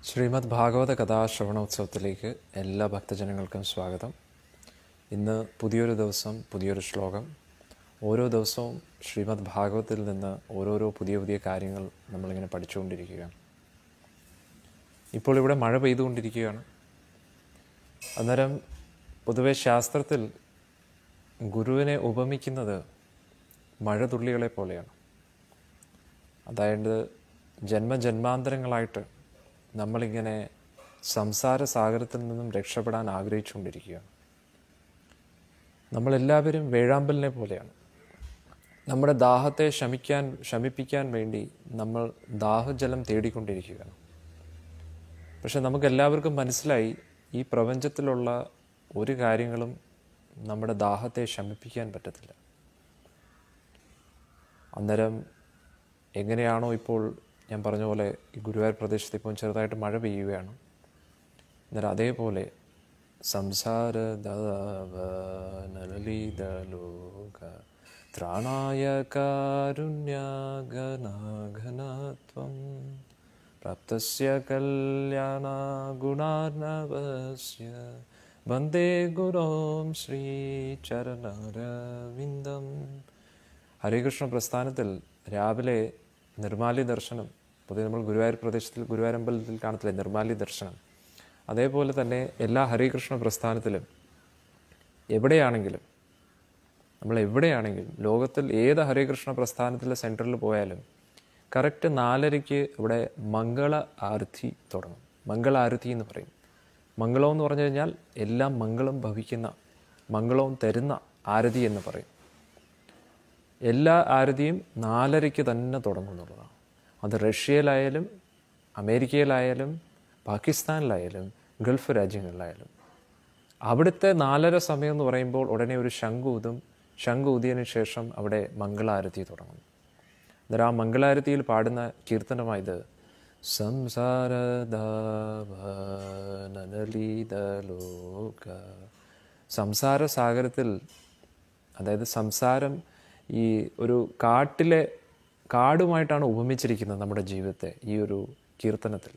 ശ്രീമദ് ഭാഗവത കഥാശ്രവണോത്സവത്തിലേക്ക് എല്ലാ ഭക്തജനങ്ങൾക്കും സ്വാഗതം ഇന്ന് പുതിയൊരു ദിവസം പുതിയൊരു ശ്ലോകം ഓരോ ദിവസവും ശ്രീമദ് ഭാഗവത്തിൽ നിന്ന് ഓരോരോ പുതിയ പുതിയ കാര്യങ്ങൾ നമ്മളിങ്ങനെ പഠിച്ചുകൊണ്ടിരിക്കുകയാണ് ഇപ്പോൾ ഇവിടെ മഴ പെയ്തുകൊണ്ടിരിക്കുകയാണ് അന്നേരം പൊതുവെ ശാസ്ത്രത്തിൽ ഗുരുവിനെ ഉപമിക്കുന്നത് മഴതുള്ളികളെ പോലെയാണ് അതായത് ജന്മജന്മാന്തരങ്ങളായിട്ട് നമ്മളിങ്ങനെ സംസാര സാഗരത്തിൽ നിന്നും രക്ഷപ്പെടാൻ ആഗ്രഹിച്ചുകൊണ്ടിരിക്കുകയാണ് നമ്മളെല്ലാവരും വേഴാമ്പലിനെ പോലെയാണ് നമ്മുടെ ദാഹത്തെ ശമിക്കാൻ ശമിപ്പിക്കാൻ വേണ്ടി നമ്മൾ ദാഹജലം തേടിക്കൊണ്ടിരിക്കുകയാണ് പക്ഷെ നമുക്ക് എല്ലാവർക്കും മനസ്സിലായി ഈ പ്രപഞ്ചത്തിലുള്ള ഒരു കാര്യങ്ങളും നമ്മുടെ ദാഹത്തെ ശമിപ്പിക്കാൻ പറ്റത്തില്ല അന്നേരം എങ്ങനെയാണോ ഇപ്പോൾ ഞാൻ പറഞ്ഞ പോലെ ഈ ഗുരുവായൂർ പ്രദേശത്ത് ഇപ്പോൾ ചെറുതായിട്ട് മഴ പെയ്യുകയാണ് അന്നേരം അതേപോലെ സംസാര നലലിതലോക ത്രാണായ കാരുണ്യഗനാഘനത്വം പ്രാപ്തസ്യ കല്യാണ ഗുണാർണവസ്യ വന്ദേ ഗുരോം ശ്രീ ചരണരവിന്ദം ഹരേകൃഷ്ണ പ്രസ്ഥാനത്തിൽ രാവിലെ നിർമാലി ദർശനം പൊതുവെ നമ്മൾ ഗുരുവായൂർ പ്രദേശത്തിൽ ഗുരുവായൂരമ്പലത്തിൽ കാണത്തില്ലേ നിർമാലി ദർശനം അതേപോലെ തന്നെ എല്ലാ ഹരേകൃഷ്ണ പ്രസ്ഥാനത്തിലും എവിടെയാണെങ്കിലും നമ്മൾ എവിടെയാണെങ്കിലും ലോകത്തിൽ ഏത് ഹരേകൃഷ്ണ പ്രസ്ഥാനത്തിലെ സെൻറ്ററിൽ പോയാലും കറക്റ്റ് നാലരയ്ക്ക് ഇവിടെ മംഗള ആരതി തുടങ്ങും മംഗള ആരതി എന്ന് പറയും മംഗളം എന്ന് പറഞ്ഞു കഴിഞ്ഞാൽ എല്ലാം മംഗളം ഭവിക്കുന്ന മംഗളവും തരുന്ന ആരതി എന്ന് പറയും എല്ലാ ആരതിയും നാലരയ്ക്ക് തന്നെ തുടങ്ങുന്നുള്ളതാണ് അത് റഷ്യയിലായാലും അമേരിക്കയിലായാലും പാകിസ്ഥാനിലായാലും ഗൾഫ് രാജ്യങ്ങളിലായാലും അവിടുത്തെ നാലര സമയം എന്ന് പറയുമ്പോൾ ഉടനെ ഒരു ശംഖൂതും ശംഖൂതിയതിനു ശേഷം അവിടെ മംഗളാരതി തുടങ്ങും അന്നേരം ആ മംഗളാരതിയിൽ പാടുന്ന കീർത്തനമായത് സംസാരദാവനലീതലോക സംസാര സാഗരത്തിൽ അതായത് സംസാരം ഈ ഒരു കാട്ടിലെ കാടുമായിട്ടാണ് ഉപമിച്ചിരിക്കുന്നത് നമ്മുടെ ജീവിതത്തെ ഈ ഒരു കീർത്തനത്തിൽ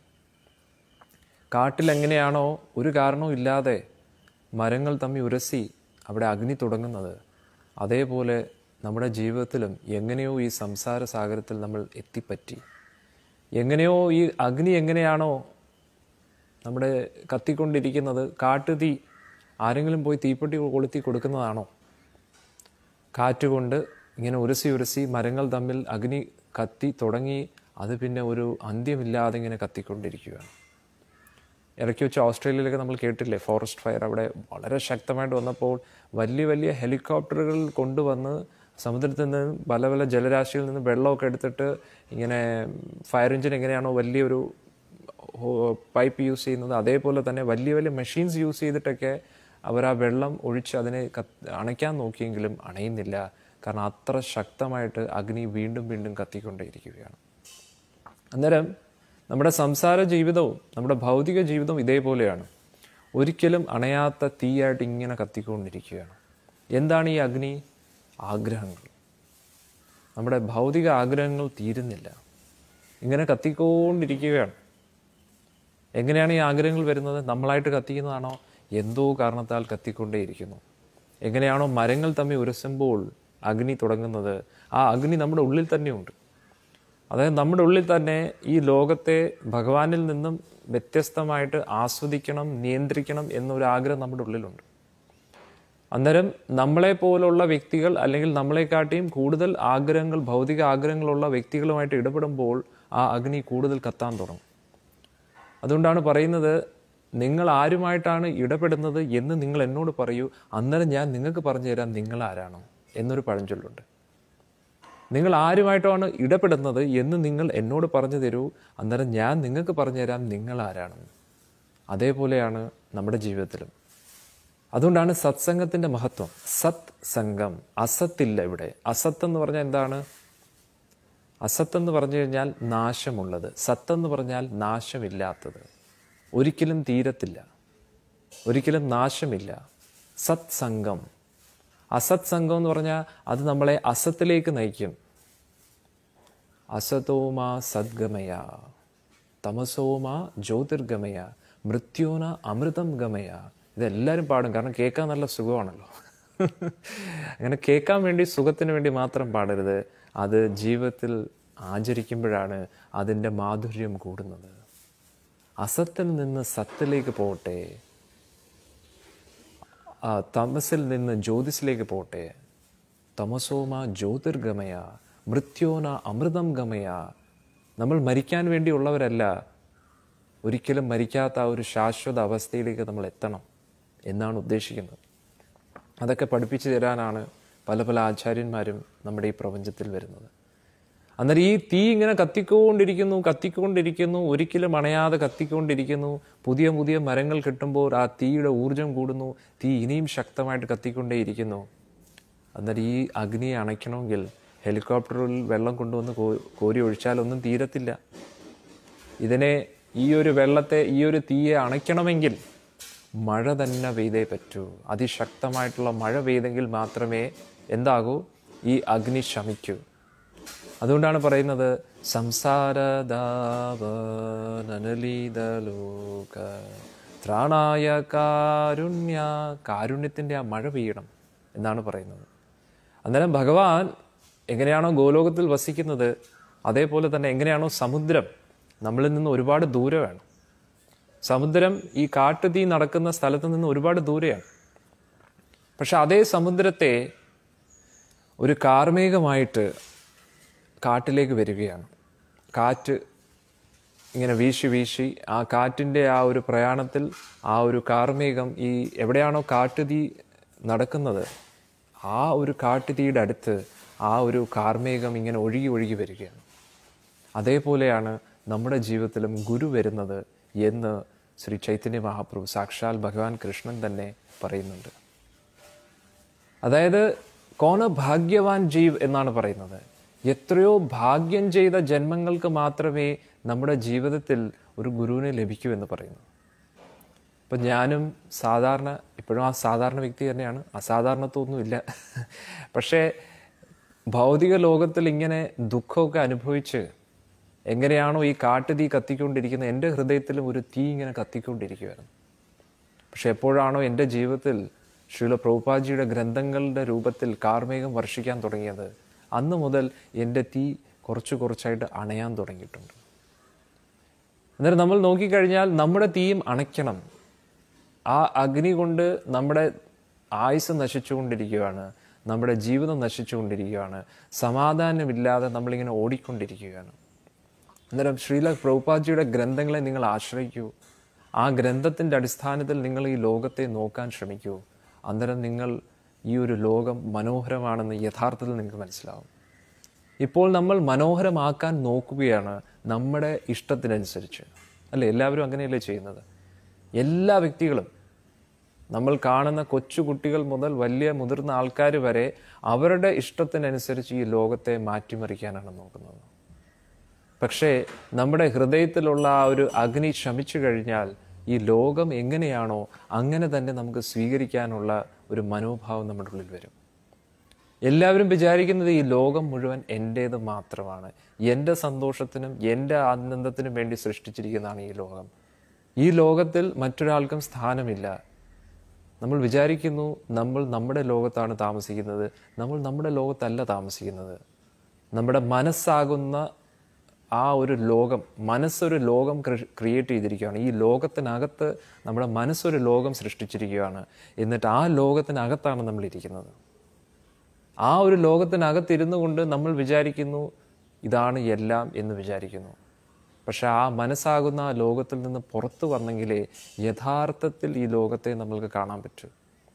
കാട്ടിലെങ്ങനെയാണോ ഒരു കാരണവും ഇല്ലാതെ മരങ്ങൾ തമ്മിൽ ഉരസി അവിടെ അഗ്നി തുടങ്ങുന്നത് അതേപോലെ നമ്മുടെ ജീവിതത്തിലും എങ്ങനെയോ ഈ സംസാര സാഗരത്തിൽ നമ്മൾ എത്തിപ്പറ്റി എങ്ങനെയോ ഈ അഗ്നി എങ്ങനെയാണോ നമ്മുടെ കത്തിക്കൊണ്ടിരിക്കുന്നത് കാട്ടുതീ ആരെങ്കിലും പോയി തീപ്പെട്ടി കൊളുത്തി കൊടുക്കുന്നതാണോ കാറ്റുകൊണ്ട് ഇങ്ങനെ ഉരസി ഉരസി മരങ്ങൾ തമ്മിൽ അഗ്നി കത്തി തുടങ്ങി അത് പിന്നെ ഒരു അന്ത്യമില്ലാതെ ഇങ്ങനെ കത്തിക്കൊണ്ടിരിക്കുകയാണ് ഇടയ്ക്ക് വെച്ച് ഓസ്ട്രേലിയയിലൊക്കെ നമ്മൾ കേട്ടില്ലേ ഫോറസ്റ്റ് ഫയർ അവിടെ വളരെ ശക്തമായിട്ട് വന്നപ്പോൾ വലിയ വലിയ ഹെലികോപ്റ്ററുകൾ കൊണ്ടുവന്ന് സമുദ്രത്തിൽ നിന്ന് പല പല ജലരാശിയിൽ നിന്ന് വെള്ളമൊക്കെ എടുത്തിട്ട് ഇങ്ങനെ ഫയർ എഞ്ചിൻ എങ്ങനെയാണോ വലിയൊരു പൈപ്പ് യൂസ് ചെയ്യുന്നത് അതേപോലെ തന്നെ വലിയ വലിയ മെഷീൻസ് യൂസ് ചെയ്തിട്ടൊക്കെ അവർ ആ വെള്ളം ഒഴിച്ച് അതിനെ അണയ്ക്കാൻ നോക്കിയെങ്കിലും അണയുന്നില്ല കാരണം അത്ര ശക്തമായിട്ട് അഗ്നി വീണ്ടും വീണ്ടും കത്തിക്കൊണ്ടേയിരിക്കുകയാണ് അന്നേരം നമ്മുടെ സംസാര ജീവിതവും നമ്മുടെ ഭൗതിക ജീവിതവും ഇതേപോലെയാണ് ഒരിക്കലും അണയാത്ത തീയായിട്ട് ഇങ്ങനെ കത്തിക്കൊണ്ടിരിക്കുകയാണ് എന്താണ് ഈ അഗ്നി ആഗ്രഹങ്ങൾ നമ്മുടെ ഭൗതിക ആഗ്രഹങ്ങൾ തീരുന്നില്ല ഇങ്ങനെ കത്തിക്കൊണ്ടിരിക്കുകയാണ് എങ്ങനെയാണ് ഈ ആഗ്രഹങ്ങൾ വരുന്നത് നമ്മളായിട്ട് കത്തിക്കുന്നതാണോ എന്തോ കാരണത്താൽ കത്തിക്കൊണ്ടേയിരിക്കുന്നു എങ്ങനെയാണോ മരങ്ങൾ തമ്മിൽ ഉരസുമ്പോൾ അഗ്നി തുടങ്ങുന്നത് ആ അഗ്നി നമ്മുടെ ഉള്ളിൽ തന്നെയുണ്ട് അതായത് നമ്മുടെ ഉള്ളിൽ തന്നെ ഈ ലോകത്തെ ഭഗവാനിൽ നിന്നും വ്യത്യസ്തമായിട്ട് ആസ്വദിക്കണം നിയന്ത്രിക്കണം എന്നൊരു ആഗ്രഹം നമ്മുടെ ഉള്ളിലുണ്ട് അന്നേരം നമ്മളെ പോലുള്ള വ്യക്തികൾ അല്ലെങ്കിൽ നമ്മളെക്കാട്ടിയും കൂടുതൽ ആഗ്രഹങ്ങൾ ഭൗതിക ആഗ്രഹങ്ങളുള്ള വ്യക്തികളുമായിട്ട് ഇടപെടുമ്പോൾ ആ അഗ്നി കൂടുതൽ കത്താൻ തുടങ്ങും അതുകൊണ്ടാണ് പറയുന്നത് നിങ്ങൾ ആരുമായിട്ടാണ് ഇടപെടുന്നത് എന്ന് നിങ്ങൾ എന്നോട് പറയൂ അന്നേരം ഞാൻ നിങ്ങൾക്ക് പറഞ്ഞു തരാം നിങ്ങൾ ആരാണോ എന്നൊരു പഴഞ്ചൊല്ലുണ്ട് നിങ്ങൾ ആരുമായിട്ടാണ് ഇടപെടുന്നത് എന്ന് നിങ്ങൾ എന്നോട് പറഞ്ഞു തരൂ അന്നേരം ഞാൻ നിങ്ങൾക്ക് പറഞ്ഞു തരാം നിങ്ങൾ ആരാണെന്ന് അതേപോലെയാണ് നമ്മുടെ ജീവിതത്തിലും അതുകൊണ്ടാണ് സത്സംഗത്തിൻ്റെ മഹത്വം സത് സംഘം അസത്തില്ല ഇവിടെ അസത്ത് എന്ന് പറഞ്ഞാൽ എന്താണ് അസത്ത് എന്ന് പറഞ്ഞു കഴിഞ്ഞാൽ നാശമുള്ളത് സത്തെന്ന് പറഞ്ഞാൽ നാശമില്ലാത്തത് ഒരിക്കലും തീരത്തില്ല ഒരിക്കലും നാശമില്ല സത് സംഘം അസത് സംഘം എന്ന് പറഞ്ഞാൽ അത് നമ്മളെ അസത്തിലേക്ക് നയിക്കും അസതോമാ സദ്ഗമയ തമസോമ ജ്യോതിർഗമയ മൃത്യോന അമൃതം ഗമയ ഇതെല്ലാവരും പാടും കാരണം കേൾക്കാൻ നല്ല സുഖമാണല്ലോ അങ്ങനെ കേൾക്കാൻ വേണ്ടി സുഖത്തിന് വേണ്ടി മാത്രം പാടരുത് അത് ജീവിതത്തിൽ ആചരിക്കുമ്പോഴാണ് അതിൻ്റെ മാധുര്യം കൂടുന്നത് അസത്തിൽ നിന്ന് സത്തിലേക്ക് പോകട്ടെ ആ തമസിൽ നിന്ന് ജ്യോതിസിലേക്ക് പോട്ടെ തമസോമ ജ്യോതിർഗമയ മൃത്യോന അമൃതം ഗമയ നമ്മൾ മരിക്കാൻ വേണ്ടിയുള്ളവരല്ല ഒരിക്കലും മരിക്കാത്ത ആ ഒരു ശാശ്വത അവസ്ഥയിലേക്ക് നമ്മൾ എത്തണം എന്നാണ് ഉദ്ദേശിക്കുന്നത് അതൊക്കെ പഠിപ്പിച്ചു തരാനാണ് പല പല ആചാര്യന്മാരും നമ്മുടെ ഈ പ്രപഞ്ചത്തിൽ വരുന്നത് അന്നേരം ഈ തീ ഇങ്ങനെ കത്തിക്കൊണ്ടിരിക്കുന്നു കത്തിക്കൊണ്ടിരിക്കുന്നു ഒരിക്കലും അണയാതെ കത്തിക്കൊണ്ടിരിക്കുന്നു പുതിയ പുതിയ മരങ്ങൾ കിട്ടുമ്പോൾ ആ തീയുടെ ഊർജം കൂടുന്നു തീ ഇനിയും ശക്തമായിട്ട് കത്തിക്കൊണ്ടേയിരിക്കുന്നു അന്നേരം ഈ അഗ്നിയെ അണയ്ക്കണമെങ്കിൽ ഹെലികോപ്റ്ററിൽ വെള്ളം കൊണ്ടുവന്ന് കോ- കോരി ഒഴിച്ചാലൊന്നും തീരത്തില്ല ഇതിനെ ഈ ഒരു വെള്ളത്തെ ഈ ഒരു തീയെ അണയ്ക്കണമെങ്കിൽ മഴ തന്നെ പെയ്തേ പറ്റൂ അതിശക്തമായിട്ടുള്ള മഴ പെയ്തെങ്കിൽ മാത്രമേ എന്താകൂ ഈ അഗ്നി ശമിക്കൂ അതുകൊണ്ടാണ് പറയുന്നത് സംസാരദാവനലീതലോക ത്രാണായ കാരുണ്യ കാരുണ്യത്തിൻ്റെ ആ മഴ പെയ്യണം എന്നാണ് പറയുന്നത് അന്നേരം ഭഗവാൻ എങ്ങനെയാണോ ഗോലോകത്തിൽ വസിക്കുന്നത് അതേപോലെ തന്നെ എങ്ങനെയാണോ സമുദ്രം നമ്മളിൽ നിന്ന് ഒരുപാട് ദൂരമാണ് സമുദ്രം ഈ കാട്ടുതീ നടക്കുന്ന സ്ഥലത്ത് നിന്ന് ഒരുപാട് ദൂരെയാണ് പക്ഷെ അതേ സമുദ്രത്തെ ഒരു കാർമേഘമായിട്ട് കാട്ടിലേക്ക് വരികയാണ് കാറ്റ് ഇങ്ങനെ വീശി വീശി ആ കാറ്റിൻ്റെ ആ ഒരു പ്രയാണത്തിൽ ആ ഒരു കാർമേഘം ഈ എവിടെയാണോ കാട്ടുതീ നടക്കുന്നത് ആ ഒരു കാട്ടുതീയുടെ അടുത്ത് ആ ഒരു കാർമേഘം ഇങ്ങനെ ഒഴുകി ഒഴുകി വരികയാണ് അതേപോലെയാണ് നമ്മുടെ ജീവിതത്തിലും ഗുരു വരുന്നത് എന്ന് ശ്രീ ചൈതന്യ മഹാപ്രഭു സാക്ഷാൽ ഭഗവാൻ കൃഷ്ണൻ തന്നെ പറയുന്നുണ്ട് അതായത് കോന ഭാഗ്യവാൻ ജീവ് എന്നാണ് പറയുന്നത് എത്രയോ ഭാഗ്യം ചെയ്ത ജന്മങ്ങൾക്ക് മാത്രമേ നമ്മുടെ ജീവിതത്തിൽ ഒരു ഗുരുവിനെ ലഭിക്കൂ എന്ന് പറയുന്നു ഇപ്പം ഞാനും സാധാരണ ഇപ്പോഴും ആ സാധാരണ വ്യക്തി തന്നെയാണ് അസാധാരണത്വമൊന്നുമില്ല പക്ഷേ ഭൗതിക ലോകത്തിൽ ഇങ്ങനെ ദുഃഖമൊക്കെ അനുഭവിച്ച് എങ്ങനെയാണോ ഈ കാട്ടുതീ കത്തിക്കൊണ്ടിരിക്കുന്നത് എൻ്റെ ഹൃദയത്തിലും ഒരു തീ ഇങ്ങനെ കത്തിക്കൊണ്ടിരിക്കുമായിരുന്നു പക്ഷെ എപ്പോഴാണോ എൻ്റെ ജീവിതത്തിൽ ശ്രീല പ്രഭുപാജിയുടെ ഗ്രന്ഥങ്ങളുടെ രൂപത്തിൽ കാർമേഘം വർഷിക്കാൻ തുടങ്ങിയത് അന്ന് മുതൽ എൻ്റെ തീ കുറച്ച് കുറച്ചായിട്ട് അണയാൻ തുടങ്ങിയിട്ടുണ്ട് അന്നേരം നമ്മൾ നോക്കിക്കഴിഞ്ഞാൽ നമ്മുടെ തീയും അണയ്ക്കണം ആ അഗ്നി കൊണ്ട് നമ്മുടെ ആയുസ് നശിച്ചുകൊണ്ടിരിക്കുകയാണ് നമ്മുടെ ജീവിതം നശിച്ചുകൊണ്ടിരിക്കുകയാണ് സമാധാനമില്ലാതെ നമ്മളിങ്ങനെ ഓടിക്കൊണ്ടിരിക്കുകയാണ് അന്നേരം ശ്രീല പ്രഭുപാജിയുടെ ഗ്രന്ഥങ്ങളെ നിങ്ങൾ ആശ്രയിക്കൂ ആ ഗ്രന്ഥത്തിൻ്റെ അടിസ്ഥാനത്തിൽ നിങ്ങൾ ഈ ലോകത്തെ നോക്കാൻ ശ്രമിക്കൂ അന്നേരം നിങ്ങൾ ഈ ഒരു ലോകം മനോഹരമാണെന്ന് യഥാർത്ഥത്തിൽ നിങ്ങൾക്ക് മനസ്സിലാവും ഇപ്പോൾ നമ്മൾ മനോഹരമാക്കാൻ നോക്കുകയാണ് നമ്മുടെ ഇഷ്ടത്തിനനുസരിച്ച് അല്ലേ എല്ലാവരും അങ്ങനെയല്ലേ ചെയ്യുന്നത് എല്ലാ വ്യക്തികളും നമ്മൾ കാണുന്ന കൊച്ചു കുട്ടികൾ മുതൽ വലിയ മുതിർന്ന ആൾക്കാർ വരെ അവരുടെ ഇഷ്ടത്തിനനുസരിച്ച് ഈ ലോകത്തെ മാറ്റിമറിക്കാനാണ് നോക്കുന്നത് പക്ഷേ നമ്മുടെ ഹൃദയത്തിലുള്ള ആ ഒരു അഗ്നി ശമിച്ചു കഴിഞ്ഞാൽ ഈ ലോകം എങ്ങനെയാണോ അങ്ങനെ തന്നെ നമുക്ക് സ്വീകരിക്കാനുള്ള ഒരു മനോഭാവം നമ്മുടെ ഉള്ളിൽ വരും എല്ലാവരും വിചാരിക്കുന്നത് ഈ ലോകം മുഴുവൻ എൻ്റേത് മാത്രമാണ് എൻ്റെ സന്തോഷത്തിനും എൻ്റെ ആനന്ദത്തിനും വേണ്ടി സൃഷ്ടിച്ചിരിക്കുന്നതാണ് ഈ ലോകം ഈ ലോകത്തിൽ മറ്റൊരാൾക്കും സ്ഥാനമില്ല നമ്മൾ വിചാരിക്കുന്നു നമ്മൾ നമ്മുടെ ലോകത്താണ് താമസിക്കുന്നത് നമ്മൾ നമ്മുടെ ലോകത്തല്ല താമസിക്കുന്നത് നമ്മുടെ മനസ്സാകുന്ന ആ ഒരു ലോകം മനസ്സൊരു ലോകം ക്രിയേറ്റ് ചെയ്തിരിക്കുകയാണ് ഈ ലോകത്തിനകത്ത് നമ്മുടെ മനസ്സൊരു ലോകം സൃഷ്ടിച്ചിരിക്കുകയാണ് എന്നിട്ട് ആ ലോകത്തിനകത്താണ് നമ്മൾ ഇരിക്കുന്നത് ആ ഒരു ലോകത്തിനകത്തിരുന്നു കൊണ്ട് നമ്മൾ വിചാരിക്കുന്നു ഇതാണ് എല്ലാം എന്ന് വിചാരിക്കുന്നു പക്ഷെ ആ മനസ്സാകുന്ന ആ ലോകത്തിൽ നിന്ന് പുറത്തു വന്നെങ്കിലേ യഥാർത്ഥത്തിൽ ഈ ലോകത്തെ നമ്മൾക്ക് കാണാൻ പറ്റൂ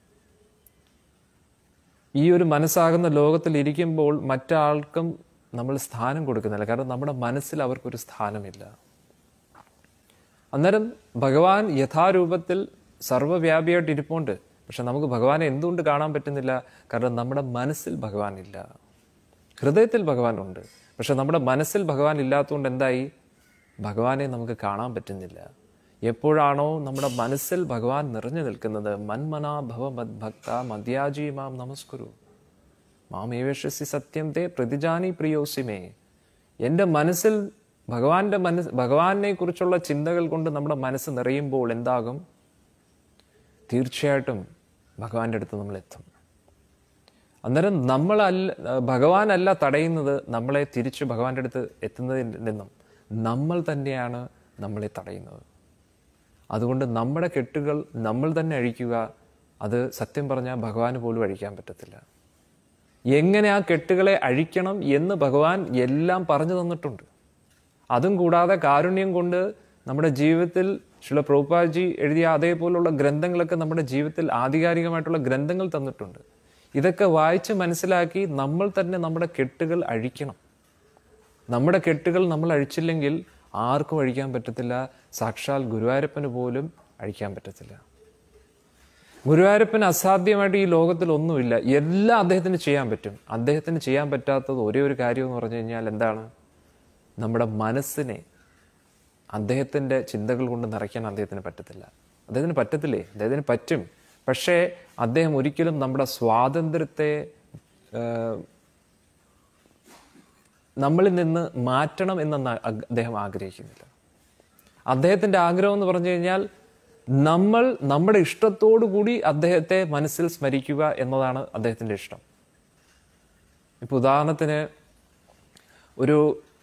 ഈ ഒരു മനസ്സാകുന്ന ലോകത്തിൽ ഇരിക്കുമ്പോൾ മറ്റാൾക്കും നമ്മൾ സ്ഥാനം കൊടുക്കുന്നില്ല കാരണം നമ്മുടെ മനസ്സിൽ അവർക്കൊരു സ്ഥാനമില്ല അന്നേരം ഭഗവാൻ യഥാരൂപത്തിൽ സർവ്വവ്യാപിയായിട്ട് ഇരിപ്പുണ്ട് പക്ഷെ നമുക്ക് ഭഗവാനെ എന്തുകൊണ്ട് കാണാൻ പറ്റുന്നില്ല കാരണം നമ്മുടെ മനസ്സിൽ ഭഗവാൻ ഇല്ല ഹൃദയത്തിൽ ഭഗവാൻ ഉണ്ട് പക്ഷെ നമ്മുടെ മനസ്സിൽ ഭഗവാൻ ഇല്ലാത്തതുകൊണ്ട് എന്തായി ഭഗവാനെ നമുക്ക് കാണാൻ പറ്റുന്നില്ല എപ്പോഴാണോ നമ്മുടെ മനസ്സിൽ ഭഗവാൻ നിറഞ്ഞു നിൽക്കുന്നത് മന്മനാ ഭവ മദ്ഭക്ത മദ്യാജി മാം നമസ്കുരു മാം ഏവേഷസി സത്യം തേ പ്രതിജാനി പ്രിയോസിമേ എൻ്റെ മനസ്സിൽ ഭഗവാന്റെ മനസ്സ് ഭഗവാനെ കുറിച്ചുള്ള ചിന്തകൾ കൊണ്ട് നമ്മുടെ മനസ്സ് നിറയുമ്പോൾ എന്താകും തീർച്ചയായിട്ടും ഭഗവാന്റെ അടുത്ത് നമ്മൾ എത്തും അന്നേരം നമ്മളല്ല ഭഗവാനല്ല തടയുന്നത് നമ്മളെ തിരിച്ച് ഭഗവാന്റെ അടുത്ത് എത്തുന്നതിൽ നിന്നും നമ്മൾ തന്നെയാണ് നമ്മളെ തടയുന്നത് അതുകൊണ്ട് നമ്മുടെ കെട്ടുകൾ നമ്മൾ തന്നെ അഴിക്കുക അത് സത്യം പറഞ്ഞാൽ ഭഗവാന് പോലും അഴിക്കാൻ പറ്റത്തില്ല എങ്ങനെ ആ കെട്ടുകളെ അഴിക്കണം എന്ന് ഭഗവാൻ എല്ലാം പറഞ്ഞു തന്നിട്ടുണ്ട് അതും കൂടാതെ കാരുണ്യം കൊണ്ട് നമ്മുടെ ജീവിതത്തിൽ ശില പ്രഭുപാജി എഴുതിയ അതേപോലുള്ള ഗ്രന്ഥങ്ങളൊക്കെ നമ്മുടെ ജീവിതത്തിൽ ആധികാരികമായിട്ടുള്ള ഗ്രന്ഥങ്ങൾ തന്നിട്ടുണ്ട് ഇതൊക്കെ വായിച്ച് മനസ്സിലാക്കി നമ്മൾ തന്നെ നമ്മുടെ കെട്ടുകൾ അഴിക്കണം നമ്മുടെ കെട്ടുകൾ നമ്മൾ അഴിച്ചില്ലെങ്കിൽ ആർക്കും അഴിക്കാൻ പറ്റത്തില്ല സാക്ഷാൽ ഗുരുവായൂരപ്പന് പോലും അഴിക്കാൻ പറ്റത്തില്ല ഗുരുവായൂരപ്പന് അസാധ്യമായിട്ട് ഈ ലോകത്തിൽ ഒന്നുമില്ല എല്ലാം അദ്ദേഹത്തിന് ചെയ്യാൻ പറ്റും അദ്ദേഹത്തിന് ചെയ്യാൻ പറ്റാത്തത് ഒരേ ഒരു കാര്യം എന്ന് പറഞ്ഞു കഴിഞ്ഞാൽ എന്താണ് നമ്മുടെ മനസ്സിനെ അദ്ദേഹത്തിൻ്റെ ചിന്തകൾ കൊണ്ട് നിറയ്ക്കാൻ അദ്ദേഹത്തിന് പറ്റത്തില്ല അദ്ദേഹത്തിന് പറ്റത്തില്ലേ അദ്ദേഹത്തിന് പറ്റും പക്ഷേ അദ്ദേഹം ഒരിക്കലും നമ്മുടെ സ്വാതന്ത്ര്യത്തെ ഏഹ്, നമ്മളിൽ നിന്ന് മാറ്റണം എന്ന് അദ്ദേഹം ആഗ്രഹിക്കുന്നില്ല അദ്ദേഹത്തിൻ്റെ ആഗ്രഹം എന്ന് പറഞ്ഞു കഴിഞ്ഞാൽ നമ്മൾ നമ്മുടെ ഇഷ്ടത്തോടു കൂടി അദ്ദേഹത്തെ മനസ്സിൽ സ്മരിക്കുക എന്നതാണ് അദ്ദേഹത്തിൻ്റെ ഇഷ്ടം ഇപ്പൊ ഉദാഹരണത്തിന് ഒരു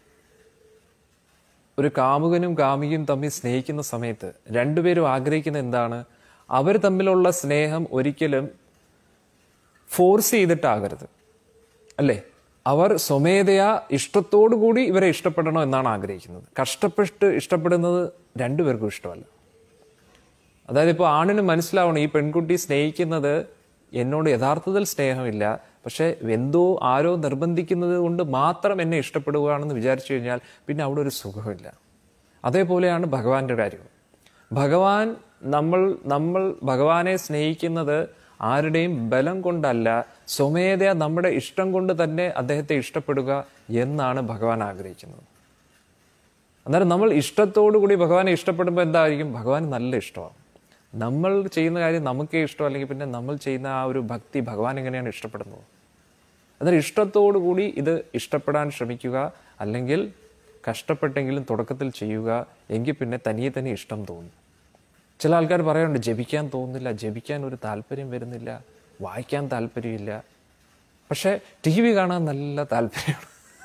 ഒരു കാമുകനും കാമുകിയും തമ്മിൽ സ്നേഹിക്കുന്ന സമയത്ത് രണ്ടുപേരും ആഗ്രഹിക്കുന്ന എന്താണ് അവർ തമ്മിലുള്ള സ്നേഹം ഒരിക്കലും ഫോഴ്സ് ചെയ്തിട്ടാകരുത് അല്ലേ അവർ സ്വമേധയാ ഇഷ്ടത്തോടു കൂടി ഇവരെ ഇഷ്ടപ്പെടണം എന്നാണ് ആഗ്രഹിക്കുന്നത് കഷ്ടപ്പെട്ട് ഇഷ്ടപ്പെടുന്നത് രണ്ടുപേർക്കും ഇഷ്ടമല്ല അതായത് ഇപ്പോൾ ആണിന് മനസ്സിലാവണം ഈ പെൺകുട്ടി സ്നേഹിക്കുന്നത് എന്നോട് യഥാർത്ഥത്തിൽ സ്നേഹമില്ല പക്ഷെ എന്തോ ആരോ നിർബന്ധിക്കുന്നത് കൊണ്ട് മാത്രം എന്നെ ഇഷ്ടപ്പെടുകയാണെന്ന് വിചാരിച്ചു കഴിഞ്ഞാൽ പിന്നെ അവിടെ ഒരു സുഖമില്ല അതേപോലെയാണ് ഭഗവാന്റെ കാര്യം ഭഗവാൻ നമ്മൾ നമ്മൾ ഭഗവാനെ സ്നേഹിക്കുന്നത് ആരുടെയും ബലം കൊണ്ടല്ല സ്വമേധയാ നമ്മുടെ ഇഷ്ടം കൊണ്ട് തന്നെ അദ്ദേഹത്തെ ഇഷ്ടപ്പെടുക എന്നാണ് ഭഗവാൻ ആഗ്രഹിക്കുന്നത് അന്നേരം നമ്മൾ ഇഷ്ടത്തോടു കൂടി ഭഗവാനെ ഇഷ്ടപ്പെടുമ്പോൾ എന്തായിരിക്കും ഭഗവാൻ നല്ല ഇഷ്ടമാണ് നമ്മൾ ചെയ്യുന്ന കാര്യം നമുക്കേ ഇഷ്ടം അല്ലെങ്കിൽ പിന്നെ നമ്മൾ ചെയ്യുന്ന ആ ഒരു ഭക്തി ഭഗവാൻ എങ്ങനെയാണ് ഇഷ്ടപ്പെടുന്നത് അന്നേരം ഇഷ്ടത്തോടു കൂടി ഇത് ഇഷ്ടപ്പെടാൻ ശ്രമിക്കുക അല്ലെങ്കിൽ കഷ്ടപ്പെട്ടെങ്കിലും തുടക്കത്തിൽ ചെയ്യുക എങ്കിൽ പിന്നെ തനിയെ തന്നെ ഇഷ്ടം തോന്നും ചില ആൾക്കാർ പറയാറുണ്ട് ജപിക്കാൻ തോന്നുന്നില്ല ജപിക്കാൻ ഒരു താല്പര്യം വരുന്നില്ല വായിക്കാൻ താല്പര്യമില്ല പക്ഷേ ടി വി കാണാൻ നല്ല താല്പര്യമാണ്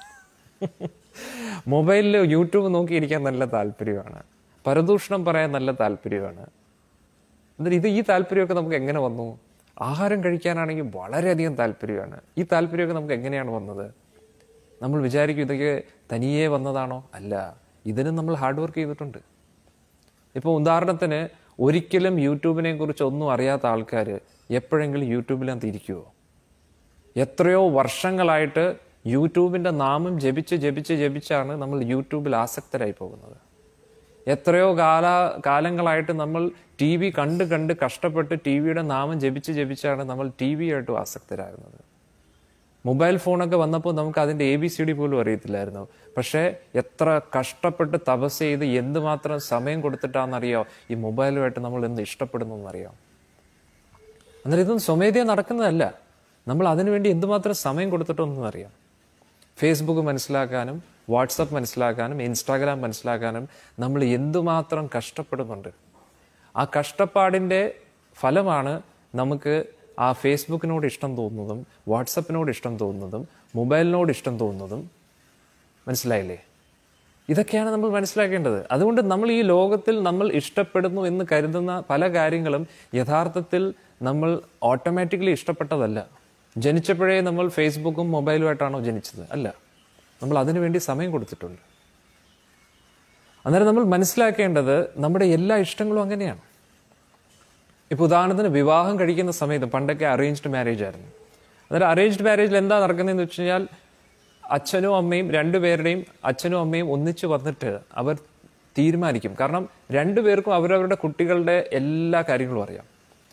മൊബൈലിൽ യൂട്യൂബ് നോക്കിയിരിക്കാൻ നല്ല താല്പര്യമാണ് പരദൂഷണം പറയാൻ നല്ല താല്പര്യമാണ് എന്നിട്ട് ഇത് ഈ താല്പര്യമൊക്കെ നമുക്ക് എങ്ങനെ വന്നു ആഹാരം കഴിക്കാനാണെങ്കിൽ വളരെയധികം താല്പര്യമാണ് ഈ താല്പര്യമൊക്കെ നമുക്ക് എങ്ങനെയാണ് വന്നത് നമ്മൾ വിചാരിക്കും ഇതൊക്കെ തനിയെ വന്നതാണോ അല്ല ഇതിനും നമ്മൾ ഹാർഡ് വർക്ക് ചെയ്തിട്ടുണ്ട് ഇപ്പോൾ ഉദാഹരണത്തിന് ഒരിക്കലും യൂട്യൂബിനെ കുറിച്ച് ഒന്നും അറിയാത്ത ആൾക്കാർ എപ്പോഴെങ്കിലും യൂട്യൂബിനകത്ത് ഇരിക്കുമോ എത്രയോ വർഷങ്ങളായിട്ട് യൂട്യൂബിൻ്റെ നാമം ജപിച്ച് ജപിച്ച് ജപിച്ചാണ് നമ്മൾ യൂട്യൂബിൽ ആസക്തരായി പോകുന്നത് എത്രയോ കാല കാലങ്ങളായിട്ട് നമ്മൾ ടി വി കണ്ട് കണ്ട് കഷ്ടപ്പെട്ട് ടി വിയുടെ നാമം ജപിച്ച് ജപിച്ചാണ് നമ്മൾ ടി വി ആയിട്ടും ആസക്തരാകുന്നത് മൊബൈൽ ഫോണൊക്കെ വന്നപ്പോൾ നമുക്ക് അതിൻ്റെ എ ബി സി ഡി പോലും അറിയത്തില്ലായിരുന്നു പക്ഷേ എത്ര കഷ്ടപ്പെട്ട് തപസ് ചെയ്ത് എന്തുമാത്രം സമയം കൊടുത്തിട്ടാണെന്നറിയോ ഈ മൊബൈലുമായിട്ട് നമ്മൾ എന്ത് ഇഷ്ടപ്പെടുന്നു എന്നറിയാം അന്നേരം ഇതൊന്നും സ്വമേധയാ നടക്കുന്നതല്ല നമ്മൾ അതിനുവേണ്ടി എന്തുമാത്രം സമയം കൊടുത്തിട്ടൊന്നും അറിയാം ഫേസ്ബുക്ക് മനസ്സിലാക്കാനും വാട്സപ്പ് മനസ്സിലാക്കാനും ഇൻസ്റ്റാഗ്രാം മനസ്സിലാക്കാനും നമ്മൾ എന്തുമാത്രം കഷ്ടപ്പെടുന്നുണ്ട് ആ കഷ്ടപ്പാടിൻ്റെ ഫലമാണ് നമുക്ക് ആ ഫേസ്ബുക്കിനോട് ഇഷ്ടം തോന്നുന്നതും വാട്സപ്പിനോട് ഇഷ്ടം തോന്നുന്നതും മൊബൈലിനോട് ഇഷ്ടം തോന്നുന്നതും മനസ്സിലായില്ലേ ഇതൊക്കെയാണ് നമ്മൾ മനസ്സിലാക്കേണ്ടത് അതുകൊണ്ട് നമ്മൾ ഈ ലോകത്തിൽ നമ്മൾ ഇഷ്ടപ്പെടുന്നു എന്ന് കരുതുന്ന പല കാര്യങ്ങളും യഥാർത്ഥത്തിൽ നമ്മൾ ഓട്ടോമാറ്റിക്കലി ഇഷ്ടപ്പെട്ടതല്ല ജനിച്ചപ്പോഴേ നമ്മൾ ഫേസ്ബുക്കും മൊബൈലുമായിട്ടാണോ ജനിച്ചത് അല്ല നമ്മൾ അതിനു വേണ്ടി സമയം കൊടുത്തിട്ടുണ്ട് അന്നേരം നമ്മൾ മനസ്സിലാക്കേണ്ടത് നമ്മുടെ എല്ലാ ഇഷ്ടങ്ങളും അങ്ങനെയാണ് ഇപ്പൊ ഉദാഹരണത്തിന് വിവാഹം കഴിക്കുന്ന സമയത്ത് പണ്ടൊക്കെ അറേഞ്ച്ഡ് മാരേജ് ആയിരുന്നു അന്നേരം അറേഞ്ച്ഡ് മാരേജിൽ എന്താ നടക്കുന്നതെന്ന് വെച്ച് കഴിഞ്ഞാൽ അച്ഛനും അമ്മയും രണ്ടുപേരുടെയും അച്ഛനും അമ്മയും ഒന്നിച്ച് വന്നിട്ട് അവർ തീരുമാനിക്കും കാരണം രണ്ടുപേർക്കും അവരവരുടെ കുട്ടികളുടെ എല്ലാ കാര്യങ്ങളും അറിയാം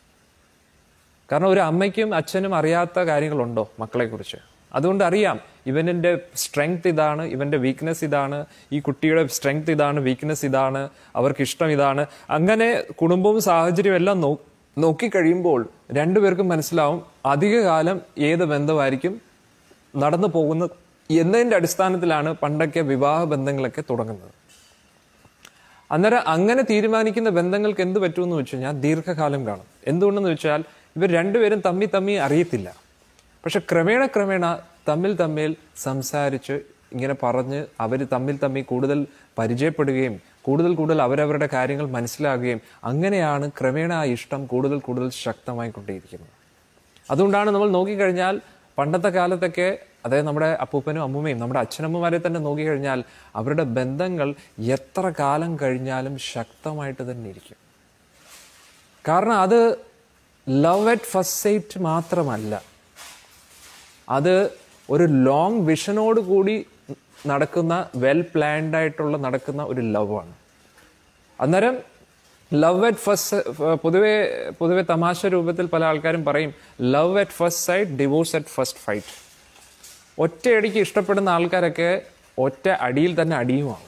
കാരണം ഒരു അമ്മയ്ക്കും അച്ഛനും അറിയാത്ത കാര്യങ്ങളുണ്ടോ മക്കളെക്കുറിച്ച് അതുകൊണ്ട് അറിയാം ഇവനിൻ്റെ സ്ട്രെങ്ത് ഇതാണ് ഇവൻ്റെ വീക്ക്നെസ് ഇതാണ് ഈ കുട്ടിയുടെ സ്ട്രെങ്ത് ഇതാണ് വീക്ക്നെസ് ഇതാണ് അവർക്ക് ഇഷ്ടം ഇതാണ് അങ്ങനെ കുടുംബവും സാഹചര്യവും എല്ലാം നോ നോക്കിക്കഴിയുമ്പോൾ രണ്ടുപേർക്കും മനസ്സിലാവും അധികകാലം ഏത് ബന്ധമായിരിക്കും നടന്നു പോകുന്നത് എന്നതിൻ്റെ അടിസ്ഥാനത്തിലാണ് പണ്ടൊക്കെ വിവാഹ ബന്ധങ്ങളൊക്കെ തുടങ്ങുന്നത് അന്നേരം അങ്ങനെ തീരുമാനിക്കുന്ന ബന്ധങ്ങൾക്ക് എന്ത് പറ്റുമെന്ന് വെച്ച് കഴിഞ്ഞാൽ ദീർഘകാലം കാണും എന്തുകൊണ്ടെന്ന് വെച്ചാൽ ഇവർ രണ്ടുപേരും തമ്മി തമ്മി അറിയത്തില്ല പക്ഷെ ക്രമേണ ക്രമേണ തമ്മിൽ തമ്മിൽ സംസാരിച്ച് ഇങ്ങനെ പറഞ്ഞ് അവർ തമ്മിൽ തമ്മിൽ കൂടുതൽ പരിചയപ്പെടുകയും കൂടുതൽ കൂടുതൽ അവരവരുടെ കാര്യങ്ങൾ മനസ്സിലാകുകയും അങ്ങനെയാണ് ക്രമേണ ആ ഇഷ്ടം കൂടുതൽ കൂടുതൽ ശക്തമായി കൊണ്ടേയിരിക്കുന്നത് അതുകൊണ്ടാണ് നമ്മൾ നോക്കിക്കഴിഞ്ഞാൽ പണ്ടത്തെ കാലത്തൊക്കെ അതായത് നമ്മുടെ അപ്പൂപ്പനും അമ്മൂമ്മയും നമ്മുടെ അച്ഛനമ്മമാരെ തന്നെ നോക്കിക്കഴിഞ്ഞാൽ അവരുടെ ബന്ധങ്ങൾ എത്ര കാലം കഴിഞ്ഞാലും ശക്തമായിട്ട് തന്നെ ഇരിക്കും കാരണം അത് ലവ് അറ്റ് ഫസ്റ്റ് സൈറ്റ് മാത്രമല്ല അത് ഒരു ലോങ് വിഷനോട് കൂടി നടക്കുന്ന വെൽ പ്ലാൻഡ് ആയിട്ടുള്ള നടക്കുന്ന ഒരു ലവ് ആണ് അന്നേരം ലവ് അറ്റ് ഫസ്റ്റ് പൊതുവെ പൊതുവെ തമാശ രൂപത്തിൽ പല ആൾക്കാരും പറയും love at first sight divorce at first fight ഒറ്റയടിക്ക് ഇഷ്ടപ്പെടുന്ന ആൾക്കാരൊക്കെ ഒറ്റ അടിയിൽ തന്നെ അടിയുമാണ്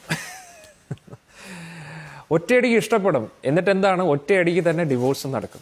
ഒറ്റയടിക്ക് ഇഷ്ടപ്പെടും എന്നിട്ട് എന്താണ് ഒറ്റയടിക്ക് തന്നെ ഡിവോഴ്സ് നടക്കും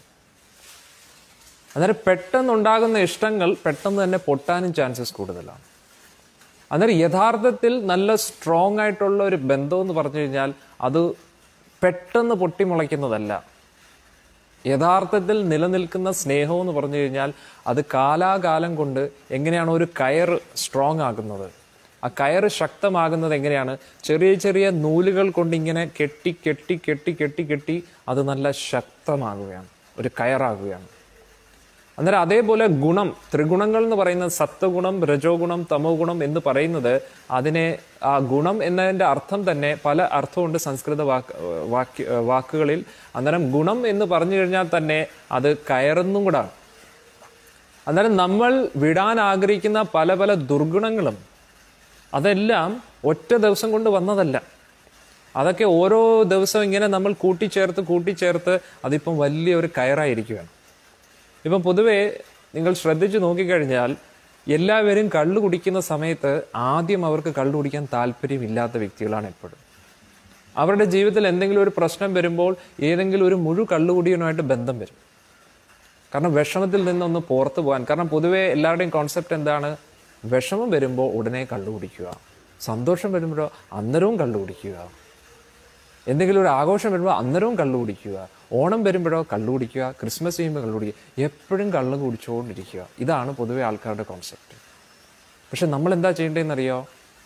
അന്നേരം പെട്ടെന്നുണ്ടാകുന്ന ഇഷ്ടങ്ങൾ പെട്ടെന്ന് തന്നെ പൊട്ടാനും ചാൻസസ് കൂടുതലാണ് അന്നേരം യഥാർത്ഥത്തിൽ നല്ല സ്ട്രോങ് ആയിട്ടുള്ള ഒരു ബന്ധം എന്ന് പറഞ്ഞു കഴിഞ്ഞാൽ അത് പെട്ടെന്ന് പൊട്ടിമുളയ്ക്കുന്നതല്ല യഥാർത്ഥത്തിൽ നിലനിൽക്കുന്ന സ്നേഹം എന്ന് പറഞ്ഞു കഴിഞ്ഞാൽ അത് കാലാകാലം കൊണ്ട് എങ്ങനെയാണ് ഒരു കയർ സ്ട്രോങ് ആകുന്നത് ആ കയറ് ശക്തമാകുന്നത് എങ്ങനെയാണ് ചെറിയ ചെറിയ നൂലുകൾ കൊണ്ട് ഇങ്ങനെ കെട്ടി കെട്ടി കെട്ടി കെട്ടി കെട്ടി അത് നല്ല ശക്തമാകുകയാണ് ഒരു കയറാകുകയാണ് അന്നേരം അതേപോലെ ഗുണം ത്രിഗുണങ്ങൾ എന്ന് പറയുന്നത് സത്വഗുണം രജോ ഗുണം തമോ ഗുണം എന്ന് പറയുന്നത് അതിനെ ആ ഗുണം എന്നതിന്റെ അർത്ഥം തന്നെ പല അർത്ഥമുണ്ട് സംസ്കൃത വാക്ക് വാക്യ വാക്കുകളിൽ അന്നേരം ഗുണം എന്ന് പറഞ്ഞു കഴിഞ്ഞാൽ തന്നെ അത് കയറുന്നും കൂടാണ് അന്നേരം നമ്മൾ വിടാൻ ആഗ്രഹിക്കുന്ന പല പല ദുർഗുണങ്ങളും അതെല്ലാം ഒറ്റ ദിവസം കൊണ്ട് വന്നതല്ല അതൊക്കെ ഓരോ ദിവസവും ഇങ്ങനെ നമ്മൾ കൂട്ടിച്ചേർത്ത് കൂട്ടിച്ചേർത്ത് അതിപ്പം വലിയ ഒരു കയറായിരിക്കുകയാണ് ഇപ്പം പൊതുവേ നിങ്ങൾ ശ്രദ്ധിച്ചു നോക്കിക്കഴിഞ്ഞാൽ എല്ലാവരും കള്ളു കുടിക്കുന്ന സമയത്ത് ആദ്യം അവർക്ക് കള്ളു കുടിക്കാൻ താല്പര്യമില്ലാത്ത വ്യക്തികളാണ് എപ്പോഴും അവരുടെ ജീവിതത്തിൽ എന്തെങ്കിലും ഒരു പ്രശ്നം വരുമ്പോൾ ഏതെങ്കിലും ഒരു മുഴു കള്ളുകുടിയനുമായിട്ട് ബന്ധം വരും കാരണം വിഷമത്തിൽ നിന്നൊന്ന് പുറത്തു പോകാൻ കാരണം പൊതുവേ എല്ലാവരുടെയും കോൺസെപ്റ്റ് എന്താണ് വിഷമം വരുമ്പോൾ ഉടനെ കള്ളു കുടിക്കുക സന്തോഷം വരുമ്പോഴോ അന്നേരവും കള്ളു കുടിക്കുക എന്തെങ്കിലും ഒരു ആഘോഷം വരുമ്പോൾ അന്നേരവും കള്ളു കുടിക്കുക ഓണം വരുമ്പോഴോ കള്ളു കുടിക്കുക ക്രിസ്മസ് ചെയ്യുമ്പോൾ കള്ളു കുടിക്കുക എപ്പോഴും കള്ളു കുടിച്ചുകൊണ്ടിരിക്കുക ഇതാണ് പൊതുവെ ആൾക്കാരുടെ കോൺസെപ്റ്റ് പക്ഷെ നമ്മൾ എന്താ ചെയ്യേണ്ടതെന്നറിയോ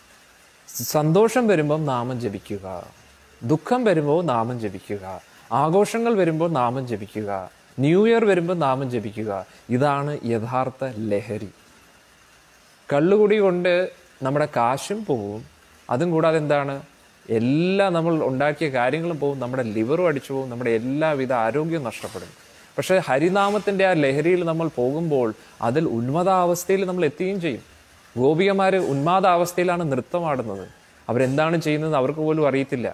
സന്തോഷം വരുമ്പം നാമം ജപിക്കുക ദുഃഖം വരുമ്പോൾ നാമം ജപിക്കുക ആഘോഷങ്ങൾ വരുമ്പോൾ നാമം ജപിക്കുക ന്യൂ ഇയർ വരുമ്പോൾ നാമം ജപിക്കുക ഇതാണ് യഥാർത്ഥ ലഹരി കള്ളുകുടി കൊണ്ട് നമ്മുടെ കാശും പോവും അതും കൂടാതെ എന്താണ് എല്ലാ നമ്മൾ ഉണ്ടാക്കിയ കാര്യങ്ങളും പോവും നമ്മുടെ ലിവറും അടിച്ചു പോകും നമ്മുടെ എല്ലാവിധ ആരോഗ്യവും നഷ്ടപ്പെടും പക്ഷേ ഹരിനാമത്തിൻ്റെ ആ ലഹരിയിൽ നമ്മൾ പോകുമ്പോൾ അതിൽ ഉന്മതാവസ്ഥയിൽ നമ്മൾ എത്തുകയും ചെയ്യും ഗോപികമാർ ഉന്മാദാവസ്ഥയിലാണ് നൃത്തമാടുന്നത് അവരെന്താണ് ചെയ്യുന്നത് അവർക്ക് പോലും അറിയത്തില്ല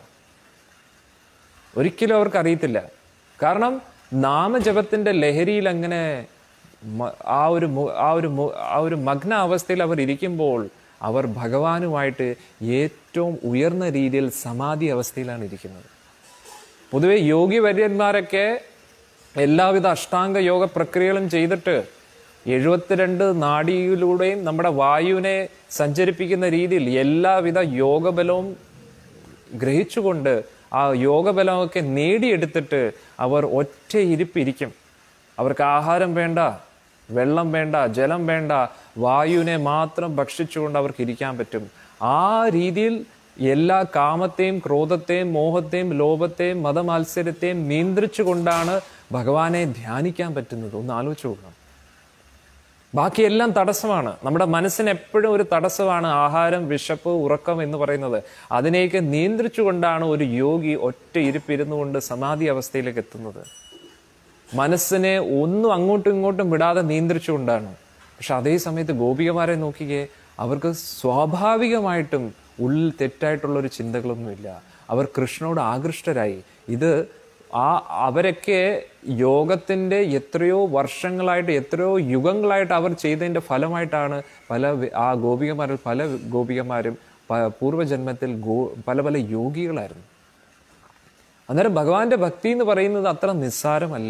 ഒരിക്കലും അവർക്ക് അറിയത്തില്ല കാരണം നാമജപത്തിന്റെ ലഹരിയിൽ അങ്ങനെ മ- ആ ഒരു മു- ആ ഒരു മു- ആ ഒരു മഗ്ന അവസ്ഥയിൽ അവർ ഇരിക്കുമ്പോൾ അവർ ഭഗവാനുമായിട്ട് ഏറ്റവും ഉയർന്ന രീതിയിൽ സമാധി അവസ്ഥയിലാണ് ഇരിക്കുന്നത് പൊതുവെ യോഗി വര്യന്മാരൊക്കെ എല്ലാവിധ അഷ്ടാംഗ യോഗ പ്രക്രിയകളും ചെയ്തിട്ട് എഴുപത്തിരണ്ട് നാഡിയിലൂടെയും നമ്മുടെ വായുവിനെ സഞ്ചരിപ്പിക്കുന്ന രീതിയിൽ എല്ലാവിധ യോഗബലവും ഗ്രഹിച്ചുകൊണ്ട് ആ യോഗബലമൊക്കെ നേടിയെടുത്തിട്ട് അവർ ഒറ്റ ഇരിപ്പിരിക്കും അവർക്ക് ആഹാരം വേണ്ട വെള്ളം വേണ്ട ജലം വേണ്ട വായുവിനെ മാത്രം ഭക്ഷിച്ചുകൊണ്ട് അവർക്ക് ഇരിക്കാൻ പറ്റും ആ രീതിയിൽ എല്ലാ കാമത്തെയും ക്രോധത്തെയും മോഹത്തെയും ലോഭത്തെയും മതമാത്സര്യത്തെയും നിയന്ത്രിച്ചുകൊണ്ടാണ് ഭഗവാനെ ധ്യാനിക്കാൻ പറ്റുന്നത് ഒന്ന് ആലോചിച്ച് നോക്കണം ബാക്കിയെല്ലാം തടസ്സമാണ് നമ്മുടെ മനസ്സിന് എപ്പോഴും ഒരു തടസ്സമാണ് ആഹാരം വിശപ്പ് ഉറക്കം എന്ന് പറയുന്നത് അതിനെയൊക്കെ നിയന്ത്രിച്ചുകൊണ്ടാണ് ഒരു യോഗി ഒറ്റ ഇരിപ്പിരുന്നു കൊണ്ട് സമാധി അവസ്ഥയിലേക്ക് എത്തുന്നത് മനസ്സിനെ ഒന്നും അങ്ങോട്ടും ഇങ്ങോട്ടും വിടാതെ നിയന്ത്രിച്ചുകൊണ്ടാണ് പക്ഷെ അതേ സമയത്ത് ഗോപികമാരെ നോക്കിക്കേ അവർക്ക് സ്വാഭാവികമായിട്ടും ഉള്ളിൽ തെറ്റായിട്ടുള്ള ഒരു ചിന്തകളൊന്നുമില്ല അവർ കൃഷ്ണനോട് ആകൃഷ്ടരായി ഇത് ആ അവരൊക്കെ യോഗത്തിന്റെ എത്രയോ വർഷങ്ങളായിട്ട് എത്രയോ യുഗങ്ങളായിട്ട് അവർ ചെയ്തതിന്റെ ഫലമായിട്ടാണ് പല വി- ആ ഗോപികമാരിൽ പല ഗോപികമാരും പ- പൂർവ്വജന്മത്തിൽ ഗോ പല പല യോഗികളായിരുന്നു അന്നേരം ഭഗവാന്റെ ഭക്തി എന്ന് പറയുന്നത് അത്ര നിസ്സാരമല്ല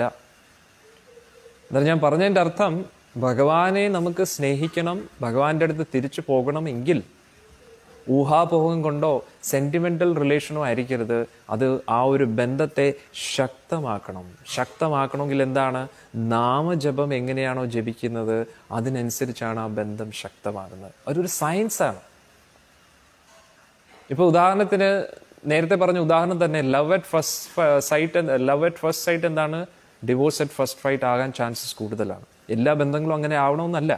അന്നേരം ഞാൻ പറഞ്ഞതിൻ്റെ അർത്ഥം ഭഗവാനെ നമുക്ക് സ്നേഹിക്കണം ഭഗവാന്റെ അടുത്ത് തിരിച്ചു പോകണമെങ്കിൽ ഊഹാപോഹം കൊണ്ടോ സെന്റിമെന്റൽ റിലേഷനോ ആയിരിക്കരുത് അത് ആ ഒരു ബന്ധത്തെ ശക്തമാക്കണം ശക്തമാക്കണമെങ്കിൽ എന്താണ് നാമജപം എങ്ങനെയാണോ ജപിക്കുന്നത് അതിനനുസരിച്ചാണ് ആ ബന്ധം ശക്തമാകുന്നത് അതൊരു സയൻസാണ് ഇപ്പൊ ഉദാഹരണത്തിന് നേരത്തെ പറഞ്ഞ ഉദാഹരണം തന്നെ love at first sight love at first sight എന്താണ് ഡിവോഴ്സ് അറ്റ് ഫസ്റ്റ് ഫൈറ്റ് ആകാൻ ചാൻസസ് കൂടുതലാണ് എല്ലാ ബന്ധങ്ങളും അങ്ങനെ ആവണമെന്നല്ല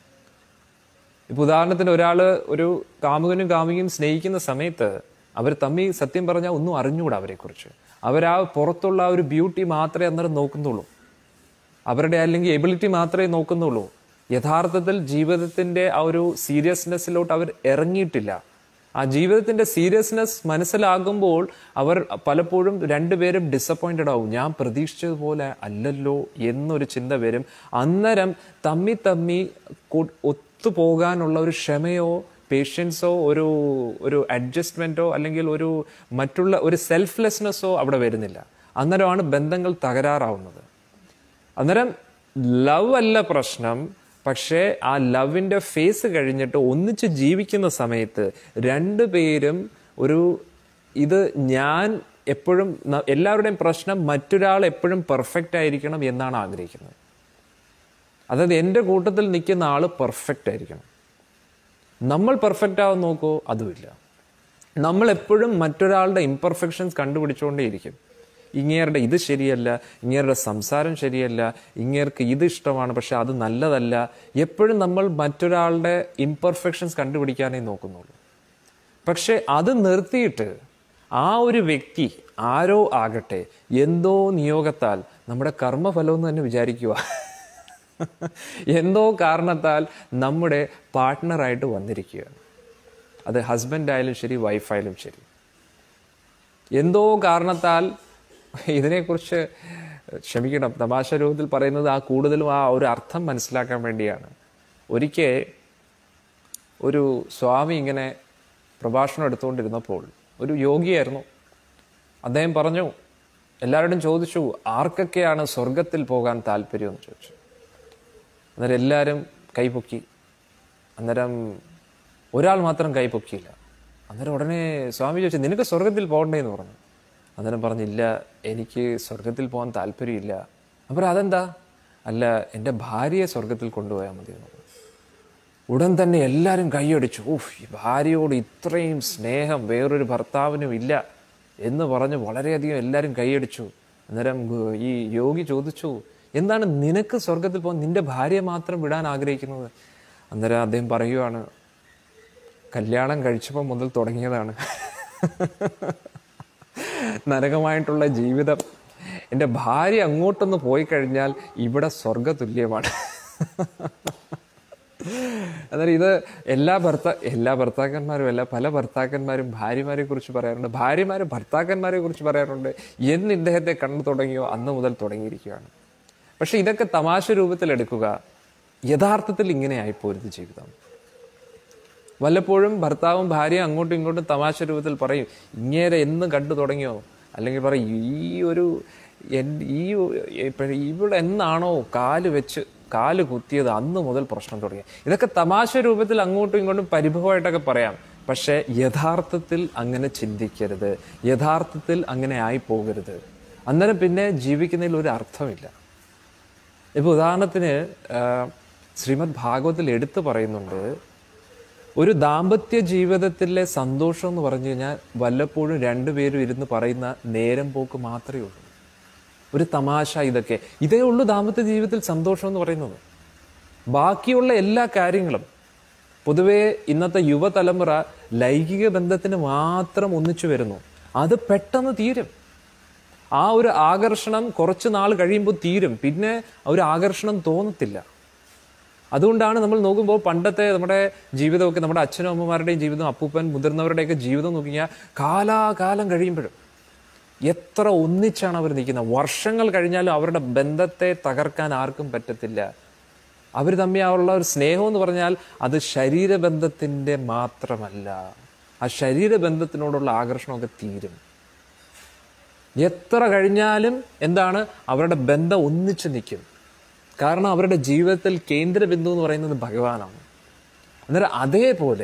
ഇപ്പൊ ഉദാഹരണത്തിന് ഒരാള് ഒരു കാമുകനും കാമുകയും സ്നേഹിക്കുന്ന സമയത്ത് അവർ തമ്മി സത്യം പറഞ്ഞാൽ ഒന്നും അറിഞ്ഞുകൂടാ അവരെക്കുറിച്ച് അവരാ പുറത്തുള്ള ആ ഒരു ബ്യൂട്ടി മാത്രമേ അന്നേരം നോക്കുന്നുള്ളൂ അവരുടെ അല്ലെങ്കിൽ എബിലിറ്റി മാത്രമേ നോക്കുന്നുള്ളൂ യഥാർത്ഥത്തിൽ ജീവിതത്തിന്റെ ആ ഒരു സീരിയസ്നെസ്സിലോട്ട് അവർ ഇറങ്ങിയിട്ടില്ല ആ ജീവിതത്തിന്റെ സീരിയസ്നെസ് മനസ്സിലാകുമ്പോൾ അവർ പലപ്പോഴും രണ്ടുപേരും ഡിസപ്പോയിന്റഡ് ആവും ഞാൻ പ്രതീക്ഷിച്ചതുപോലെ അല്ലല്ലോ എന്നൊരു ചിന്ത വരും അന്നേരം തമ്മി തമ്മി കൊ- ഒത്തുപോകാനുള്ള ഒരു ക്ഷമയോ പേഷ്യൻസോ ഒരു ഒരു അഡ്ജസ്റ്റ്മെന്റോ അല്ലെങ്കിൽ ഒരു മറ്റുള്ള ഒരു സെൽഫ്ലെസ്നെസ്സോ അവിടെ വരുന്നില്ല അന്നേരമാണ് ബന്ധങ്ങൾ തകരാറാവുന്നത് അന്നേരം ലവ് അല്ല പ്രശ്നം പക്ഷേ ആ ലവിന്റെ ഫേസ് കഴിഞ്ഞിട്ട് ഒന്നിച്ച് ജീവിക്കുന്ന സമയത്ത് രണ്ടുപേരും ഒരു ഇത് ഞാൻ എപ്പോഴും ന- എല്ലാവരുടെയും പ്രശ്നം മറ്റൊരാൾ എപ്പോഴും പെർഫെക്റ്റ് ആയിരിക്കണം എന്നാണ് ആഗ്രഹിക്കുന്നത് അതായത് എൻ്റെ കൂട്ടത്തിൽ നിൽക്കുന്ന ആൾ പെർഫെക്റ്റ് ആയിരിക്കണം നമ്മൾ പെർഫെക്റ്റ് ആവാൻ നോക്കോ അതുമില്ല നമ്മൾ എപ്പോഴും മറ്റൊരാളുടെ ഇംപെർഫെക്ഷൻസ് കണ്ടുപിടിച്ചുകൊണ്ടേയിരിക്കും ഇങ്ങേരുടെ ഇത് ശരിയല്ല ഇങ്ങേരുടെ സംസാരം ശരിയല്ല ഇങ്ങേർക്ക് ഇത് ഇഷ്ടമാണ് പക്ഷെ അത് നല്ലതല്ല എപ്പോഴും നമ്മൾ മറ്റൊരാളുടെ ഇംപെർഫെക്ഷൻസ് കണ്ടുപിടിക്കാനേ നോക്കുന്നുള്ളൂ പക്ഷെ അത് നിർത്തിയിട്ട് ആ ഒരു വ്യക്തി ആരോ ആകട്ടെ എന്തോ നിയോഗത്താൽ നമ്മുടെ കർമ്മഫലം എന്ന് തന്നെ വിചാരിക്കുക എന്തോ കാരണത്താൽ നമ്മുടെ പാർട്ട്ണറായിട്ട് വന്നിരിക്കുകയാണ് അത് ഹസ്ബൻഡ് ആയാലും ശരി വൈഫായാലും ശരി എന്തോ കാരണത്താൽ ഇതിനെക്കുറിച്ച് ക്ഷമിക്കണം തമാശ രൂപത്തിൽ പറയുന്നത് ആ കൂടുതലും ആ ഒരു അർത്ഥം മനസ്സിലാക്കാൻ വേണ്ടിയാണ് ഒരിക്കൽ ഒരു സ്വാമി ഇങ്ങനെ പ്രഭാഷണം എടുത്തുകൊണ്ടിരുന്നപ്പോൾ ഒരു യോഗിയായിരുന്നു അദ്ദേഹം പറഞ്ഞു എല്ലാവരോടും ചോദിച്ചു ആർക്കൊക്കെയാണ് സ്വർഗത്തിൽ പോകാൻ താല്പര്യം എന്ന് ചോദിച്ചു അന്നേരം എല്ലാവരും കൈപൊക്കി അന്നേരം ഒരാൾ മാത്രം കൈപൊക്കിയില്ല അന്നേരം ഉടനെ സ്വാമി ചോദിച്ചു നിനക്ക് സ്വർഗത്തിൽ പോകണ്ടേ എന്ന് പറഞ്ഞു അന്നേരം പറഞ്ഞില്ല എനിക്ക് സ്വർഗത്തിൽ പോകാൻ താല്പര്യമില്ല അപ്പോൾ അതെന്താ അല്ല എൻ്റെ ഭാര്യയെ സ്വർഗത്തിൽ കൊണ്ടുപോയാൽ മതി എന്ന് പറഞ്ഞു ഉടൻ തന്നെ എല്ലാവരും കൈയടിച്ചു ഊഫ് ഈ ഭാര്യയോട് ഇത്രയും സ്നേഹം വേറൊരു ഭർത്താവിനും ഇല്ല എന്ന് പറഞ്ഞ് വളരെയധികം എല്ലാവരും കൈയടിച്ചു അന്നേരം ഗു- ഈ യോഗി ചോദിച്ചു എന്താണ് നിനക്ക് സ്വർഗത്തിൽ പോകാൻ നിന്റെ ഭാര്യയെ മാത്രം വിടാൻ ആഗ്രഹിക്കുന്നത് അന്നേരം അദ്ദേഹം പറയുകയാണ് കല്യാണം കഴിച്ചപ്പോൾ മുതൽ തുടങ്ങിയതാണ് നരകമായിട്ടുള്ള ജീവിതം എൻ്റെ ഭാര്യ അങ്ങോട്ടൊന്ന് പോയി കഴിഞ്ഞാൽ ഇവിടെ സ്വർഗതുല്യമാണ് അന്നേരം ഇത് എല്ലാ ഭർത്ത എല്ലാ ഭർത്താക്കന്മാരും അല്ല പല ഭർത്താക്കന്മാരും ഭാര്യമാരെ കുറിച്ച് പറയാറുണ്ട് ഭാര്യമാര് ഭർത്താക്കന്മാരെ കുറിച്ച് പറയാറുണ്ട് എന്ന് ഇദ്ദേഹത്തെ കണ്ടു തുടങ്ങിയോ അന്ന് മുതൽ തുടങ്ങിയിരിക്കുകയാണ് പക്ഷെ ഇതൊക്കെ തമാശ രൂപത്തിൽ എടുക്കുക യഥാർത്ഥത്തിൽ ഇങ്ങനെ ആയിപ്പോരുത് ജീവിതം വല്ലപ്പോഴും ഭർത്താവും ഭാര്യയും അങ്ങോട്ടും ഇങ്ങോട്ടും തമാശ രൂപത്തിൽ പറയും ഇങ്ങേരെ എന്ന് കണ്ടു തുടങ്ങിയോ അല്ലെങ്കിൽ പറയും ഈ ഒരു എൻ- ഈ ഇപ്പ- ഇവിടെ എന്നാണോ കാല് വെച്ച് കാല് കുത്തിയത് അന്ന് മുതൽ പ്രശ്നം തുടങ്ങി ഇതൊക്കെ തമാശ രൂപത്തിൽ അങ്ങോട്ടും ഇങ്ങോട്ടും പരിഭവമായിട്ടൊക്കെ പറയാം പക്ഷെ യഥാർത്ഥത്തിൽ അങ്ങനെ ചിന്തിക്കരുത് യഥാർത്ഥത്തിൽ അങ്ങനെ ആയി പോകരുത് അന്നേരം പിന്നെ ജീവിക്കുന്നതിൽ ഒരു അർത്ഥമില്ല ഇപ്പൊ ഉദാഹരണത്തിന് ആ, ശ്രീമദ് ഭാഗവത്തിൽ എടുത്തു പറയുന്നുണ്ട് ഒരു ദാമ്പത്യ ജീവിതത്തിലെ സന്തോഷം എന്ന് പറഞ്ഞു കഴിഞ്ഞാൽ വല്ലപ്പോഴും രണ്ടുപേരും ഇരുന്ന് പറയുന്ന നേരം പോക്ക് മാത്രമേ ഉള്ളൂ ഒരു തമാശ ഇതൊക്കെ ഇതേ ഉള്ളൂ ദാമ്പത്യ ജീവിതത്തിൽ സന്തോഷം എന്ന് പറയുന്നത് ബാക്കിയുള്ള എല്ലാ കാര്യങ്ങളും പൊതുവെ ഇന്നത്തെ യുവതലമുറ ലൈംഗിക ബന്ധത്തിന് മാത്രം ഒന്നിച്ചു വരുന്നു അത് പെട്ടെന്ന് തീരും ആ ഒരു ആകർഷണം കുറച്ച് നാൾ കഴിയുമ്പോൾ തീരും പിന്നെ ആ ഒരു ആകർഷണം തോന്നത്തില്ല അതുകൊണ്ടാണ് നമ്മൾ നോക്കുമ്പോൾ പണ്ടത്തെ നമ്മുടെ ജീവിതമൊക്കെ നമ്മുടെ അച്ഛനും അമ്മമാരുടെയും ജീവിതം അപ്പൂപ്പൻ മുതിർന്നവരുടെയൊക്കെ ജീവിതം നോക്കിയാൽ കാലാകാലം കഴിയുമ്പോഴും എത്ര ഒന്നിച്ചാണ് അവർ നിൽക്കുന്നത് വർഷങ്ങൾ കഴിഞ്ഞാലും അവരുടെ ബന്ധത്തെ തകർക്കാൻ ആർക്കും പറ്റത്തില്ല അവർ തമ്മിലുള്ള ഒരു സ്നേഹം എന്ന് പറഞ്ഞാൽ അത് ശരീരബന്ധത്തിന്റെ മാത്രമല്ല ആ ശരീരബന്ധത്തിനോടുള്ള ആകർഷണമൊക്കെ തീരും എത്ര കഴിഞ്ഞാലും എന്താണ് അവരുടെ ബന്ധം ഒന്നിച്ചു നിൽക്കും കാരണം അവരുടെ ജീവിതത്തിൽ കേന്ദ്രബിന്ദു എന്ന് പറയുന്നത് ഭഗവാനാണ് അന്നേരം അതേപോലെ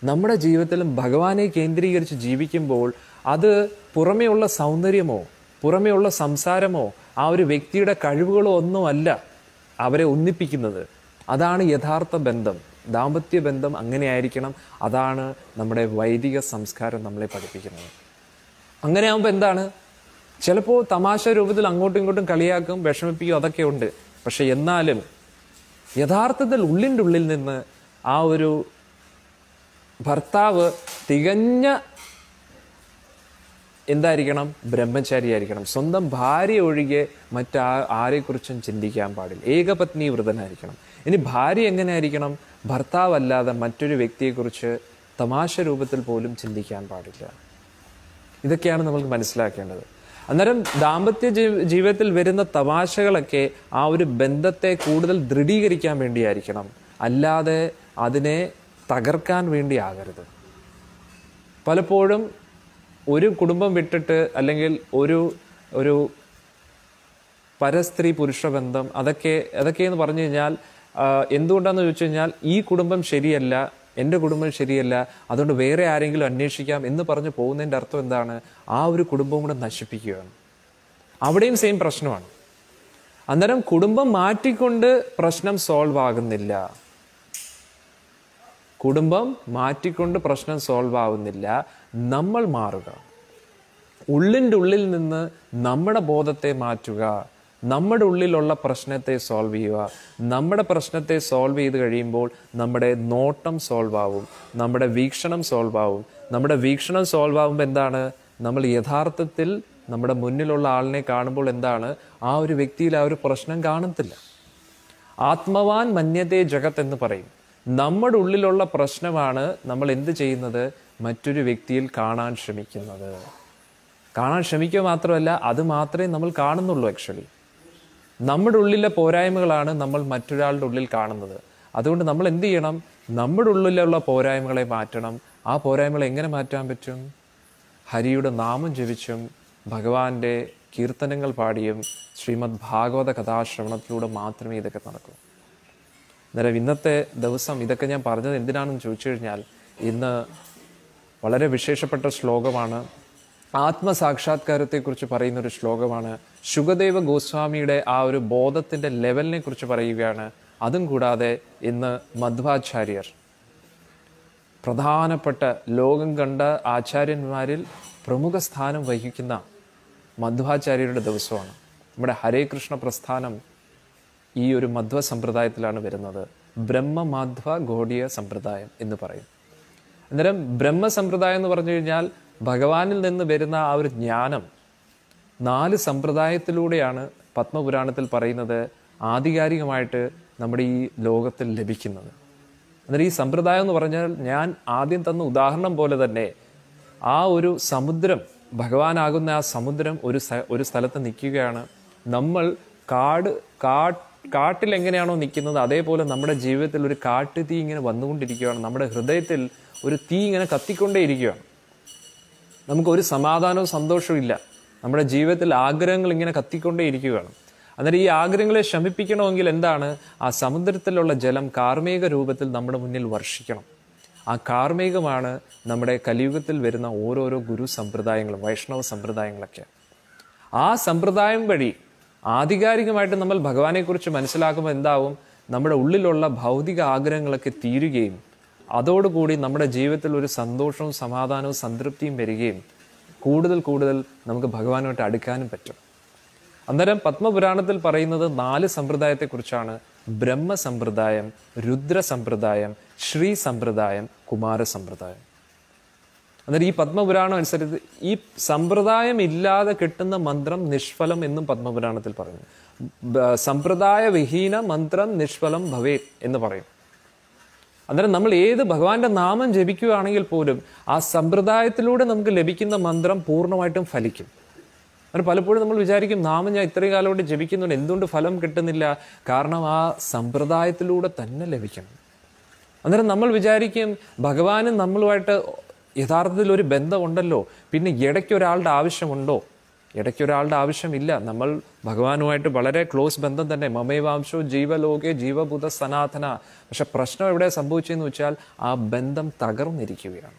നമ്മുടെ ജീവിതത്തിലും ഭഗവാനെ കേന്ദ്രീകരിച്ച് ജീവിക്കുമ്പോൾ അത് പുറമേയുള്ള സൗന്ദര്യമോ പുറമേയുള്ള സംസാരമോ ആ ഒരു വ്യക്തിയുടെ കഴിവുകളോ ഒന്നുമല്ല അവരെ ഒന്നിപ്പിക്കുന്നത് അതാണ് യഥാർത്ഥ ബന്ധം ദാമ്പത്യ ബന്ധം അങ്ങനെയായിരിക്കണം അതാണ് നമ്മുടെ വൈദിക സംസ്കാരം നമ്മളെ പഠിപ്പിക്കുന്നത് അങ്ങനെ ആകുമ്പോൾ എന്താണ് ചിലപ്പോൾ തമാശ രൂപത്തിൽ അങ്ങോട്ടും ഇങ്ങോട്ടും കളിയാക്കും വിഷമിപ്പിക്കും അതൊക്കെ ഉണ്ട് പക്ഷെ എന്നാലും യഥാർത്ഥത്തിൽ ഉള്ളിൻ്റെ ഉള്ളിൽ നിന്ന് ആ ഒരു ഭർത്താവ് തികഞ്ഞ എന്തായിരിക്കണം ബ്രഹ്മചാരിയായിരിക്കണം സ്വന്തം ഭാര്യ ഒഴികെ മറ്റാ ആരെക്കുറിച്ചും ചിന്തിക്കാൻ പാടില്ല ഏകപത്നി വ്രതനായിരിക്കണം ഇനി ഭാര്യ എങ്ങനെയായിരിക്കണം ഭർത്താവല്ലാതെ മറ്റൊരു വ്യക്തിയെക്കുറിച്ച് തമാശ രൂപത്തിൽ പോലും ചിന്തിക്കാൻ പാടില്ല ഇതൊക്കെയാണ് നമുക്ക് മനസ്സിലാക്കേണ്ടത് അന്നേരം ദാമ്പത്യ ജീ- ജീവിതത്തിൽ വരുന്ന തമാശകളൊക്കെ ആ ഒരു ബന്ധത്തെ കൂടുതൽ ദൃഢീകരിക്കാൻ വേണ്ടിയായിരിക്കണം അല്ലാതെ അതിനെ തകർക്കാൻ വേണ്ടി ആകരുത് പലപ്പോഴും ഒരു കുടുംബം വിട്ടിട്ട് അല്ലെങ്കിൽ ഒരു ഒരു പരസ്ത്രീ പുരുഷ ബന്ധം അതൊക്കെ അതൊക്കെ എന്ന് പറഞ്ഞു കഴിഞ്ഞാൽ ആ, എന്തുകൊണ്ടാന്ന് ചോദിച്ചു കഴിഞ്ഞാൽ ഈ കുടുംബം ശരിയല്ല എൻ്റെ കുടുംബം ശരിയല്ല അതുകൊണ്ട് വേറെ ആരെങ്കിലും അന്വേഷിക്കാം എന്ന് പറഞ്ഞ് പോകുന്നതിൻ്റെ അർത്ഥം എന്താണ് ആ ഒരു കുടുംബം കൂടെ നശിപ്പിക്കുകയാണ് അവിടെയും സെയിം പ്രശ്നമാണ് അന്നേരം കുടുംബം മാറ്റിക്കൊണ്ട് പ്രശ്നം സോൾവ് ആകുന്നില്ല കുടുംബം മാറ്റിക്കൊണ്ട് പ്രശ്നം സോൾവ് ആവുന്നില്ല നമ്മൾ മാറുക ഉള്ളിൻ്റെ ഉള്ളിൽ നിന്ന് നമ്മുടെ ബോധത്തെ മാറ്റുക നമ്മുടെ ഉള്ളിലുള്ള പ്രശ്നത്തെ സോൾവ് ചെയ്യുക നമ്മുടെ പ്രശ്നത്തെ സോൾവ് ചെയ്ത് കഴിയുമ്പോൾ നമ്മുടെ നോട്ടം സോൾവ് ആവും നമ്മുടെ വീക്ഷണം സോൾവ് ആവും നമ്മുടെ വീക്ഷണം സോൾവ് ആവുമ്പോൾ എന്താണ് നമ്മൾ യഥാർത്ഥത്തിൽ നമ്മുടെ മുന്നിലുള്ള ആളിനെ കാണുമ്പോൾ എന്താണ് ആ ഒരു വ്യക്തിയിൽ ആ ഒരു പ്രശ്നം കാണത്തില്ല ആത്മവാൻ മന്യതേ ജഗത്ത് എന്ന് പറയും നമ്മുടെ ഉള്ളിലുള്ള പ്രശ്നമാണ് നമ്മൾ എന്ത് ചെയ്യുന്നത് മറ്റൊരു വ്യക്തിയിൽ കാണാൻ ശ്രമിക്കുന്നത് കാണാൻ ശ്രമിക്കുക മാത്രമല്ല അത് മാത്രമേ നമ്മൾ കാണുന്നുള്ളൂ ആക്ച്വലി നമ്മുടെ ഉള്ളിലെ പോരായ്മകളാണ് നമ്മൾ മറ്റൊരാളുടെ ഉള്ളിൽ കാണുന്നത് അതുകൊണ്ട് നമ്മൾ എന്ത് ചെയ്യണം നമ്മുടെ ഉള്ളിലുള്ള പോരായ്മകളെ മാറ്റണം ആ പോരായ്മകളെ എങ്ങനെ മാറ്റാൻ പറ്റും ഹരിയുടെ നാമം ജപിച്ചും ഭഗവാന്റെ കീർത്തനങ്ങൾ പാടിയും ശ്രീമദ് ഭാഗവത കഥാശ്രവണത്തിലൂടെ മാത്രമേ ഇതൊക്കെ നടക്കൂ അന്നേരം ഇന്നത്തെ ദിവസം ഇതൊക്കെ ഞാൻ പറഞ്ഞത് എന്തിനാണെന്ന് ചോദിച്ചു കഴിഞ്ഞാൽ ഇന്ന് വളരെ വിശേഷപ്പെട്ട ശ്ലോകമാണ് ആത്മസാക്ഷാത്കാരത്തെക്കുറിച്ച് പറയുന്ന ഒരു ശ്ലോകമാണ് ശുഗദേവ ഗോസ്വാമിയുടെ ആ ഒരു ബോധത്തിന്റെ ലെവലിനെ കുറിച്ച് പറയുകയാണ് അതും കൂടാതെ ഇന്ന് മധ്വാചാര്യർ പ്രധാനപ്പെട്ട ലോകം കണ്ട ആചാര്യന്മാരിൽ പ്രമുഖ സ്ഥാനം വഹിക്കുന്ന മധ്വാചാര്യരുടെ ദിവസമാണ് നമ്മുടെ ഹരേ കൃഷ്ണ പ്രസ്ഥാനം ഈ ഒരു മധ്വ സമ്പ്രദായത്തിലാണ് വരുന്നത് ബ്രഹ്മമാധ്വ ഗോഡിയ സമ്പ്രദായം എന്ന് പറയും അന്നേരം ബ്രഹ്മ സമ്പ്രദായം എന്ന് പറഞ്ഞു കഴിഞ്ഞാൽ ഭഗവാനിൽ നിന്ന് വരുന്ന ആ ഒരു ജ്ഞാനം നാല് സമ്പ്രദായത്തിലൂടെയാണ് പത്മപുരാണത്തിൽ പറയുന്നത് ആധികാരികമായിട്ട് നമ്മുടെ ഈ ലോകത്തിൽ ലഭിക്കുന്നത് അന്നേരം ഈ സമ്പ്രദായം എന്ന് പറഞ്ഞാൽ ഞാൻ ആദ്യം തന്ന ഉദാഹരണം പോലെ തന്നെ ആ ഒരു സമുദ്രം ഭഗവാനാകുന്ന ആ സമുദ്രം ഒരു സ- ഒരു സ്ഥലത്ത് നിൽക്കുകയാണ് നമ്മൾ കാട് കാ കാട്ടിൽ എങ്ങനെയാണോ നിൽക്കുന്നത് അതേപോലെ നമ്മുടെ ജീവിതത്തിൽ ഒരു കാട്ടുതീ ഇങ്ങനെ വന്നുകൊണ്ടിരിക്കുകയാണ് നമ്മുടെ ഹൃദയത്തിൽ ഒരു തീ ഇങ്ങനെ കത്തിക്കൊണ്ടേയിരിക്കുകയാണ് നമുക്ക് ഒരു സമാധാനവും സന്തോഷവും ഇല്ല നമ്മുടെ ജീവിതത്തിൽ ആഗ്രഹങ്ങൾ ഇങ്ങനെ കത്തിക്കൊണ്ടേ ഇരിക്കുകയാണ് അന്നേരം ഈ ആഗ്രഹങ്ങളെ ശമിപ്പിക്കണമെങ്കിൽ എന്താണ് ആ സമുദ്രത്തിലുള്ള ജലം കാർമേക രൂപത്തിൽ നമ്മുടെ മുന്നിൽ വർഷിക്കണം ആ കാർമേകമാണ് നമ്മുടെ കലിയുഗത്തിൽ വരുന്ന ഓരോരോ ഗുരു സമ്പ്രദായങ്ങളും വൈഷ്ണവ സമ്പ്രദായങ്ങളൊക്കെ ആ സമ്പ്രദായം വഴി ആധികാരികമായിട്ട് നമ്മൾ ഭഗവാനെക്കുറിച്ച് മനസ്സിലാക്കുമ്പോൾ എന്താവും നമ്മുടെ ഉള്ളിലുള്ള ഭൗതിക ആഗ്രഹങ്ങളൊക്കെ തീരുകയും അതോടുകൂടി നമ്മുടെ ജീവിതത്തിൽ ഒരു സന്തോഷവും സമാധാനവും സംതൃപ്തിയും വരികയും കൂടുതൽ കൂടുതൽ നമുക്ക് ഭഗവാനുമായിട്ട് അടുക്കാനും പറ്റും അന്നേരം പത്മപുരാണത്തിൽ പറയുന്നത് നാല് സമ്പ്രദായത്തെക്കുറിച്ചാണ് ബ്രഹ്മ സമ്പ്രദായം രുദ്ര സമ്പ്രദായം ശ്രീ സമ്പ്രദായം കുമാര സമ്പ്രദായം അന്നേരം ഈ പത്മപുരാണം അനുസരിച്ച് ഈ സമ്പ്രദായം ഇല്ലാതെ കിട്ടുന്ന മന്ത്രം നിഷ്ഫലം എന്നും പത്മപുരാണത്തിൽ പറയുന്നു ബ- സമ്പ്രദായ വിഹീന മന്ത്രം നിഷ്ഫലം ഭവേ എന്ന് പറയും അന്നേരം നമ്മൾ ഏത് ഭഗവാന്റെ നാമം ജപിക്കുകയാണെങ്കിൽ പോലും ആ സമ്പ്രദായത്തിലൂടെ നമുക്ക് ലഭിക്കുന്ന മന്ത്രം പൂർണ്ണമായിട്ടും ഫലിക്കും അങ്ങനെ പലപ്പോഴും നമ്മൾ വിചാരിക്കും നാമം ഞാൻ ഇത്രയും കാലം കൊണ്ട് ജപിക്കുന്നുണ്ട് എന്തുകൊണ്ട് ഫലം കിട്ടുന്നില്ല കാരണം ആ സമ്പ്രദായത്തിലൂടെ തന്നെ ലഭിക്കണം അന്നേരം നമ്മൾ വിചാരിക്കും ഭഗവാനും നമ്മളുമായിട്ട് യഥാർത്ഥത്തിൽ ഒരു ബന്ധമുണ്ടല്ലോ പിന്നെ ഇടയ്ക്ക് ഒരാളുടെ ആവശ്യമുണ്ടോ ഇടയ്ക്ക് ഒരാളുടെ ആവശ്യമില്ല നമ്മൾ ഭഗവാനുമായിട്ട് വളരെ ക്ലോസ് ബന്ധം തന്നെ മമേവാംശോ ജീവലോകെ ജീവഭൂത സനാതന പക്ഷെ പ്രശ്നം എവിടെ സംഭവിച്ചതെന്ന് വെച്ചാൽ ആ ബന്ധം തകർന്നിരിക്കുകയാണ്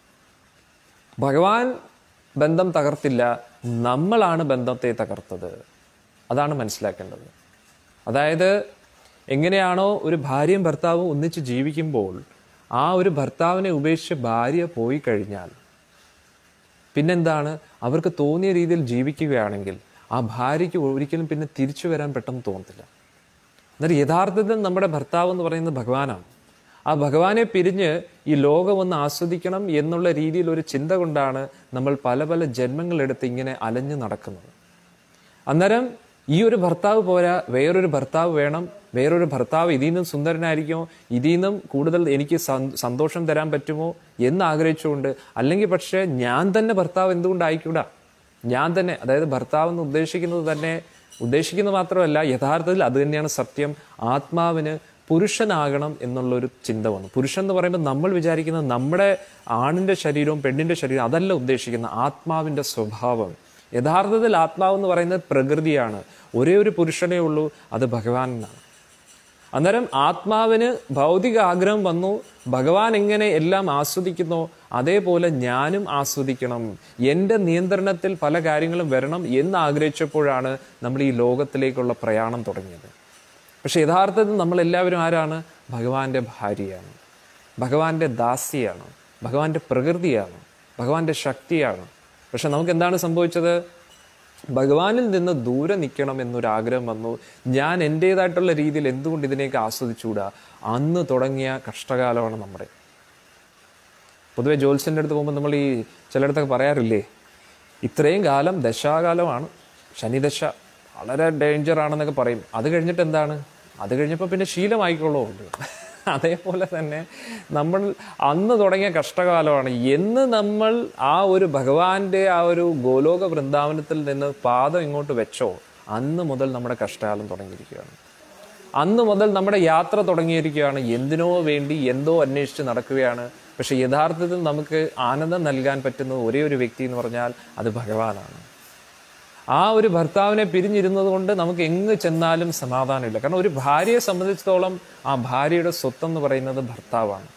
ഭഗവാൻ ബന്ധം തകർത്തില്ല നമ്മളാണ് ബന്ധത്തെ തകർത്തത് അതാണ് മനസ്സിലാക്കേണ്ടത് അതായത് എങ്ങനെയാണോ ഒരു ഭാര്യയും ഭർത്താവും ഒന്നിച്ച് ജീവിക്കുമ്പോൾ ആ ഒരു ഭർത്താവിനെ ഉപേക്ഷിച്ച് ഭാര്യ പോയി കഴിഞ്ഞാൽ പിന്നെന്താണ് അവർക്ക് തോന്നിയ രീതിയിൽ ജീവിക്കുകയാണെങ്കിൽ ആ ഭാര്യയ്ക്ക് ഒരിക്കലും പിന്നെ തിരിച്ചു വരാൻ പെട്ടെന്ന് തോന്നത്തില്ല എന്നാൽ യഥാർത്ഥത്തിൽ നമ്മുടെ ഭർത്താവ് എന്ന് പറയുന്നത് ഭഗവാനാണ് ആ ഭഗവാനെ പിരിഞ്ഞ് ഈ ലോകം ഒന്ന് ആസ്വദിക്കണം എന്നുള്ള രീതിയിൽ ഒരു ചിന്ത കൊണ്ടാണ് നമ്മൾ പല പല ജന്മങ്ങളെടുത്ത് ഇങ്ങനെ അലഞ്ഞു നടക്കുന്നത് അന്നേരം ഈ ഒരു ഭർത്താവ് പോരാ വേറൊരു ഭർത്താവ് വേണം വേറൊരു ഭർത്താവ് ഇതിൽ നിന്നും സുന്ദരനായിരിക്കുമോ ഇതിൽ നിന്നും കൂടുതൽ എനിക്ക് സന്- സന്തോഷം തരാൻ പറ്റുമോ എന്ന് ആഗ്രഹിച്ചുകൊണ്ട് അല്ലെങ്കിൽ പക്ഷേ ഞാൻ തന്നെ ഭർത്താവ് എന്തുകൊണ്ടായിക്കൂടാ ഞാൻ തന്നെ അതായത് ഭർത്താവ് എന്ന് ഉദ്ദേശിക്കുന്നത് തന്നെ ഉദ്ദേശിക്കുന്നത് മാത്രമല്ല യഥാർത്ഥത്തിൽ അത് തന്നെയാണ് സത്യം ആത്മാവിന് പുരുഷനാകണം എന്നുള്ളൊരു ചിന്ത വന്നു പുരുഷൻ എന്ന് പറയുമ്പോൾ നമ്മൾ വിചാരിക്കുന്നത് നമ്മുടെ ആണിന്റെ ശരീരവും പെണ്ണിന്റെ ശരീരവും അതല്ല ഉദ്ദേശിക്കുന്ന ആത്മാവിന്റെ സ്വഭാവം യഥാർത്ഥത്തിൽ ആത്മാവ് എന്ന് പറയുന്നത് പ്രകൃതിയാണ് ഒരേ ഒരു പുരുഷനേ ഉള്ളൂ അത് ഭഗവാനാണ് അന്നേരം ആത്മാവിന് ഭൗതിക ആഗ്രഹം വന്നു ഭഗവാൻ എങ്ങനെ എല്ലാം ആസ്വദിക്കുന്നോ അതേപോലെ ഞാനും ആസ്വദിക്കണം എൻ്റെ നിയന്ത്രണത്തിൽ പല കാര്യങ്ങളും വരണം എന്ന് ആഗ്രഹിച്ചപ്പോഴാണ് നമ്മൾ ഈ ലോകത്തിലേക്കുള്ള പ്രയാണം തുടങ്ങിയത് പക്ഷെ യഥാർത്ഥത്തിൽ നമ്മൾ എല്ലാവരും ആരാണ് ഭഗവാന്റെ ഭാര്യയാണ് ഭഗവാന്റെ ദാസിയാണ് ഭഗവാന്റെ പ്രകൃതിയാണ് ഭഗവാന്റെ ശക്തിയാണ് പക്ഷെ നമുക്ക് എന്താണ് സംഭവിച്ചത് ഭഗവാനിൽ നിന്ന് ദൂരെ നിൽക്കണം എന്നൊരു ആഗ്രഹം വന്നു ഞാൻ എൻ്റേതായിട്ടുള്ള രീതിയിൽ എന്തുകൊണ്ട് ഇതിനെയൊക്കെ ആസ്വദിച്ചുകൂടാ അന്ന് തുടങ്ങിയ കഷ്ടകാലമാണ് നമ്മുടെ പൊതുവെ ജോത്സ്യൻ്റെ അടുത്ത് പോകുമ്പോൾ നമ്മൾ ഈ ചിലയിടത്തൊക്കെ പറയാറില്ലേ ഇത്രയും കാലം ദശാകാലമാണ് ശനിദശ വളരെ ഡേഞ്ചർ ആണെന്നൊക്കെ പറയും അത് കഴിഞ്ഞിട്ട് എന്താണ് അത് കഴിഞ്ഞപ്പോൾ പിന്നെ ശീലമായിക്കൊള്ളൂ ഉണ്ട് അതേപോലെ തന്നെ നമ്മൾ അന്ന് തുടങ്ങിയ കഷ്ടകാലമാണ് എന്ന് നമ്മൾ ആ ഒരു ഭഗവാന്റെ ആ ഒരു ഗോലോക വൃന്ദാവനത്തിൽ നിന്ന് പാദം ഇങ്ങോട്ട് വെച്ചോ അന്ന് മുതൽ നമ്മുടെ കഷ്ടകാലം തുടങ്ങിയിരിക്കുകയാണ് അന്ന് മുതൽ നമ്മുടെ യാത്ര തുടങ്ങിയിരിക്കുകയാണ് എന്തിനോ വേണ്ടി എന്തോ അന്വേഷിച്ച് നടക്കുകയാണ് പക്ഷെ യഥാർത്ഥത്തിൽ നമുക്ക് ആനന്ദം നൽകാൻ പറ്റുന്ന ഒരേ ഒരു വ്യക്തി എന്ന് പറഞ്ഞാൽ അത് ഭഗവാനാണ് ആ ഒരു ഭർത്താവിനെ പിരിഞ്ഞിരുന്നത് കൊണ്ട് നമുക്ക് എങ്ങ് ചെന്നാലും സമാധാനമില്ല കാരണം ഒരു ഭാര്യയെ സംബന്ധിച്ചിടത്തോളം ആ ഭാര്യയുടെ സ്വത്തെന്ന് പറയുന്നത് ഭർത്താവാണ്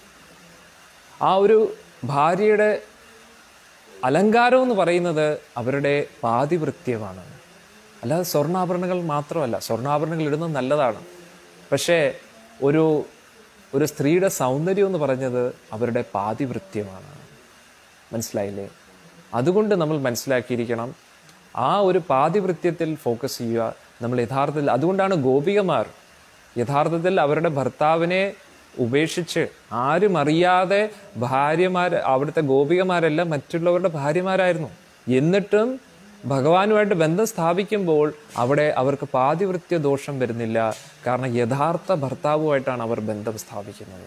ആ ഒരു ഭാര്യയുടെ അലങ്കാരം എന്ന് പറയുന്നത് അവരുടെ പാതിവൃത്യമാണ് അല്ലാതെ സ്വർണ്ണാഭരണങ്ങൾ മാത്രമല്ല സ്വർണ്ണാഭരണങ്ങൾ ഇടുന്നത് നല്ലതാണ് പക്ഷേ ഒരു ഒരു സ്ത്രീയുടെ സൗന്ദര്യം എന്ന് പറഞ്ഞത് അവരുടെ പാതിവൃത്യമാണ് മനസ്സിലായില്ലേ അതുകൊണ്ട് നമ്മൾ മനസ്സിലാക്കിയിരിക്കണം ആ ഒരു പാതിവൃത്യത്തിൽ ഫോക്കസ് ചെയ്യുക നമ്മൾ യഥാർത്ഥത്തിൽ അതുകൊണ്ടാണ് ഗോപികമാർ യഥാർത്ഥത്തിൽ അവരുടെ ഭർത്താവിനെ ഉപേക്ഷിച്ച് ആരും അറിയാതെ ഭാര്യമാർ അവിടുത്തെ ഗോപികമാരെല്ലാം മറ്റുള്ളവരുടെ ഭാര്യമാരായിരുന്നു എന്നിട്ടും ഭഗവാനുമായിട്ട് ബന്ധം സ്ഥാപിക്കുമ്പോൾ അവിടെ അവർക്ക് പാതിവൃത്യ ദോഷം വരുന്നില്ല കാരണം യഥാർത്ഥ ഭർത്താവുമായിട്ടാണ് അവർ ബന്ധം സ്ഥാപിക്കുന്നത്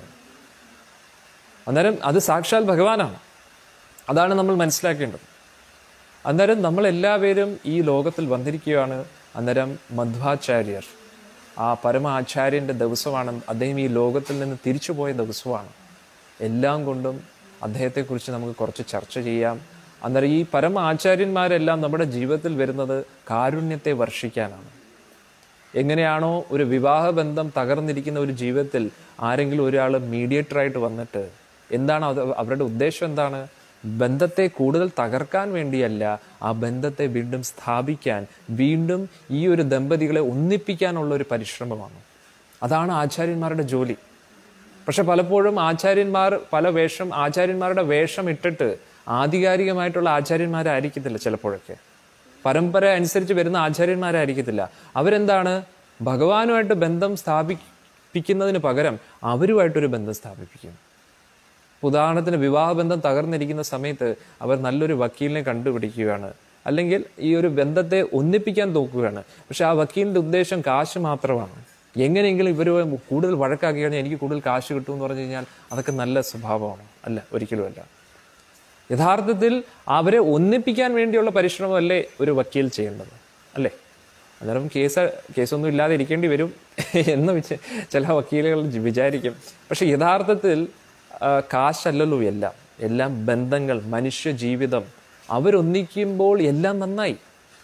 അന്നേരം അത് സാക്ഷാൽ ഭഗവാനാണ് അതാണ് നമ്മൾ മനസ്സിലാക്കേണ്ടത് അന്നേരം നമ്മൾ എല്ലാവരും ഈ ലോകത്തിൽ വന്നിരിക്കുകയാണ് അന്നേരം മധ്വാചാര്യർ ആ പരമ ആചാര്യൻ്റെ ദിവസമാണ് അദ്ദേഹം ഈ ലോകത്തിൽ നിന്ന് തിരിച്ചുപോയ ദിവസമാണ് എല്ലാം കൊണ്ടും അദ്ദേഹത്തെക്കുറിച്ച് നമുക്ക് കുറച്ച് ചർച്ച ചെയ്യാം അന്നേരം ഈ പരമ ആചാര്യന്മാരെല്ലാം നമ്മുടെ ജീവിതത്തിൽ വരുന്നത് കാരുണ്യത്തെ വർഷിക്കാനാണ് എങ്ങനെയാണോ ഒരു വിവാഹബന്ധം തകർന്നിരിക്കുന്ന ഒരു ജീവിതത്തിൽ ആരെങ്കിലും ഒരാൾ മീഡിയേറ്ററായിട്ട് വന്നിട്ട് എന്താണ് അത് അവരുടെ ഉദ്ദേശം എന്താണ് ബന്ധത്തെ കൂടുതൽ തകർക്കാൻ വേണ്ടിയല്ല ആ ബന്ധത്തെ വീണ്ടും സ്ഥാപിക്കാൻ വീണ്ടും ഈ ഒരു ദമ്പതികളെ ഒന്നിപ്പിക്കാനുള്ള ഒരു പരിശ്രമമാണ് അതാണ് ആചാര്യന്മാരുടെ ജോലി പക്ഷെ പലപ്പോഴും ആചാര്യന്മാർ പല വേഷം ആചാര്യന്മാരുടെ വേഷം ഇട്ടിട്ട് ആധികാരികമായിട്ടുള്ള ആചാര്യന്മാരായിരിക്കത്തില്ല ചിലപ്പോഴൊക്കെ പരമ്പര അനുസരിച്ച് വരുന്ന ആചാര്യന്മാരായിരിക്കത്തില്ല അവരെന്താണ് ഭഗവാനുമായിട്ട് ബന്ധം സ്ഥാപിപ്പിക്കുന്നതിന് പകരം അവരുമായിട്ടൊരു ബന്ധം സ്ഥാപിപ്പിക്കും ഉദാഹരണത്തിന് വിവാഹബന്ധം തകർന്നിരിക്കുന്ന സമയത്ത് അവർ നല്ലൊരു വക്കീലിനെ കണ്ടുപിടിക്കുകയാണ് അല്ലെങ്കിൽ ഈ ഒരു ബന്ധത്തെ ഒന്നിപ്പിക്കാൻ നോക്കുകയാണ് പക്ഷെ ആ വക്കീലിന്റെ ഉദ്ദേശം കാശ് മാത്രമാണ് എങ്ങനെയെങ്കിലും ഇവർ കൂടുതൽ വഴക്കാക്കി കഴിഞ്ഞാൽ എനിക്ക് കൂടുതൽ കാശ് കിട്ടും എന്ന് പറഞ്ഞു കഴിഞ്ഞാൽ അതൊക്കെ നല്ല സ്വഭാവമാണ് അല്ല ഒരിക്കലുമല്ല യഥാർത്ഥത്തിൽ അവരെ ഒന്നിപ്പിക്കാൻ വേണ്ടിയുള്ള പരിശ്രമമല്ലേ ഒരു വക്കീൽ ചെയ്യേണ്ടത് അല്ലേ അന്നേരം കേസ് കേസൊന്നും ഇല്ലാതെ ഇരിക്കേണ്ടി വരും എന്ന് വെച്ച് ചില വക്കീലുകൾ വിചാരിക്കും പക്ഷെ യഥാർത്ഥത്തിൽ ആ, കാശല്ലല്ലോ എല്ലാം എല്ലാം ബന്ധങ്ങൾ മനുഷ്യ ജീവിതം അവരൊന്നിക്കുമ്പോൾ എല്ലാം നന്നായി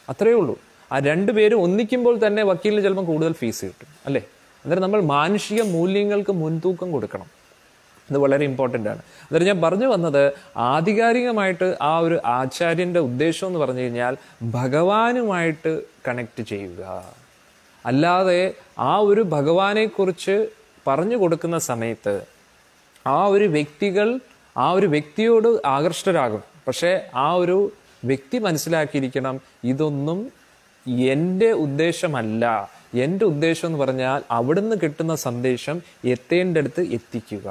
അത്രയേ ഉള്ളൂ ആ രണ്ടുപേരും ഒന്നിക്കുമ്പോൾ തന്നെ വക്കീലിന് ചിലപ്പോൾ കൂടുതൽ ഫീസ് കിട്ടും അല്ലേ അന്നേരം നമ്മൾ മാനുഷിക മൂല്യങ്ങൾക്ക് മുൻതൂക്കം കൊടുക്കണം ഇത് വളരെ ഇമ്പോർട്ടൻ്റ് ആണ് അന്നേരം ഞാൻ പറഞ്ഞു വന്നത് ആധികാരികമായിട്ട് ആ ഒരു ആചാര്യൻ്റെ ഉദ്ദേശം എന്ന് പറഞ്ഞു കഴിഞ്ഞാൽ ഭഗവാനുമായിട്ട് കണക്ട് ചെയ്യുക അല്ലാതെ ആ ഒരു ഭഗവാനെക്കുറിച്ച് പറഞ്ഞു കൊടുക്കുന്ന സമയത്ത് ആ ഒരു വ്യക്തികൾ ആ ഒരു വ്യക്തിയോട് ആകർഷ്ടരാകും പക്ഷേ ആ ഒരു വ്യക്തി മനസ്സിലാക്കിയിരിക്കണം ഇതൊന്നും എൻ്റെ ഉദ്ദേശമല്ല എൻ്റെ ഉദ്ദേശം എന്ന് പറഞ്ഞാൽ അവിടുന്ന് കിട്ടുന്ന സന്ദേശം എത്തേണ്ടടുത്ത് എത്തിക്കുക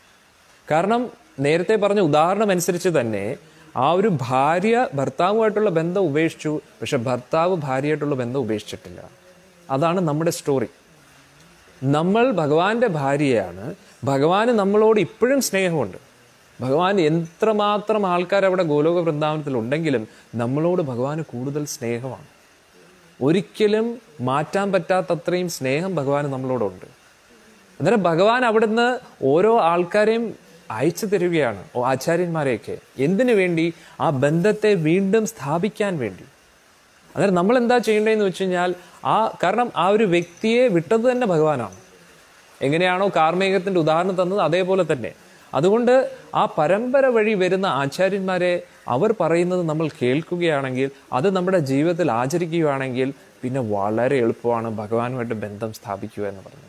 കാരണം നേരത്തെ പറഞ്ഞ ഉദാഹരണം അനുസരിച്ച് തന്നെ ആ ഒരു ഭാര്യ ഭർത്താവുമായിട്ടുള്ള ബന്ധം ഉപേക്ഷിച്ചു പക്ഷെ ഭർത്താവ് ഭാര്യയായിട്ടുള്ള ബന്ധം ഉപേക്ഷിച്ചിട്ടില്ല അതാണ് നമ്മുടെ സ്റ്റോറി നമ്മൾ ഭഗവാന്റെ ഭാര്യയാണ് ഭഗവാന് നമ്മളോട് ഇപ്പോഴും സ്നേഹമുണ്ട് ഭഗവാൻ എത്രമാത്രം ആൾക്കാർ അവിടെ ഗോലോക വൃന്ദാവനത്തിൽ ഉണ്ടെങ്കിലും നമ്മളോട് ഭഗവാന് കൂടുതൽ സ്നേഹമാണ് ഒരിക്കലും മാറ്റാൻ പറ്റാത്തത്രയും സ്നേഹം ഭഗവാന് നമ്മളോടുണ്ട് അന്നേരം ഭഗവാൻ അവിടുന്ന് ഓരോ ആൾക്കാരെയും അയച്ചു തരികയാണ് ഓ ആചാര്യന്മാരെയൊക്കെ എന്തിനു വേണ്ടി ആ ബന്ധത്തെ വീണ്ടും സ്ഥാപിക്കാൻ വേണ്ടി അന്നേരം നമ്മൾ എന്താ ചെയ്യേണ്ടതെന്ന് വെച്ച് കഴിഞ്ഞാൽ ആ കാരണം ആ ഒരു വ്യക്തിയെ വിട്ടത് തന്നെ ഭഗവാനാണ് എങ്ങനെയാണോ കാർമേഘത്തിന്റെ ഉദാഹരണം തന്നത് അതേപോലെ തന്നെ അതുകൊണ്ട് ആ പരമ്പര വഴി വരുന്ന ആചാര്യന്മാരെ അവർ പറയുന്നത് നമ്മൾ കേൾക്കുകയാണെങ്കിൽ അത് നമ്മുടെ ജീവിതത്തിൽ ആചരിക്കുകയാണെങ്കിൽ പിന്നെ വളരെ എളുപ്പമാണ് ഭഗവാനുമായിട്ട് ബന്ധം സ്ഥാപിക്കുക എന്ന് പറയുന്നത്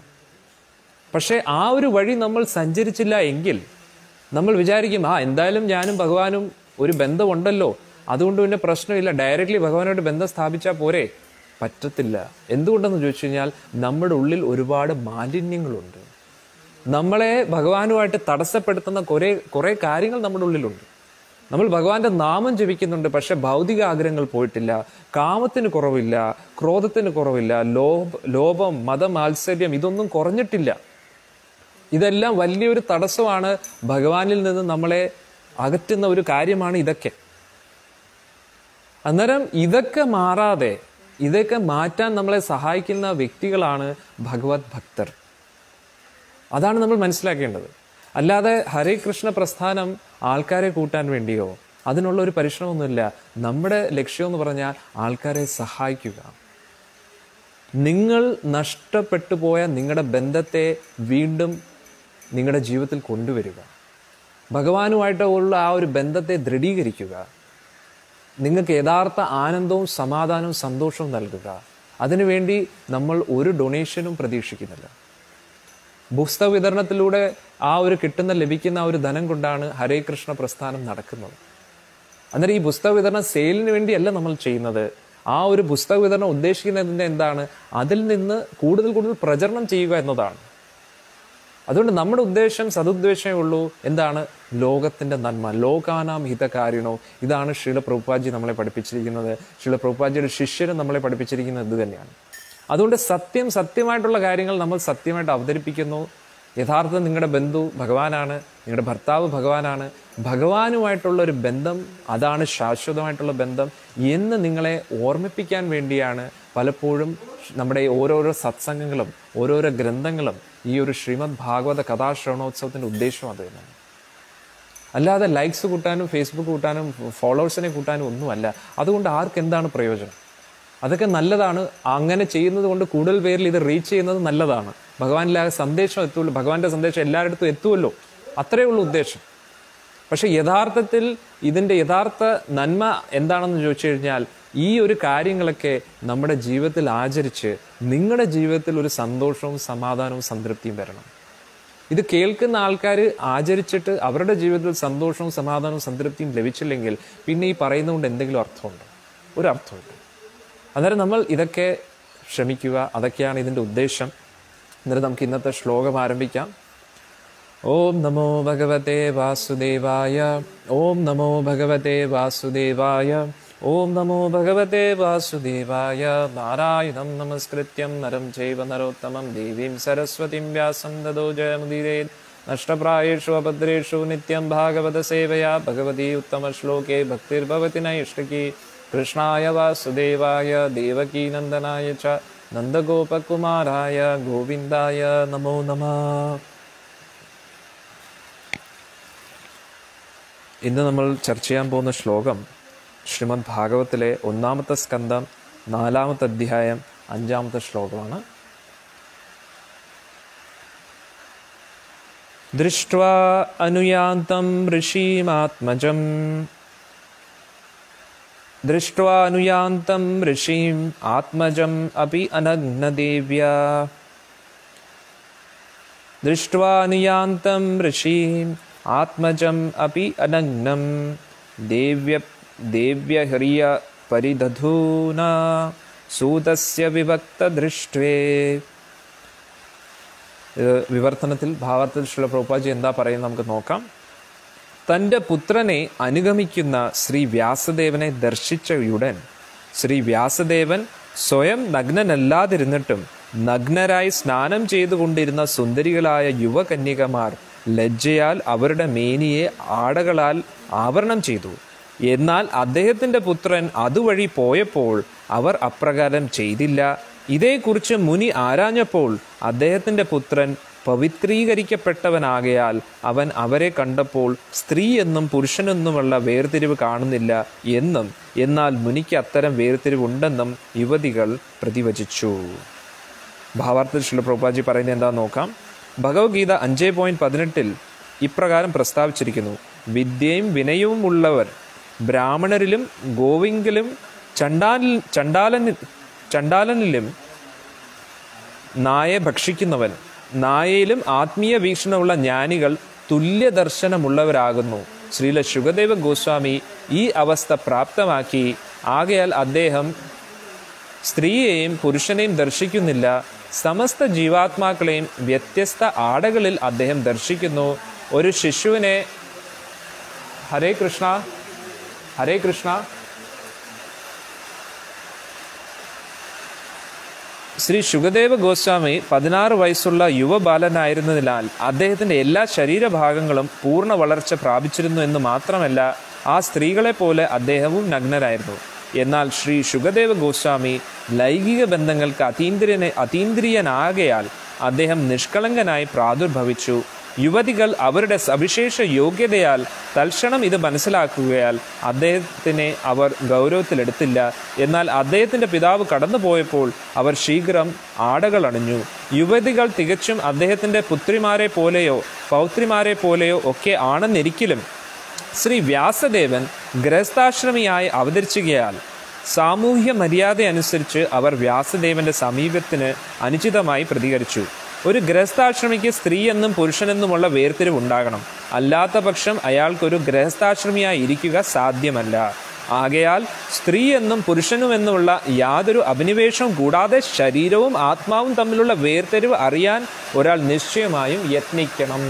പക്ഷേ ആ ഒരു വഴി നമ്മൾ സഞ്ചരിച്ചില്ല എങ്കിൽ നമ്മൾ വിചാരിക്കും ആ എന്തായാലും ഞാനും ഭഗവാനും ഒരു ബന്ധമുണ്ടല്ലോ അതുകൊണ്ട് പിന്നെ പ്രശ്നമില്ല ഡയറക്റ്റ്ലി ഭഗവാനുമായിട്ട് ബന്ധം സ്ഥാപിച്ചാൽ പോരെ പറ്റത്തില്ല എന്തുകൊണ്ടെന്ന് ചോദിച്ചു കഴിഞ്ഞാൽ നമ്മുടെ ഉള്ളിൽ ഒരുപാട് മാലിന്യങ്ങളുണ്ട് നമ്മളെ ഭഗവാനുമായിട്ട് തടസ്സപ്പെടുത്തുന്ന കുറേ കുറേ കാര്യങ്ങൾ നമ്മുടെ ഉള്ളിലുണ്ട് നമ്മൾ ഭഗവാന്റെ നാമം ജപിക്കുന്നുണ്ട് പക്ഷെ ഭൗതിക ആഗ്രഹങ്ങൾ പോയിട്ടില്ല കാമത്തിന് കുറവില്ല ക്രോധത്തിന് കുറവില്ല ലോഭ ലോഭം മതമാത്സര്യം ഇതൊന്നും കുറഞ്ഞിട്ടില്ല ഇതെല്ലാം വലിയൊരു തടസ്സമാണ് ഭഗവാനിൽ നിന്ന് നമ്മളെ അകറ്റുന്ന ഒരു കാര്യമാണ് ഇതൊക്കെ അന്നേരം ഇതൊക്കെ മാറാതെ ഇതൊക്കെ മാറ്റാൻ നമ്മളെ സഹായിക്കുന്ന വ്യക്തികളാണ് ഭഗവത് ഭക്തർ അതാണ് നമ്മൾ മനസ്സിലാക്കേണ്ടത് അല്ലാതെ ഹരേ കൃഷ്ണ പ്രസ്ഥാനം ആൾക്കാരെ കൂട്ടാൻ വേണ്ടിയോ അതിനുള്ള ഒരു പരിശ്രമമൊന്നുമില്ല നമ്മുടെ ലക്ഷ്യം എന്ന് പറഞ്ഞാൽ ആൾക്കാരെ സഹായിക്കുക നിങ്ങൾ നഷ്ടപ്പെട്ടു പോയ നിങ്ങളുടെ ബന്ധത്തെ വീണ്ടും നിങ്ങളുടെ ജീവിതത്തിൽ കൊണ്ടുവരിക ഭഗവാനുമായിട്ടുള്ള ആ ഒരു ബന്ധത്തെ ദൃഢീകരിക്കുക നിങ്ങൾക്ക് യഥാർത്ഥ ആനന്ദവും സമാധാനവും സന്തോഷവും നൽകുക അതിനുവേണ്ടി നമ്മൾ ഒരു ഡൊണേഷനും പ്രതീക്ഷിക്കുന്നില്ല പുസ്തക വിതരണത്തിലൂടെ ആ ഒരു കിട്ടുന്ന ലഭിക്കുന്ന ആ ഒരു ധനം കൊണ്ടാണ് ഹരേ കൃഷ്ണ പ്രസ്ഥാനം നടക്കുന്നത് അന്നേരം ഈ പുസ്തക വിതരണം സെയിലിന് വേണ്ടിയല്ല നമ്മൾ ചെയ്യുന്നത് ആ ഒരു പുസ്തക വിതരണം ഉദ്ദേശിക്കുന്നതിൻ്റെ എന്താണ് അതിൽ നിന്ന് കൂടുതൽ കൂടുതൽ പ്രചരണം ചെയ്യുക എന്നതാണ് അതുകൊണ്ട് നമ്മുടെ ഉദ്ദേശം സതുദ്ദേശമേ ഉള്ളൂ എന്താണ് ലോകത്തിന്റെ നന്മ ലോകാനാം ഹിതകാരിണോ ഇതാണ് ശ്രീല പ്രഭുപാജി നമ്മളെ പഠിപ്പിച്ചിരിക്കുന്നത് ശ്രീല പ്രഭുപാജിയുടെ ശിഷ്യരും നമ്മളെ പഠിപ്പിച്ചിരിക്കുന്നത് ഇത് തന്നെയാണ് അതുകൊണ്ട് സത്യം സത്യമായിട്ടുള്ള കാര്യങ്ങൾ നമ്മൾ സത്യമായിട്ട് അവതരിപ്പിക്കുന്നു യഥാർത്ഥം നിങ്ങളുടെ ബന്ധു ഭഗവാനാണ് നിങ്ങളുടെ ഭർത്താവ് ഭഗവാനാണ് ഭഗവാനുമായിട്ടുള്ള ഒരു ബന്ധം അതാണ് ശാശ്വതമായിട്ടുള്ള ബന്ധം എന്ന് നിങ്ങളെ ഓർമ്മിപ്പിക്കാൻ വേണ്ടിയാണ് പലപ്പോഴും നമ്മുടെ ഈ ഓരോരോ സത്സംഗങ്ങളും ഓരോരോ ഗ്രന്ഥങ്ങളും ഈ ഒരു ശ്രീമദ് ഭാഗവത കഥാശ്രവണോത്സവത്തിന്റെ ഉദ്ദേശം അത് തന്നെയാണ് അല്ലാതെ ലൈക്സ് കൂട്ടാനും ഫേസ്ബുക്ക് കൂട്ടാനും ഫോളോവേഴ്സിനെ കൂട്ടാനും ഒന്നുമല്ല അതുകൊണ്ട് ആർക്ക് എന്താണ് പ്രയോജനം അതൊക്കെ നല്ലതാണ് അങ്ങനെ ചെയ്യുന്നത് കൊണ്ട് കൂടുതൽ പേരിൽ ഇത് റീച്ച് ചെയ്യുന്നത് നല്ലതാണ് ഭഗവാനിലെ സന്ദേശം എത്തുള്ളൂ ഭഗവാന്റെ സന്ദേശം എല്ലായിടത്തും എത്തുമല്ലോ അത്രയേ ഉള്ളൂ ഉദ്ദേശം പക്ഷെ യഥാർത്ഥത്തിൽ ഇതിന്റെ യഥാർത്ഥ നന്മ എന്താണെന്ന് ചോദിച്ചു കഴിഞ്ഞാൽ ഈ ഒരു കാര്യങ്ങളൊക്കെ നമ്മുടെ ജീവിതത്തിൽ ആചരിച്ച് നിങ്ങളുടെ ജീവിതത്തിൽ ഒരു സന്തോഷവും സമാധാനവും സംതൃപ്തിയും വരണം ഇത് കേൾക്കുന്ന ആൾക്കാർ ആചരിച്ചിട്ട് അവരുടെ ജീവിതത്തിൽ സന്തോഷവും സമാധാനവും സംതൃപ്തിയും ലഭിച്ചില്ലെങ്കിൽ പിന്നെ ഈ പറയുന്നതുകൊണ്ട് എന്തെങ്കിലും അർത്ഥമുണ്ടോ ഒരു അർത്ഥമുണ്ട് അന്നേരം നമ്മൾ ഇതൊക്കെ ശ്രമിക്കുക അതൊക്കെയാണ് ഇതിൻ്റെ ഉദ്ദേശം എന്നിട്ട് നമുക്ക് ഇന്നത്തെ ശ്ലോകം ആരംഭിക്കാം ഓം നമോ ഭഗവത്തെ വാസുദേവായ ഓം നമോ ഭഗവത്തെ വാസുദേവായ ഓം നമോ ഭഗവത്തെ വാസുദേവായ നാരായണം നമസ്കൃത്യം നരം ചൈവ നരോത്തമം ദേവീം സരസ്വതിം വ്യാസം ദദോ ജയമുദീരേ നഷ്ടപ്രായേഷു അഭദ്രേഷു നിത്യം ഭാഗവത സേവയാ ഭഗവതി ഉത്തമ ശ്ലോകേ ഭക്തിർഭവതി നൈഷ്ടകി കൃഷ്ണായ വാസുദേവായ ദേവകീനന്ദനായ ച നന്ദഗോപകുമാരായ ഗോവിന്ദായ നമോ നമ ഇന്ന് നമ്മൾ ചർച്ച ചെയ്യാൻ പോകുന്ന ശ്ലോകം ശ്രീമദ് ഭാഗവത്തിലെ ഒന്നാമത്തെ സ്കന്ധം നാലാമത്തെ അധ്യായം അഞ്ചാമത്തെ ശ്ലോകമാണ് ദൃഷ്ട്വാ അനുയാന്തം ഋഷീമാത്മജം ദൃഷ്ട്വാ അനുയാന്തം ഋഷീം ആത്മജം അപി അനഗ്നദേവ്യ ദൃഷ്ട്വാ അനുയാന്തം ഋഷീം ആത്മജം അപി അനഗ്നം ദേവ്യ ദേവ്യഹ്രിയ പരിദധൂന സൂതസ്യ വിഭക്തദൃഷ്ട്വേ ഇത് വിവർത്തനത്തിൽ ഭാവത്തിൽ ശ്രീല പ്രഭുപാജി എന്താ പറയുന്നത് നമുക്ക് നോക്കാം തൻ്റെ പുത്രനെ അനുഗമിക്കുന്ന ശ്രീ വ്യാസദേവനെ ദർശിച്ചയുടൻ ശ്രീ വ്യാസദേവൻ സ്വയം നഗ്നനല്ലാതിരുന്നിട്ടും നഗ്നരായി സ്നാനം ചെയ്തുകൊണ്ടിരുന്ന സുന്ദരികളായ യുവകന്യകമാർ ലജ്ജയാൽ അവരുടെ മേനിയെ ആടകളാൽ ആവരണം ചെയ്തു എന്നാൽ അദ്ദേഹത്തിന്റെ പുത്രൻ അതുവഴി പോയപ്പോൾ അവർ അപ്രകാരം ചെയ്തില്ല ഇതേക്കുറിച്ച് മുനി ആരാഞ്ഞപ്പോൾ അദ്ദേഹത്തിന്റെ പുത്രൻ പവിത്രീകരിക്കപ്പെട്ടവനാകയാൽ അവൻ അവരെ കണ്ടപ്പോൾ സ്ത്രീ എന്നും പുരുഷനെന്നുമുള്ള വേർതിരിവ് കാണുന്നില്ല എന്നും എന്നാൽ മുനിക്ക് അത്തരം വേർതിരിവുണ്ടെന്നും യുവതികൾ പ്രതിവചിച്ചു ഭാവാർത്ഥത്തിൽ ശ്രീല പ്രഭുപാജി പറയുന്നത് എന്താ നോക്കാം ഭഗവത്ഗീത അഞ്ച് പോയിന്റ് പതിനെട്ടിൽ ഇപ്രകാരം പ്രസ്താവിച്ചിരിക്കുന്നു വിദ്യയും വിനയവും ഉള്ളവർ ബ്രാഹ്മണരിലും ഗോവിങ്കിലും ചണ്ടാലിൽ ചണ്ടാലനി ചണ്ടാലനിലും നായെ ഭക്ഷിക്കുന്നവൻ നായയിലും ആത്മീയ വീക്ഷണമുള്ള ജ്ഞാനികൾ തുല്യ ദർശനമുള്ളവരാകുന്നു ശ്രീല ശുഗദേവ ഗോസ്വാമി ഈ അവസ്ഥ പ്രാപ്തമാക്കി ആകയാൽ അദ്ദേഹം സ്ത്രീയെയും പുരുഷനെയും ദർശിക്കുന്നില്ല സമസ്ത ജീവാത്മാക്കളെയും വ്യത്യസ്ത ആടകളിൽ അദ്ദേഹം ദർശിക്കുന്നു ഒരു ശിശുവിനെ ഹരേ കൃഷ്ണ ഹരേ കൃഷ്ണ ശ്രീ ശുഗദേവ ഗോസ്വാമി പതിനാറ് വയസ്സുള്ള യുവബാലനായിരുന്നതിനാൽ അദ്ദേഹത്തിന്റെ എല്ലാ ശരീരഭാഗങ്ങളും പൂർണ്ണ വളർച്ച പ്രാപിച്ചിരുന്നു എന്ന് മാത്രമല്ല ആ സ്ത്രീകളെ പോലെ അദ്ദേഹവും നഗ്നരായിരുന്നു എന്നാൽ ശ്രീ ശുഗദേവ ഗോസ്വാമി ലൈംഗിക ബന്ധങ്ങൾക്ക് അതീന്ദ്രിയനെ അതീന്ദ്രിയനാകയാൽ അദ്ദേഹം നിഷ്കളങ്കനായി പ്രാദുർഭവിച്ചു യുവതികൾ അവരുടെ സവിശേഷ യോഗ്യതയാൽ തൽക്ഷണം ഇത് മനസ്സിലാക്കുകയാൽ അദ്ദേഹത്തിനെ അവർ ഗൗരവത്തിലെടുത്തില്ല എന്നാൽ അദ്ദേഹത്തിന്റെ പിതാവ് കടന്നുപോയപ്പോൾ അവർ ശീഘ്രം ആടകൾ അണിഞ്ഞു യുവതികൾ തികച്ചും അദ്ദേഹത്തിന്റെ പുത്രിമാരെ പോലെയോ പൗത്രിമാരെ പോലെയോ ഒക്കെ ആണെന്നിരിക്കലും ശ്രീ വ്യാസദേവൻ ഗൃഹസ്ഥാശ്രമിയായി അവതരിച്ചുകയാൽ സാമൂഹ്യ മര്യാദ അനുസരിച്ച് അവർ വ്യാസദേവന്റെ സമീപത്തിന് അനുചിതമായി പ്രതികരിച്ചു ഒരു ഗൃഹസ്ഥാശ്രമിക്ക് സ്ത്രീ എന്നും പുരുഷനെന്നുമുള്ള വേർതിരിവ് ഉണ്ടാകണം അല്ലാത്ത പക്ഷം അയാൾക്കൊരു ഗൃഹസ്ഥാശ്രമിയായി ഇരിക്കുക സാധ്യമല്ല ആകയാൽ സ്ത്രീ എന്നും പുരുഷനുമെന്നുമുള്ള യാതൊരു അഭിനിവേശവും കൂടാതെ ശരീരവും ആത്മാവും തമ്മിലുള്ള വേർതിരിവ് അറിയാൻ ഒരാൾ നിശ്ചയമായും യത്നിക്കണം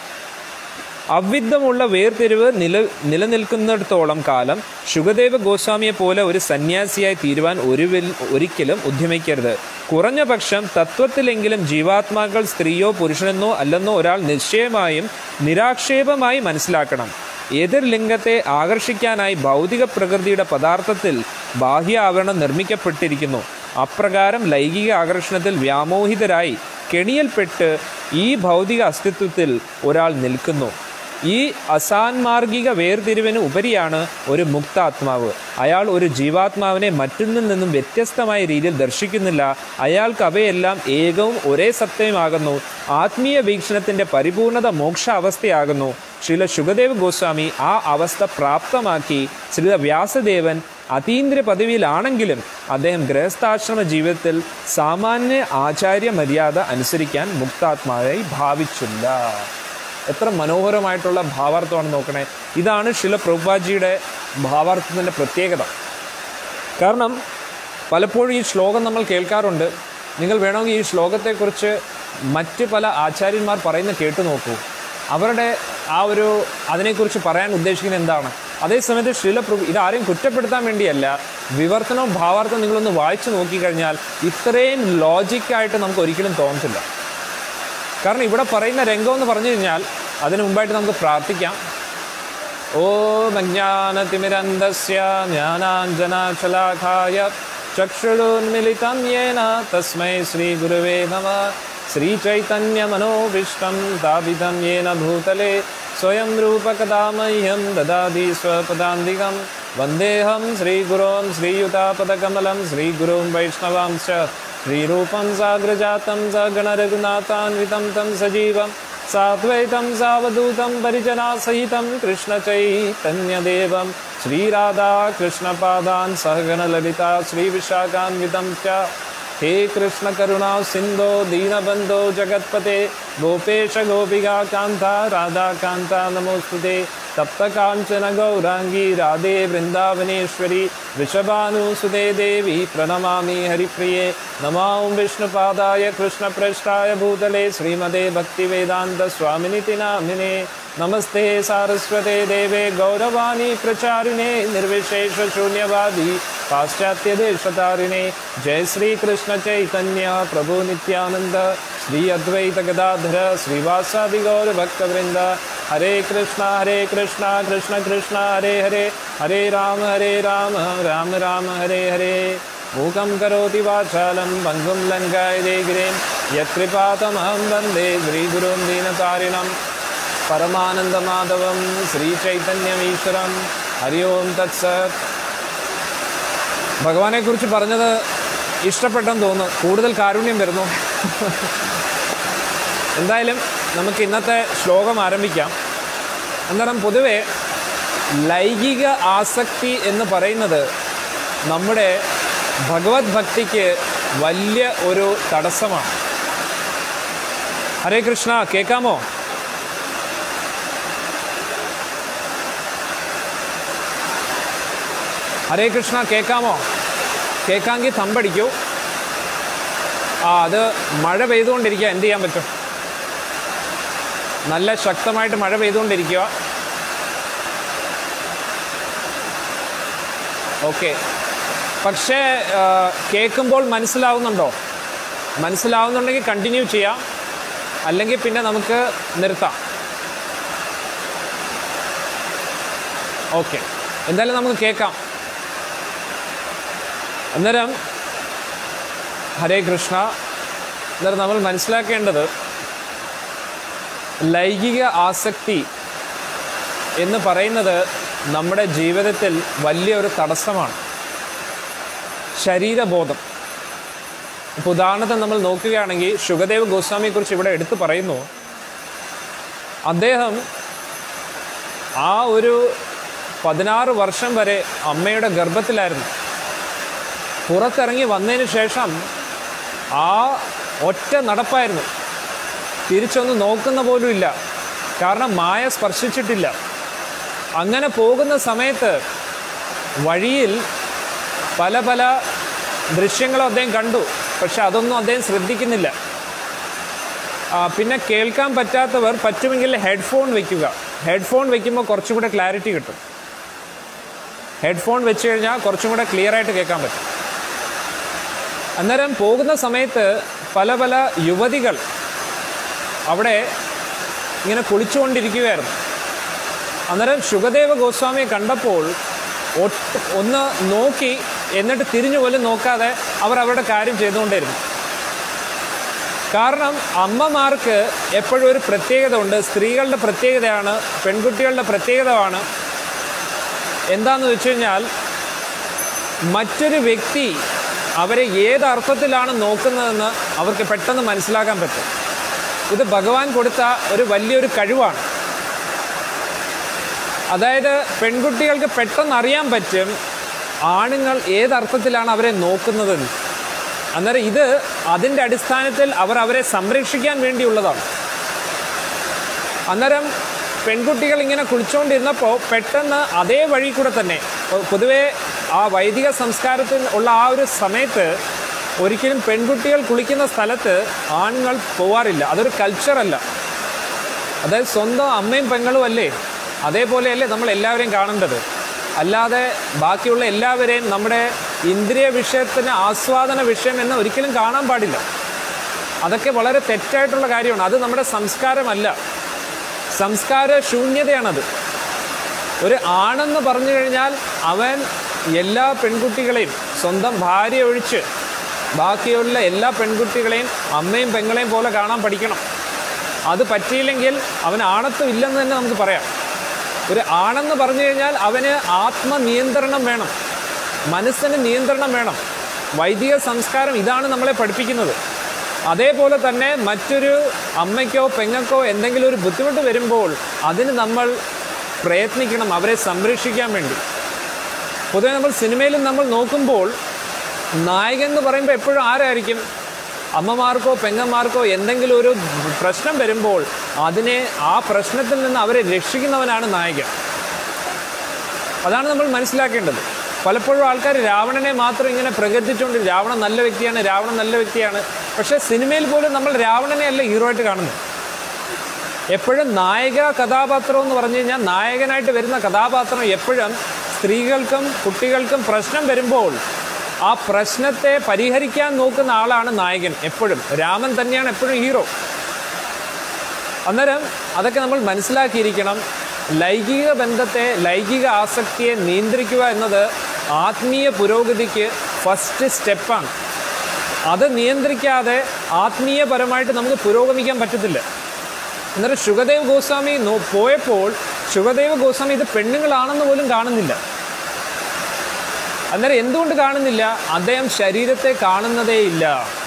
അവിദ്ധമുള്ള വേർതിരിവ് നില നിലനിൽക്കുന്നിടത്തോളം കാലം ശുഗദേവ ഗോസ്വാമിയെ പോലെ ഒരു സന്യാസിയായി തീരുവാൻ ഒരു ഒരിക്കലും ഉദ്യമിക്കരുത് കുറഞ്ഞ പക്ഷം തത്വത്തിലെങ്കിലും ജീവാത്മാക്കൾ സ്ത്രീയോ പുരുഷനെന്നോ അല്ലെന്നോ ഒരാൾ നിശ്ചയമായും നിരാക്ഷേപമായി മനസ്സിലാക്കണം എതിർ ലിംഗത്തെ ആകർഷിക്കാനായി ഭൗതിക പ്രകൃതിയുടെ പദാർത്ഥത്തിൽ ബാഹ്യ ആവരണം നിർമ്മിക്കപ്പെട്ടിരിക്കുന്നു അപ്രകാരം ലൈംഗിക ആകർഷണത്തിൽ വ്യാമോഹിതരായി കെണിയൽപ്പെട്ട് ഈ ഭൗതിക അസ്തിത്വത്തിൽ ഒരാൾ നിൽക്കുന്നു ഈ അസാൻമാർഗിക വേർതിരിവിന് ഉപരിയാണ് ഒരു മുക്താത്മാവ് അയാൾ ഒരു ജീവാത്മാവിനെ മറ്റൊന്നിൽ നിന്നും വ്യത്യസ്തമായ രീതിയിൽ ദർശിക്കുന്നില്ല അയാൾക്ക് അവയെല്ലാം ഏകവും ഒരേ സത്യമാകുന്നു ആത്മീയ വീക്ഷണത്തിന്റെ പരിപൂർണത മോക്ഷ അവസ്ഥയാകുന്നു ശ്രീല ശുഗദേവ് ഗോസ്വാമി ആ അവസ്ഥ പ്രാപ്തമാക്കി ശ്രീല വ്യാസദേവൻ അതീന്ദ്ര പദവിയിലാണെങ്കിലും അദ്ദേഹം ഗൃഹസ്ഥാശ്രമ ജീവിതത്തിൽ സാമാന്യ ആചാര്യ മര്യാദ അനുസരിക്കാൻ മുക്താത്മാവായി ഭാവിച്ചില്ല എത്ര മനോഹരമായിട്ടുള്ള ഭാവാർത്ഥമാണ് നോക്കണേ ഇതാണ് ശില പ്രഭുപാജിയുടെ ഭാവാർത്ഥത്തിൻ്റെ പ്രത്യേകത കാരണം പലപ്പോഴും ഈ ശ്ലോകം നമ്മൾ കേൾക്കാറുണ്ട് നിങ്ങൾ വേണമെങ്കിൽ ഈ ശ്ലോകത്തെക്കുറിച്ച് മറ്റ് പല ആചാര്യന്മാർ പറയുന്ന കേട്ടു നോക്കൂ അവരുടെ ആ ഒരു അതിനെക്കുറിച്ച് പറയാൻ ഉദ്ദേശിക്കുന്നത് എന്താണ് അതേസമയത്ത് ശിലപ്രഭു ഇതാരെയും കുറ്റപ്പെടുത്താൻ വേണ്ടിയല്ല വിവർത്തനവും ഭാവാർത്ഥവും നിങ്ങളൊന്ന് വായിച്ചു നോക്കിക്കഴിഞ്ഞാൽ ഇത്രയും ലോജിക്കായിട്ട് നമുക്ക് ഒരിക്കലും തോന്നത്തില്ല കാരണം ഇവിടെ പറയുന്ന രംഗം എന്ന് പറഞ്ഞു കഴിഞ്ഞാൽ അതിനു മുമ്പായിട്ട് നമുക്ക് പ്രാർത്ഥിക്കാം ഓം അജ്ഞാനതിമിരന്തസ്യ ജ്ഞാനാഞ്ജനാശലാഖായ ചക്ഷുരുന്മിലിതം യേന തസ്മൈ ശ്രീഗുരുവേ നമ श्रीचैतन्यमनोभीष्टं स्थापितं येन भूतले स्वयं रूपकदा मह्यं ददाति स्वपदान्तिकं वन्देऽहं श्रीगुरों श्रीयुतापदकमलं श्रीगुरुं वैष्णवांश्च श्रीरूपं साग्रजातं सगणरघुनाथान्वितं तं सजीवं साद्वैतं सावधूतं परिजनासहितं कृष्णचैतन्यदेवं श्रीराधा कृष्णपादान् सहगणललिता श्रीविशाखान्वितं च हे कृष्ण करुणा सिन्धो दीनबन्धो जगत्पते गोपेश गोपिका कान्ता राधा कान्ता नमोऽस्तुते तप्तकाञ्चन गौराङ्गी राधे वृन्दावनेश्वरी वृषभानुसुते देवी प्रणमामि हरिप्रिये नमां विष्णुपादाय कृष्णप्रेष्ठाय भूतले श्रीमदे भक्तिवेदान्तस्वामिनिति नामिने नमस्ते सारस्वते देवे गौरवाणी प्रचारिणे निर्विशेषशून्यवादी पाश्चात्यदेशतारिणे जय श्रीकृष्ण चैतन्य प्रभु नित्यानन्द श्री अद्वैत गदाधर श्रीवासादि गौरभक्तवृन्द हरे कृष्णा हरे कृष्णा कृष्ण कृष्ण हरे हरे हरे राम हरे राम राम राम हरे हरे मूकं करोति वाचालं भङ्गुं लङ्कायदे गिरिं यत्कृपातमहं वन्दे श्रीगुरुं दीनतारिणं परमानन्दमाधवं ശ്രീചൈതന്യമീശ്വരം ഹരി ഓം തത്സത് ഭഗവാനെക്കുറിച്ച് പറഞ്ഞത് ഇഷ്ടപ്പെട്ടെന്ന് തോന്നുന്നു കൂടുതൽ കാരുണ്യം വരുന്നു എന്തായാലും നമുക്ക് ഇന്നത്തെ ശ്ലോകം ആരംഭിക്കാം അന്നേരം പൊതുവെ ലൈംഗിക ആസക്തി എന്ന് പറയുന്നത് നമ്മുടെ ഭഗവത് ഭക്തിക്ക് വലിയ ഒരു തടസ്സമാണ് ഹരേ കൃഷ്ണ കേൾക്കാമോ ഹരേ കൃഷ്ണ കേൾക്കാമോ കേൾക്കാമെങ്കിൽ തമ്പടിക്കൂ ആ അത് മഴ പെയ്തുകൊണ്ടിരിക്കുക എന്ത് ചെയ്യാൻ പറ്റും നല്ല ശക്തമായിട്ട് മഴ പെയ്തുകൊണ്ടിരിക്കുക ഓക്കെ പക്ഷേ ആ, കേൾക്കുമ്പോൾ മനസ്സിലാവുന്നുണ്ടോ മനസ്സിലാവുന്നുണ്ടെങ്കിൽ കണ്ടിന്യൂ ചെയ്യാം അല്ലെങ്കിൽ പിന്നെ നമുക്ക് നിർത്താം ഓക്കെ എന്തായാലും നമുക്ക് കേൾക്കാം അന്നേരം ഹരേ കൃഷ്ണ അന്നേരം നമ്മൾ മനസ്സിലാക്കേണ്ടത് ലൈംഗിക ആസക്തി എന്ന് പറയുന്നത് നമ്മുടെ ജീവിതത്തിൽ വലിയൊരു തടസ്സമാണ് ശരീരബോധം ഇപ്പോൾ ഉദാഹരണത്തിന് നമ്മൾ നോക്കുകയാണെങ്കിൽ ശുഗദേവ് ഗോസ്വാമിയെക്കുറിച്ച് ഇവിടെ എടുത്തു പറയുന്നു അദ്ദേഹം ആ ഒരു പതിനാറ് വർഷം വരെ അമ്മയുടെ ഗർഭത്തിലായിരുന്നു പുറത്തിറങ്ങി വന്നതിന് ശേഷം ആ ഒറ്റ നടപ്പായിരുന്നു തിരിച്ചൊന്ന് നോക്കുന്ന പോലും ഇല്ല കാരണം മായ സ്പർശിച്ചിട്ടില്ല അങ്ങനെ പോകുന്ന സമയത്ത് വഴിയിൽ പല പല ദൃശ്യങ്ങളും അദ്ദേഹം കണ്ടു പക്ഷെ അതൊന്നും അദ്ദേഹം ശ്രദ്ധിക്കുന്നില്ല ആ, പിന്നെ കേൾക്കാൻ പറ്റാത്തവർ പറ്റുമെങ്കിൽ ഹെഡ്ഫോൺ വെക്കുക ഹെഡ്ഫോൺ വെക്കുമ്പോൾ കുറച്ചും കൂടെ ക്ലാരിറ്റി കിട്ടും ഹെഡ്ഫോൺ വെച്ച് കഴിഞ്ഞാൽ കുറച്ചും കൂടെ ക്ലിയർ ആയിട്ട് കേൾക്കാൻ പറ്റും അന്നേരം പോകുന്ന സമയത്ത് പല പല യുവതികൾ അവിടെ ഇങ്ങനെ കുളിച്ചുകൊണ്ടിരിക്കുകയായിരുന്നു അന്നേരം ശുഗദേവ ഗോസ്വാമിയെ കണ്ടപ്പോൾ ഒട്ട് ഒന്ന് നോക്കി എന്നിട്ട് തിരിഞ്ഞു പോലും നോക്കാതെ അവർ അവരുടെ കാര്യം ചെയ്തുകൊണ്ടിരുന്നു കാരണം അമ്മമാർക്ക് എപ്പോഴും ഒരു പ്രത്യേകത ഉണ്ട് സ്ത്രീകളുടെ പ്രത്യേകതയാണ് പെൺകുട്ടികളുടെ പ്രത്യേകതയാണ് എന്താന്ന് വെച്ച് കഴിഞ്ഞാൽ മറ്റൊരു വ്യക്തി അവരെ ഏത് അർത്ഥത്തിലാണ് നോക്കുന്നതെന്ന് അവർക്ക് പെട്ടെന്ന് മനസ്സിലാക്കാൻ പറ്റും ഇത് ഭഗവാൻ കൊടുത്ത ഒരു വലിയൊരു കഴിവാണ് അതായത് പെൺകുട്ടികൾക്ക് പെട്ടെന്ന് അറിയാൻ പറ്റും ആണുങ്ങൾ ഏതർത്ഥത്തിലാണ് അവരെ നോക്കുന്നതെന്ന് അന്നേരം ഇത് അതിൻ്റെ അടിസ്ഥാനത്തിൽ അവർ അവരെ സംരക്ഷിക്കാൻ വേണ്ടിയുള്ളതാണ് അന്നേരം പെൺകുട്ടികൾ ഇങ്ങനെ കുളിച്ചുകൊണ്ടിരുന്നപ്പോൾ പെട്ടെന്ന് അതേ വഴി കൂടെ തന്നെ പൊ- പൊതുവേ ആ വൈദിക സംസ്കാരത്തിൽ ഉള്ള ആ ഒരു സമയത്ത് ഒരിക്കലും പെൺകുട്ടികൾ കുളിക്കുന്ന സ്ഥലത്ത് ആണുങ്ങൾ പോവാറില്ല അതൊരു കൾച്ചറല്ല അതായത് സ്വന്തം അമ്മയും പെങ്ങളും അല്ലേ അതേപോലെയല്ലേ നമ്മൾ എല്ലാവരെയും കാണേണ്ടത് അല്ലാതെ ബാക്കിയുള്ള എല്ലാവരെയും നമ്മുടെ ഇന്ദ്രിയ വിഷയത്തിന് ആസ്വാദന വിഷയം എന്ന് ഒരിക്കലും കാണാൻ പാടില്ല അതൊക്കെ വളരെ തെറ്റായിട്ടുള്ള കാര്യമാണ് അത് നമ്മുടെ സംസ്കാരമല്ല സംസ്കാര ശൂന്യതയാണത് ഒരു ആണെന്ന് പറഞ്ഞു കഴിഞ്ഞാൽ അവൻ എല്ലാ പെൺകുട്ടികളെയും സ്വന്തം ഭാര്യ ഒഴിച്ച് ബാക്കിയുള്ള എല്ലാ പെൺകുട്ടികളെയും അമ്മയും പെങ്ങളെയും പോലെ കാണാൻ പഠിക്കണം അത് പറ്റിയില്ലെങ്കിൽ അവൻ ആണത്വം ഇല്ലെന്ന് തന്നെ നമുക്ക് പറയാം ഒരു ആണെന്ന് പറഞ്ഞു കഴിഞ്ഞാൽ അവന് ആത്മനിയന്ത്രണം വേണം മനസ്സിന് നിയന്ത്രണം വേണം വൈദിക സംസ്കാരം ഇതാണ് നമ്മളെ പഠിപ്പിക്കുന്നത് അതേപോലെ തന്നെ മറ്റൊരു അമ്മയ്ക്കോ പെങ്ങൾക്കോ എന്തെങ്കിലും ഒരു ബുദ്ധിമുട്ട് വരുമ്പോൾ അതിന് നമ്മൾ പ്രയത്നിക്കണം അവരെ സംരക്ഷിക്കാൻ വേണ്ടി പൊതുവെ നമ്മൾ സിനിമയിലും നമ്മൾ നോക്കുമ്പോൾ നായകൻ എന്ന് പറയുമ്പോൾ എപ്പോഴും ആരായിരിക്കും അമ്മമാർക്കോ പെങ്ങന്മാർക്കോ എന്തെങ്കിലും ഒരു പ്രശ്നം വരുമ്പോൾ അതിനെ ആ പ്രശ്നത്തിൽ നിന്ന് അവരെ രക്ഷിക്കുന്നവനാണ് നായകൻ അതാണ് നമ്മൾ മനസ്സിലാക്കേണ്ടത് പലപ്പോഴും ആൾക്കാർ രാവണനെ മാത്രം ഇങ്ങനെ പ്രകൃതിച്ചുകൊണ്ട് രാവണൻ നല്ല വ്യക്തിയാണ് രാവണൻ നല്ല വ്യക്തിയാണ് പക്ഷേ സിനിമയിൽ പോലും നമ്മൾ രാവണനെ അല്ല ഹീറോ ആയിട്ട് കാണുന്നത് എപ്പോഴും നായക കഥാപാത്രം എന്ന് പറഞ്ഞു കഴിഞ്ഞാൽ നായകനായിട്ട് വരുന്ന കഥാപാത്രം എപ്പോഴും സ്ത്രീകൾക്കും കുട്ടികൾക്കും പ്രശ്നം വരുമ്പോൾ ആ പ്രശ്നത്തെ പരിഹരിക്കാൻ നോക്കുന്ന ആളാണ് നായകൻ എപ്പോഴും രാമൻ തന്നെയാണ് എപ്പോഴും ഹീറോ അന്നേരം അതൊക്കെ നമ്മൾ മനസ്സിലാക്കിയിരിക്കണം ലൈംഗിക ബന്ധത്തെ ലൈംഗിക ആസക്തിയെ നിയന്ത്രിക്കുക എന്നത് ആത്മീയ പുരോഗതിക്ക് ഫസ്റ്റ് സ്റ്റെപ്പാണ് അത് നിയന്ത്രിക്കാതെ ആത്മീയപരമായിട്ട് നമുക്ക് പുരോഗമിക്കാൻ പറ്റത്തില്ല അന്നേരം ശുഗദേവ് ഗോസ്വാമി നോ പോയപ്പോൾ ശുഗദേവ് ഗോസ്വാമി ഇത് പെണ്ണുങ്ങളാണെന്ന് പോലും കാണുന്നില്ല അന്നേരം എന്തുകൊണ്ട് കാണുന്നില്ല അദ്ദേഹം ശരീരത്തെ കാണുന്നതേയില്ല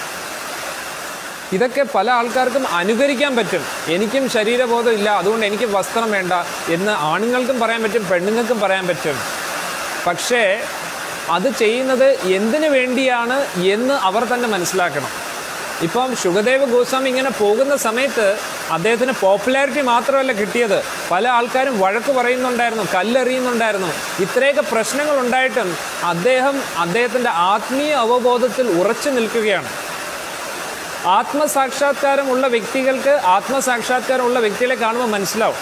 ഇതൊക്കെ പല ആൾക്കാർക്കും അനുകരിക്കാൻ പറ്റും എനിക്കും ശരീരബോധം ഇല്ല അതുകൊണ്ട് എനിക്ക് വസ്ത്രം വേണ്ട എന്ന് ആണുങ്ങൾക്കും പറയാൻ പറ്റും പെണ്ണുങ്ങൾക്കും പറയാൻ പറ്റും പക്ഷേ അത് ചെയ്യുന്നത് എന്തിനു വേണ്ടിയാണ് എന്ന് അവർ തന്നെ മനസ്സിലാക്കണം ഇപ്പം ശുഗദേവ് ഗോസ്വാമി ഇങ്ങനെ പോകുന്ന സമയത്ത് അദ്ദേഹത്തിന് പോപ്പുലാരിറ്റി മാത്രമല്ല കിട്ടിയത് പല ആൾക്കാരും വഴക്ക് പറയുന്നുണ്ടായിരുന്നു കല്ലെറിയുന്നുണ്ടായിരുന്നു ഇത്രയൊക്കെ പ്രശ്നങ്ങൾ ഉണ്ടായിട്ടും അദ്ദേഹം അദ്ദേഹത്തിൻ്റെ ആത്മീയ അവബോധത്തിൽ ഉറച്ചു നിൽക്കുകയാണ് ആത്മസാക്ഷാത്കാരമുള്ള വ്യക്തികൾക്ക് ആത്മസാക്ഷാത്കാരമുള്ള വ്യക്തികളെ കാണുമ്പോൾ മനസ്സിലാവും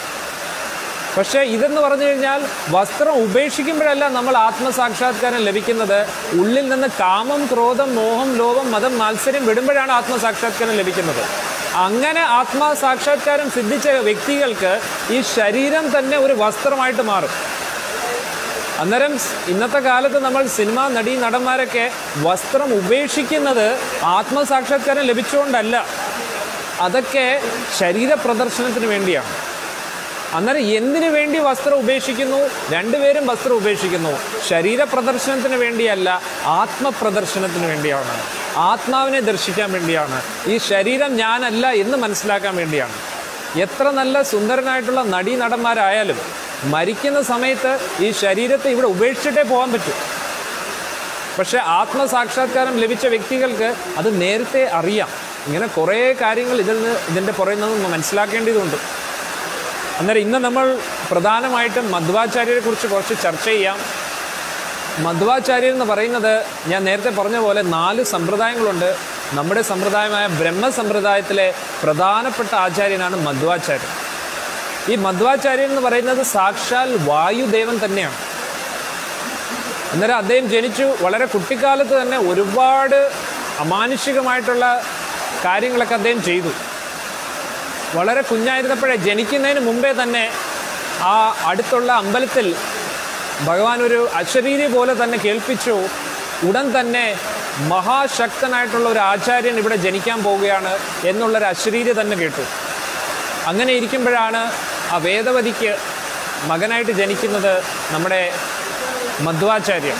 പക്ഷേ ഇതെന്ന് പറഞ്ഞു കഴിഞ്ഞാൽ വസ്ത്രം ഉപേക്ഷിക്കുമ്പോഴല്ല നമ്മൾ ആത്മസാക്ഷാത്കാരം ലഭിക്കുന്നത് ഉള്ളിൽ നിന്ന് കാമം ക്രോധം മോഹം ലോഭം മതം മാത്സര്യം വിടുമ്പോഴാണ് ആത്മസാക്ഷാത്കാരം ലഭിക്കുന്നത് അങ്ങനെ ആത്മസാക്ഷാത്കാരം സിദ്ധിച്ച വ്യക്തികൾക്ക് ഈ ശരീരം തന്നെ ഒരു വസ്ത്രമായിട്ട് മാറും അന്നേരം സ് ഇന്നത്തെ കാലത്ത് നമ്മൾ സിനിമ നടി നടന്മാരൊക്കെ വസ്ത്രം ഉപേക്ഷിക്കുന്നത് ആത്മസാക്ഷാത്കാരം ലഭിച്ചുകൊണ്ടല്ല അതൊക്കെ ശരീര പ്രദർശനത്തിന് വേണ്ടിയാണ് അന്നേരം എന്തിനു വേണ്ടി വസ്ത്രം ഉപേക്ഷിക്കുന്നു രണ്ടുപേരും വസ്ത്രം ഉപേക്ഷിക്കുന്നു ശരീര പ്രദർശനത്തിന് വേണ്ടിയല്ല ആത്മപ്രദർശനത്തിന് വേണ്ടിയാണ് ആത്മാവിനെ ദർശിക്കാൻ വേണ്ടിയാണ് ഈ ശരീരം ഞാനല്ല എന്ന് മനസ്സിലാക്കാൻ വേണ്ടിയാണ് എത്ര നല്ല സുന്ദരനായിട്ടുള്ള നടീ നടന്മാരായാലും മരിക്കുന്ന സമയത്ത് ഈ ശരീരത്തെ ഇവിടെ ഉപേക്ഷിച്ചിട്ടേ പോകാൻ പറ്റും പക്ഷെ ആത്മസാക്ഷാത്കാരം ലഭിച്ച വ്യക്തികൾക്ക് അത് നേരത്തെ അറിയാം ഇങ്ങനെ കുറേ കാര്യങ്ങൾ ഇതിൽ നിന്ന് ഇതിൻ്റെ പുറകിൽ നിന്ന് മനസ്സിലാക്കേണ്ടതുണ്ട് അന്നേരം ഇന്ന് നമ്മൾ പ്രധാനമായിട്ടും മധ്വാചാര്യരെ കുറിച്ച് കുറച്ച് ചർച്ച ചെയ്യാം മധ്വാചാര്യർ എന്ന് പറയുന്നത് ഞാൻ നേരത്തെ പറഞ്ഞ പോലെ നാല് സമ്പ്രദായങ്ങളുണ്ട് നമ്മുടെ സമ്പ്രദായമായ ബ്രഹ്മസമ്പ്രദായത്തിലെ പ്രധാനപ്പെട്ട ആചാര്യനാണ് മധ്വാചാര്യൻ ഈ മധ്വാചാര്യൻ എന്ന് പറയുന്നത് സാക്ഷാൽ വായുദേവൻ തന്നെയാണ് അന്നേരം അദ്ദേഹം ജനിച്ചു വളരെ കുട്ടിക്കാലത്ത് തന്നെ ഒരുപാട് അമാനുഷികമായിട്ടുള്ള കാര്യങ്ങളൊക്കെ അദ്ദേഹം ചെയ്തു വളരെ കുഞ്ഞായിരുന്നപ്പോഴേ ജനിക്കുന്നതിന് മുമ്പേ തന്നെ ആ അടുത്തുള്ള അമ്പലത്തിൽ ഭഗവാൻ ഒരു അശരീരി പോലെ തന്നെ കേൾപ്പിച്ചു ഉടൻ തന്നെ മഹാശക്തനായിട്ടുള്ള ഒരു ആചാര്യൻ ഇവിടെ ജനിക്കാൻ പോവുകയാണ് എന്നുള്ളൊരു അശരീരി തന്നെ കേട്ടു അങ്ങനെ ഇരിക്കുമ്പോഴാണ് ആ വേദവതിക്ക് മകനായിട്ട് ജനിക്കുന്നത് നമ്മുടെ മധ്വാചാര്യൻ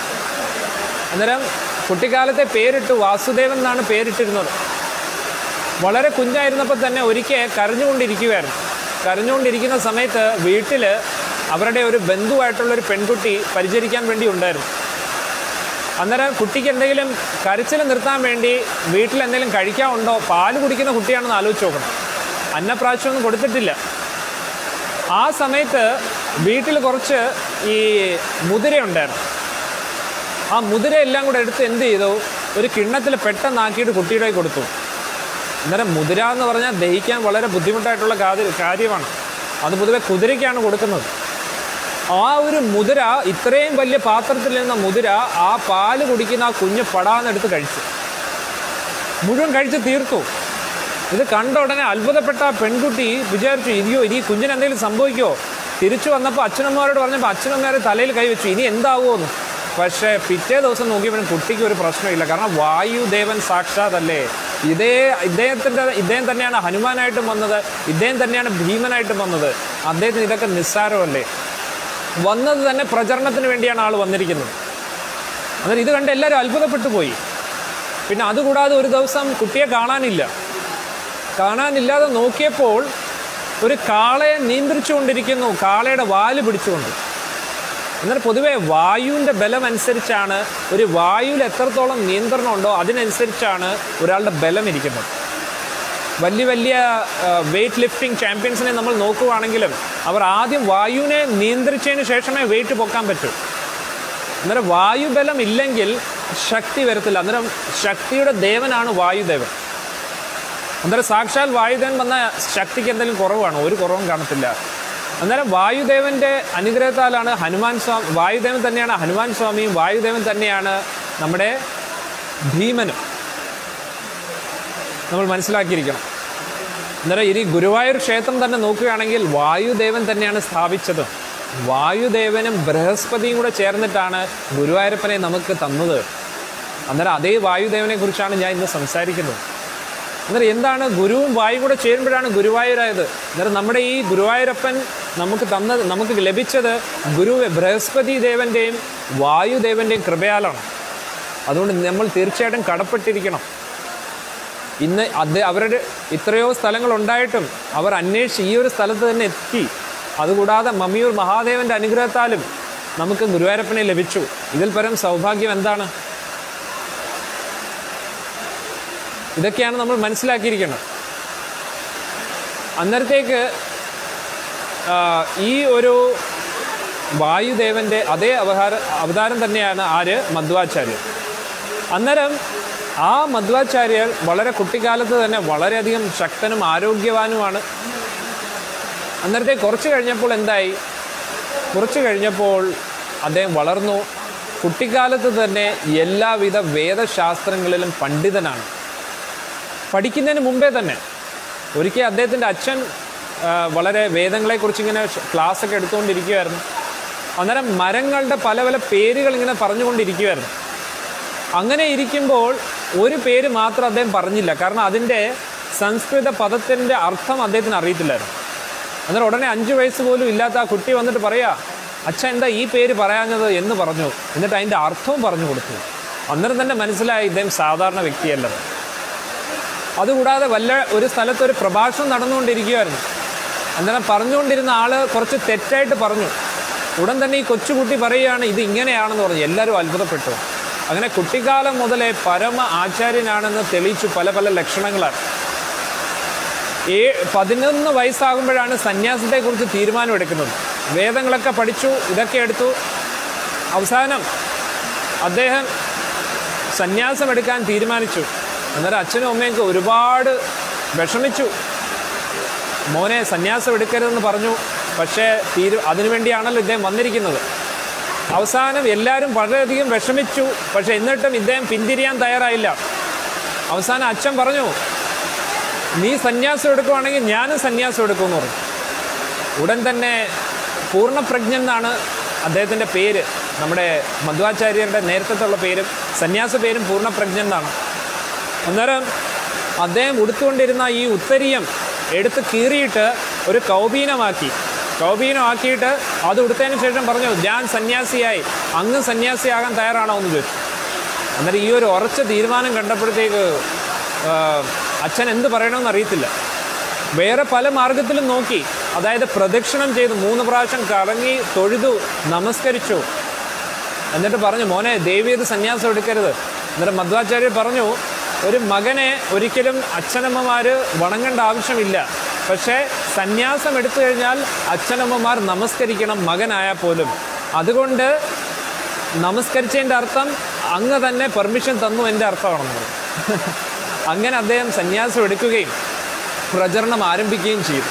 അന്നേരം കുട്ടിക്കാലത്തെ പേരിട്ടു വാസുദേവൻ എന്നാണ് പേരിട്ടിരുന്നത് വളരെ കുഞ്ഞായിരുന്നപ്പോൾ തന്നെ ഒരിക്കൽ കരഞ്ഞുകൊണ്ടിരിക്കുകയായിരുന്നു കരഞ്ഞുകൊണ്ടിരിക്കുന്ന സമയത്ത് വീട്ടിൽ അവരുടെ ഒരു ബന്ധുവായിട്ടുള്ള ഒരു പെൺകുട്ടി പരിചരിക്കാൻ വേണ്ടി ഉണ്ടായിരുന്നു അന്നേരം കുട്ടിക്ക് എന്തെങ്കിലും കരച്ചിൽ നിർത്താൻ വേണ്ടി വീട്ടിൽ എന്തെങ്കിലും കഴിക്കാനുണ്ടോ പാല് കുടിക്കുന്ന കുട്ടിയാണെന്ന് ആലോചിച്ച് നോക്കണം അന്നപ്രാവശ്യമൊന്നും കൊടുത്തിട്ടില്ല ആ സമയത്ത് വീട്ടിൽ കുറച്ച് ഈ മുതിര ഉണ്ടായിരുന്നു ആ മുതിര എല്ലാം കൂടെ എടുത്ത് എന്ത് ചെയ്തു ഒരു കിണ്ണത്തിൽ പെട്ടെന്നാക്കിയിട്ട് കുട്ടിയുടെ കയ്യിൽ കൊടുത്തു അന്നേരം മുതിര എന്ന് പറഞ്ഞാൽ ദഹിക്കാൻ വളരെ ബുദ്ധിമുട്ടായിട്ടുള്ള കാര്യ- കാര്യമാണ് അത് പൊതുവെ കുതിരയ്ക്കാണ് കൊടുക്കുന്നത് ആ ഒരു മുതിര ഇത്രയും വലിയ പാത്രത്തിൽ നിന്ന മുതിര ആ പാല് കുടിക്കുന്ന ആ കുഞ്ഞ് പടാന്നെടുത്ത് കഴിച്ചു മുഴുവൻ കഴിച്ച് തീർത്തു ഇത് കണ്ട ഉടനെ അത്ഭുതപ്പെട്ട ആ പെൺകുട്ടി വിചാരിച്ചു ഇനിയോ ഇനി കുഞ്ഞിന് എന്തെങ്കിലും സംഭവിക്കുമോ തിരിച്ചു വന്നപ്പോൾ അച്ഛനമ്മമാരോട് പറഞ്ഞപ്പോൾ അച്ഛനമ്മമാരെ തലയിൽ കൈവച്ചു ഇനി എന്താവുമെന്ന് പക്ഷേ പിറ്റേ ദിവസം നോക്കിയപ്പോഴും കുട്ടിക്ക് ഒരു പ്രശ്നമില്ല കാരണം വായുദേവൻ സാക്ഷാതല്ലേ ഇതേ ഇദ്ദേഹത്തിൻ്റെ ഇദ്ദേഹം തന്നെയാണ് ഹനുമാനായിട്ടും വന്നത് ഇദ്ദേഹം തന്നെയാണ് ഭീമനായിട്ടും വന്നത് അദ്ദേഹത്തിന് ഇതൊക്കെ നിസ്സാരമല്ലേ വന്നത് തന്നെ പ്രചരണത്തിന് വേണ്ടിയാണ് ആൾ വന്നിരിക്കുന്നത് അന്നേരം ഇത് കണ്ട് എല്ലാവരും അത്ഭുതപ്പെട്ടു പോയി പിന്നെ അതുകൂടാതെ ഒരു ദിവസം കുട്ടിയെ കാണാനില്ല കാണാനില്ലാതെ നോക്കിയപ്പോൾ ഒരു കാളയെ നിയന്ത്രിച്ചുകൊണ്ടിരിക്കുന്നു കാളയുടെ വാല് പിടിച്ചുകൊണ്ട് എന്നാൽ പൊതുവെ വായുവിൻ്റെ ബലം അനുസരിച്ചാണ് ഒരു വായുവിൽ എത്രത്തോളം നിയന്ത്രണം ഉണ്ടോ അതിനനുസരിച്ചാണ് ഒരാളുടെ ബലം ഇരിക്കുന്നത് വലിയ വലിയ വെയിറ്റ് ലിഫ്റ്റിംഗ് ചാമ്പ്യൻസിനെ നമ്മൾ നോക്കുവാണെങ്കിലും അവർ ആദ്യം വായുവിനെ നിയന്ത്രിച്ചതിന് ശേഷമേ വെയിറ്റ് പൊക്കാൻ പറ്റൂ അന്നേരം വായുബലം ഇല്ലെങ്കിൽ ശക്തി വരത്തില്ല അന്നേരം ശക്തിയുടെ ദേവനാണ് വായുദേവൻ അന്നേരം സാക്ഷാൽ വായുദേവൻ വന്ന ശക്തിക്ക് എന്തെങ്കിലും കുറവാണ് ഒരു കുറവും കാണത്തില്ല അന്നേരം വായുദേവന്റെ അനുഗ്രഹത്താലാണ് ഹനുമാൻ സ്വാമി വായുദേവൻ തന്നെയാണ് ഹനുമാൻ സ്വാമിയും വായുദേവൻ തന്നെയാണ് നമ്മുടെ ഭീമനും നമ്മൾ മനസ്സിലാക്കിയിരിക്കണം അന്നേരം ഇനി ഗുരുവായൂർ ക്ഷേത്രം തന്നെ നോക്കുകയാണെങ്കിൽ വായുദേവൻ തന്നെയാണ് സ്ഥാപിച്ചത് വായുദേവനും ബൃഹസ്പതിയും കൂടെ ചേർന്നിട്ടാണ് ഗുരുവായൂരപ്പനെ നമുക്ക് തന്നത് അന്നേരം അതേ വായുദേവനെ കുറിച്ചാണ് ഞാൻ ഇന്ന് സംസാരിക്കുന്നത് അന്നേരം എന്താണ് ഗുരുവും വായു കൂടെ ചേരുമ്പോഴാണ് ഗുരുവായൂരായത് അന്നേരം നമ്മുടെ ഈ ഗുരുവായൂരപ്പൻ നമുക്ക് തന്നത് നമുക്ക് ലഭിച്ചത് ഗുരു ബൃഹസ്പതി ദേവൻ്റെയും വായുദേവൻ്റെയും കൃപയാലാണ് അതുകൊണ്ട് നമ്മൾ തീർച്ചയായിട്ടും കടപ്പെട്ടിരിക്കണം ഇന്ന് അത് അവരുടെ ഇത്രയോ സ്ഥലങ്ങൾ ഉണ്ടായിട്ടും അവർ അന്വേഷിച്ച് ഈ ഒരു സ്ഥലത്ത് തന്നെ എത്തി അതുകൂടാതെ മമ്മിയൂർ മഹാദേവന്റെ അനുഗ്രഹത്താലും നമുക്ക് ഗുരുവായൂരപ്പനെ ലഭിച്ചു ഇതിൽ പരം സൗഭാഗ്യം എന്താണ് ഇതൊക്കെയാണ് നമ്മൾ മനസ്സിലാക്കിയിരിക്കുന്നത് അന്നേരത്തേക്ക് ആ, ഈ ഒരു വായുദേവന്റെ അതേ അവതാര അവതാരം തന്നെയാണ് ആര് മധ്വാചാര്യർ അന്നേരം ആ മധ്വാചാര്യർ വളരെ കുട്ടിക്കാലത്ത് തന്നെ വളരെയധികം ശക്തനും ആരോഗ്യവാനുമാണ് അന്നേരത്തെ കുറച്ച് കഴിഞ്ഞപ്പോൾ എന്തായി കുറച്ച് കഴിഞ്ഞപ്പോൾ അദ്ദേഹം വളർന്നു കുട്ടിക്കാലത്ത് തന്നെ എല്ലാവിധ വേദശാസ്ത്രങ്ങളിലും പണ്ഡിതനാണ് പഠിക്കുന്നതിന് മുമ്പേ തന്നെ ഒരിക്കൽ അദ്ദേഹത്തിൻ്റെ അച്ഛൻ ആ, വളരെ വേദങ്ങളെക്കുറിച്ച് ഇങ്ങനെ ക്ലാസ് ഒക്കെ എടുത്തുകൊണ്ടിരിക്കുമായിരുന്നു അന്നേരം മരങ്ങളുടെ പല പല പേരുകൾ ഇങ്ങനെ പറഞ്ഞുകൊണ്ടിരിക്കുമായിരുന്നു അങ്ങനെ ഇരിക്കുമ്പോൾ ഒരു പേര് മാത്രം അദ്ദേഹം പറഞ്ഞില്ല കാരണം അതിൻ്റെ സംസ്കൃത പദത്തിൻ്റെ അർത്ഥം അദ്ദേഹത്തിന് അറിയത്തില്ലായിരുന്നു അന്നേരം ഉടനെ അഞ്ച് വയസ്സ് പോലും ഇല്ലാത്ത ആ കുട്ടി വന്നിട്ട് പറയാ അച്ഛൻ എന്താ ഈ പേര് പറയാഞ്ഞത് എന്ന് പറഞ്ഞു എന്നിട്ട് അതിൻ്റെ അർത്ഥവും പറഞ്ഞു കൊടുത്തു അന്നേരം തന്നെ മനസ്സിലായി ഇദ്ദേഹം സാധാരണ വ്യക്തിയല്ലത് അതുകൂടാതെ വല്ല ഒരു സ്ഥലത്ത് ഒരു പ്രഭാഷണം നടന്നുകൊണ്ടിരിക്കുകയായിരുന്നു അന്നേരം പറഞ്ഞുകൊണ്ടിരുന്ന ആള് കുറച്ച് തെറ്റായിട്ട് പറഞ്ഞു ഉടൻ തന്നെ ഈ കൊച്ചുകുട്ടി പറയുകയാണ് ഇത് ഇങ്ങനെയാണെന്ന് പറഞ്ഞു എല്ലാവരും അത്ഭുതപ്പെട്ടു അങ്ങനെ കുട്ടിക്കാലം മുതലേ പരമ ആചാര്യനാണെന്ന് തെളിയിച്ചു പല പല ലക്ഷണങ്ങളാണ് ഏ പതിനൊന്ന് വയസ്സാകുമ്പോഴാണ് സന്യാസത്തെക്കുറിച്ച് തീരുമാനമെടുക്കുന്നത് വേദങ്ങളൊക്കെ പഠിച്ചു ഇതൊക്കെ എടുത്തു അവസാനം അദ്ദേഹം സന്യാസം എടുക്കാൻ തീരുമാനിച്ചു അന്നേരം അച്ഛനും അമ്മയൊക്കെ ഒരുപാട് വിഷമിച്ചു മോനെ സന്യാസം എടുക്കരുതെന്ന് പറഞ്ഞു പക്ഷേ തീരു അതിനുവേണ്ടിയാണല്ലോ ഇദ്ദേഹം വന്നിരിക്കുന്നത് അവസാനം എല്ലാവരും വളരെയധികം വിഷമിച്ചു പക്ഷെ എന്നിട്ടും ഇദ്ദേഹം പിന്തിരിയാൻ തയ്യാറായില്ല അവസാനം അച്ഛൻ പറഞ്ഞു നീ സന്യാസം എടുക്കുവാണെങ്കിൽ ഞാനും സന്യാസം എടുക്കുമെന്ന് പറഞ്ഞു ഉടൻ തന്നെ പൂർണ്ണപ്രജ്ഞൻ എന്നാണ് അദ്ദേഹത്തിൻ്റെ പേര് നമ്മുടെ മധ്വാചാര്യരുടെ നേരത്തെ പേരും സന്യാസ പേരും പൂർണ്ണപ്രജ്ഞൻ എന്നാണ് അന്നേരം അദ്ദേഹം ഉടുത്തുകൊണ്ടിരുന്ന ഈ ഉത്തരീയം എടുത്ത് കീറിയിട്ട് ഒരു കൗബീനമാക്കി കൗബീനമാക്കിയിട്ട് അത് ഉടുത്തതിന് ശേഷം പറഞ്ഞു ഞാൻ സന്യാസിയായി അങ്ങ് സന്യാസിയാകാൻ തയ്യാറാണോ എന്ന് ചോദിച്ചു അന്നേരം ഈ ഒരു ഉറച്ച തീരുമാനം കണ്ടപ്പോഴത്തേക്ക് ആ, അച്ഛൻ എന്ത് പറയണമെന്ന് അറിയത്തില്ല വേറെ പല മാർഗത്തിലും നോക്കി അതായത് പ്രദക്ഷിണം ചെയ്തു മൂന്ന് പ്രാവശ്യം കറങ്ങി തൊഴുതു നമസ്കരിച്ചു എന്നിട്ട് പറഞ്ഞു മോനെ ദേവിയത് സന്യാസം എടുക്കരുത് എന്നിട്ട് മധ്വാചാര്യർ പറഞ്ഞു ഒരു മകനെ ഒരിക്കലും അച്ഛനമ്മമാർ വണങ്ങേണ്ട ആവശ്യമില്ല പക്ഷേ സന്യാസം എടുത്തു കഴിഞ്ഞാൽ അച്ഛനമ്മമാർ നമസ്കരിക്കണം മകനായാൽ പോലും അതുകൊണ്ട് നമസ്കരിച്ചതിൻ്റെ അർത്ഥം അങ്ങ് തന്നെ പെർമിഷൻ തന്നു എൻ്റെ അർത്ഥമാണെന്ന് പറഞ്ഞു അങ്ങനെ അദ്ദേഹം സന്യാസം എടുക്കുകയും പ്രചരണം ആരംഭിക്കുകയും ചെയ്തു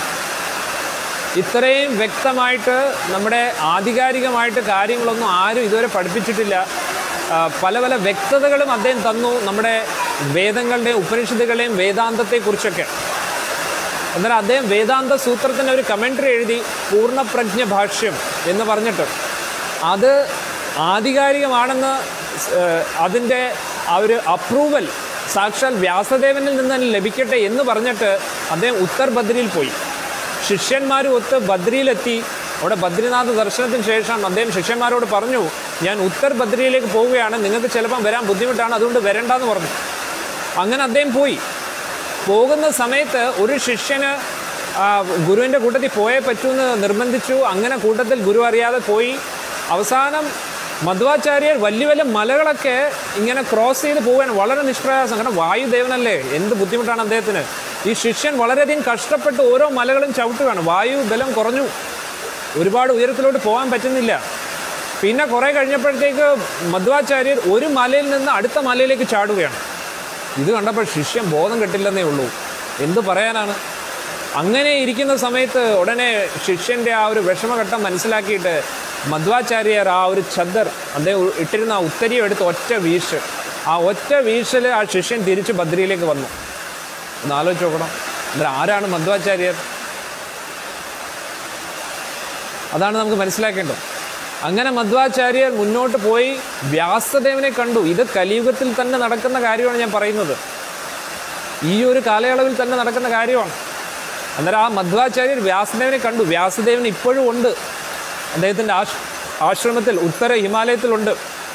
ഇത്രയും വ്യക്തമായിട്ട് നമ്മുടെ ആധികാരികമായിട്ട് കാര്യങ്ങളൊന്നും ആരും ഇതുവരെ പഠിപ്പിച്ചിട്ടില്ല ആ, പല പല വ്യക്തതകളും അദ്ദേഹം തന്നു നമ്മുടെ വേദങ്ങളുടെയും ഉപനിഷത്തുകളെയും വേദാന്തത്തെക്കുറിച്ചൊക്കെ എന്നാൽ അദ്ദേഹം വേദാന്ത സൂത്രത്തിന് ഒരു കമൻട്രി എഴുതി പൂർണ്ണപ്രജ്ഞ ഭാഷ്യം എന്ന് പറഞ്ഞിട്ട് അത് ആധികാരികമാണെന്ന് സ്- ഏഹ് അതിൻ്റെ ആ ഒരു അപ്രൂവൽ സാക്ഷാൽ വ്യാസദേവനിൽ നിന്ന് തന്നെ ലഭിക്കട്ടെ എന്ന് പറഞ്ഞിട്ട് അദ്ദേഹം ഉത്തർ ബദ്രിയിൽ പോയി ശിഷ്യന്മാരും ഒത്ത് ബദ്രിയിലെത്തി അവിടെ ബദ്രിനാഥ് ദർശനത്തിന് ശേഷം അദ്ദേഹം ശിഷ്യന്മാരോട് പറഞ്ഞു ഞാൻ ഉത്തർ ബദ്രിയിലേക്ക് പോവുകയാണ് നിങ്ങൾക്ക് ചിലപ്പം വരാൻ ബുദ്ധിമുട്ടാണ് അതുകൊണ്ട് വരണ്ടെന്ന് പറഞ്ഞു അങ്ങനെ അദ്ദേഹം പോയി പോകുന്ന സമയത്ത് ഒരു ശിഷ്യന് ആ, ഗുരുവിൻ്റെ കൂട്ടത്തിൽ പോയേ പറ്റൂന്ന് നിർബന്ധിച്ചു അങ്ങനെ കൂട്ടത്തിൽ ഗുരു അറിയാതെ പോയി അവസാനം മധ്വാചാര്യർ വലിയ വലിയ മലകളൊക്കെ ഇങ്ങനെ ക്രോസ് ചെയ്ത് പോകാൻ വളരെ നിഷ്പ്രയാസം കാരണം വായുദേവനല്ലേ എന്ത് ബുദ്ധിമുട്ടാണ് അദ്ദേഹത്തിന് ഈ ശിഷ്യൻ വളരെയധികം കഷ്ടപ്പെട്ട് ഓരോ മലകളും ചവിട്ടുകയാണ് വായു ബലം കുറഞ്ഞു ഒരുപാട് ഉയരത്തിലോട്ട് പോകാൻ പറ്റുന്നില്ല പിന്നെ കുറേ കഴിഞ്ഞപ്പോഴത്തേക്ക് മധ്വാചാര്യർ ഒരു മലയിൽ നിന്ന് അടുത്ത മലയിലേക്ക് ചാടുകയാണ് ഇത് കണ്ടപ്പോൾ ശിഷ്യൻ ബോധം കെട്ടില്ലെന്നേ ഉള്ളൂ എന്ത് പറയാനാണ് അങ്ങനെ ഇരിക്കുന്ന സമയത്ത് ഉടനെ ശിഷ്യൻ്റെ ആ ഒരു വിഷമഘട്ടം മനസ്സിലാക്കിയിട്ട് മധ്വാചാര്യർ ആ ഒരു ചദ്ദർ അദ്ദേഹം ഇട്ടിരുന്ന ആ ഉത്തരിയും എടുത്ത് ഒറ്റ വീശ് ആ ഒറ്റ വീശിൽ ആ ശിഷ്യൻ തിരിച്ച് ബദ്രിയിലേക്ക് വന്നു ഒന്ന് ആലോചിച്ച് നോക്കണം അന്നേരം ആരാണ് മധ്വാചാര്യർ അതാണ് നമുക്ക് മനസ്സിലാക്കേണ്ടത് അങ്ങനെ മധ്വാചാര്യർ മുന്നോട്ട് പോയി വ്യാസദേവനെ കണ്ടു ഇത് കലിയുഗത്തിൽ തന്നെ നടക്കുന്ന കാര്യമാണ് ഞാൻ പറയുന്നത് ഈ ഒരു കാലയളവിൽ തന്നെ നടക്കുന്ന കാര്യമാണ് അന്നേരം ആ മധ്വാചാര്യർ വ്യാസദേവനെ കണ്ടു വ്യാസദേവൻ ഇപ്പോഴും ഉണ്ട് അദ്ദേഹത്തിൻ്റെ ആശ് ആശ്രമത്തിൽ ഉത്തര ഹിമാലയത്തിലുണ്ട്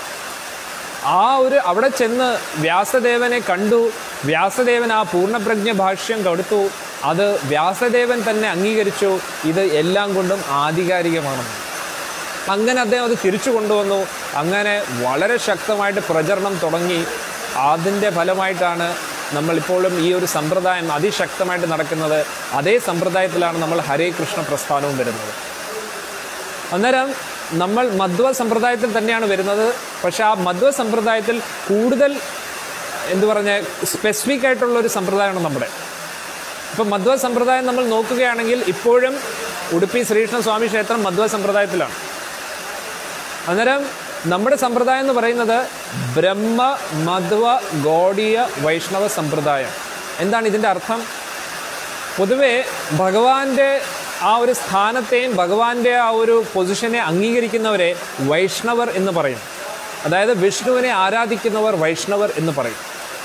ആ ഒരു അവിടെ ചെന്ന് വ്യാസദേവനെ കണ്ടു വ്യാസദേവൻ ആ പൂർണ്ണപ്രജ്ഞ ഭാഷ്യം കൊടുത്തു അത് വ്യാസദേവൻ തന്നെ അംഗീകരിച്ചു ഇത് എല്ലാം കൊണ്ടും ആധികാരികമാണെന്ന് അങ്ങനെ അദ്ദേഹം അത് തിരിച്ചു കൊണ്ടുവന്നു അങ്ങനെ വളരെ ശക്തമായിട്ട് പ്രചരണം തുടങ്ങി അതിൻ്റെ ഫലമായിട്ടാണ് നമ്മളിപ്പോഴും ഈ ഒരു സമ്പ്രദായം അതിശക്തമായിട്ട് നടക്കുന്നത് അതേ സമ്പ്രദായത്തിലാണ് നമ്മൾ ഹരേ കൃഷ്ണ പ്രസ്ഥാനവും വരുന്നത് അന്നേരം നമ്മൾ മധ്വ സമ്പ്രദായത്തിൽ തന്നെയാണ് വരുന്നത് പക്ഷെ ആ മധ്വ സമ്പ്രദായത്തിൽ കൂടുതൽ എന്തു പറഞ്ഞ സ്പെസിഫിക് ആയിട്ടുള്ള ഒരു സമ്പ്രദായമാണ് നമ്മുടെ ഇപ്പം മധ്വ സമ്പ്രദായം നമ്മൾ നോക്കുകയാണെങ്കിൽ ഇപ്പോഴും ഉടുപ്പി ശ്രീകൃഷ്ണ സ്വാമി ക്ഷേത്രം മധ്വ സമ്പ്രദായത്തിലാണ് അന്നേരം നമ്മുടെ സമ്പ്രദായം എന്ന് പറയുന്നത് ബ്രഹ്മ മധ്വ ഗോഡീയ വൈഷ്ണവ സമ്പ്രദായം എന്താണ് ഇതിൻ്റെ അർത്ഥം പൊതുവെ ഭഗവാന്റെ ആ ഒരു സ്ഥാനത്തെയും ഭഗവാന്റെ ആ ഒരു പൊസിഷനെ അംഗീകരിക്കുന്നവരെ വൈഷ്ണവർ എന്ന് പറയും അതായത് വിഷ്ണുവിനെ ആരാധിക്കുന്നവർ വൈഷ്ണവർ എന്ന് പറയും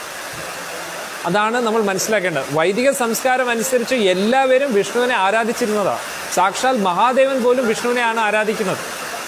അതാണ് നമ്മൾ മനസ്സിലാക്കേണ്ടത് വൈദിക സംസ്കാരം അനുസരിച്ച് എല്ലാവരും വിഷ്ണുവിനെ ആരാധിച്ചിരുന്നതാണ് സാക്ഷാൽ മഹാദേവൻ പോലും വിഷ്ണുവിനെയാണ് ആരാധിക്കുന്നത്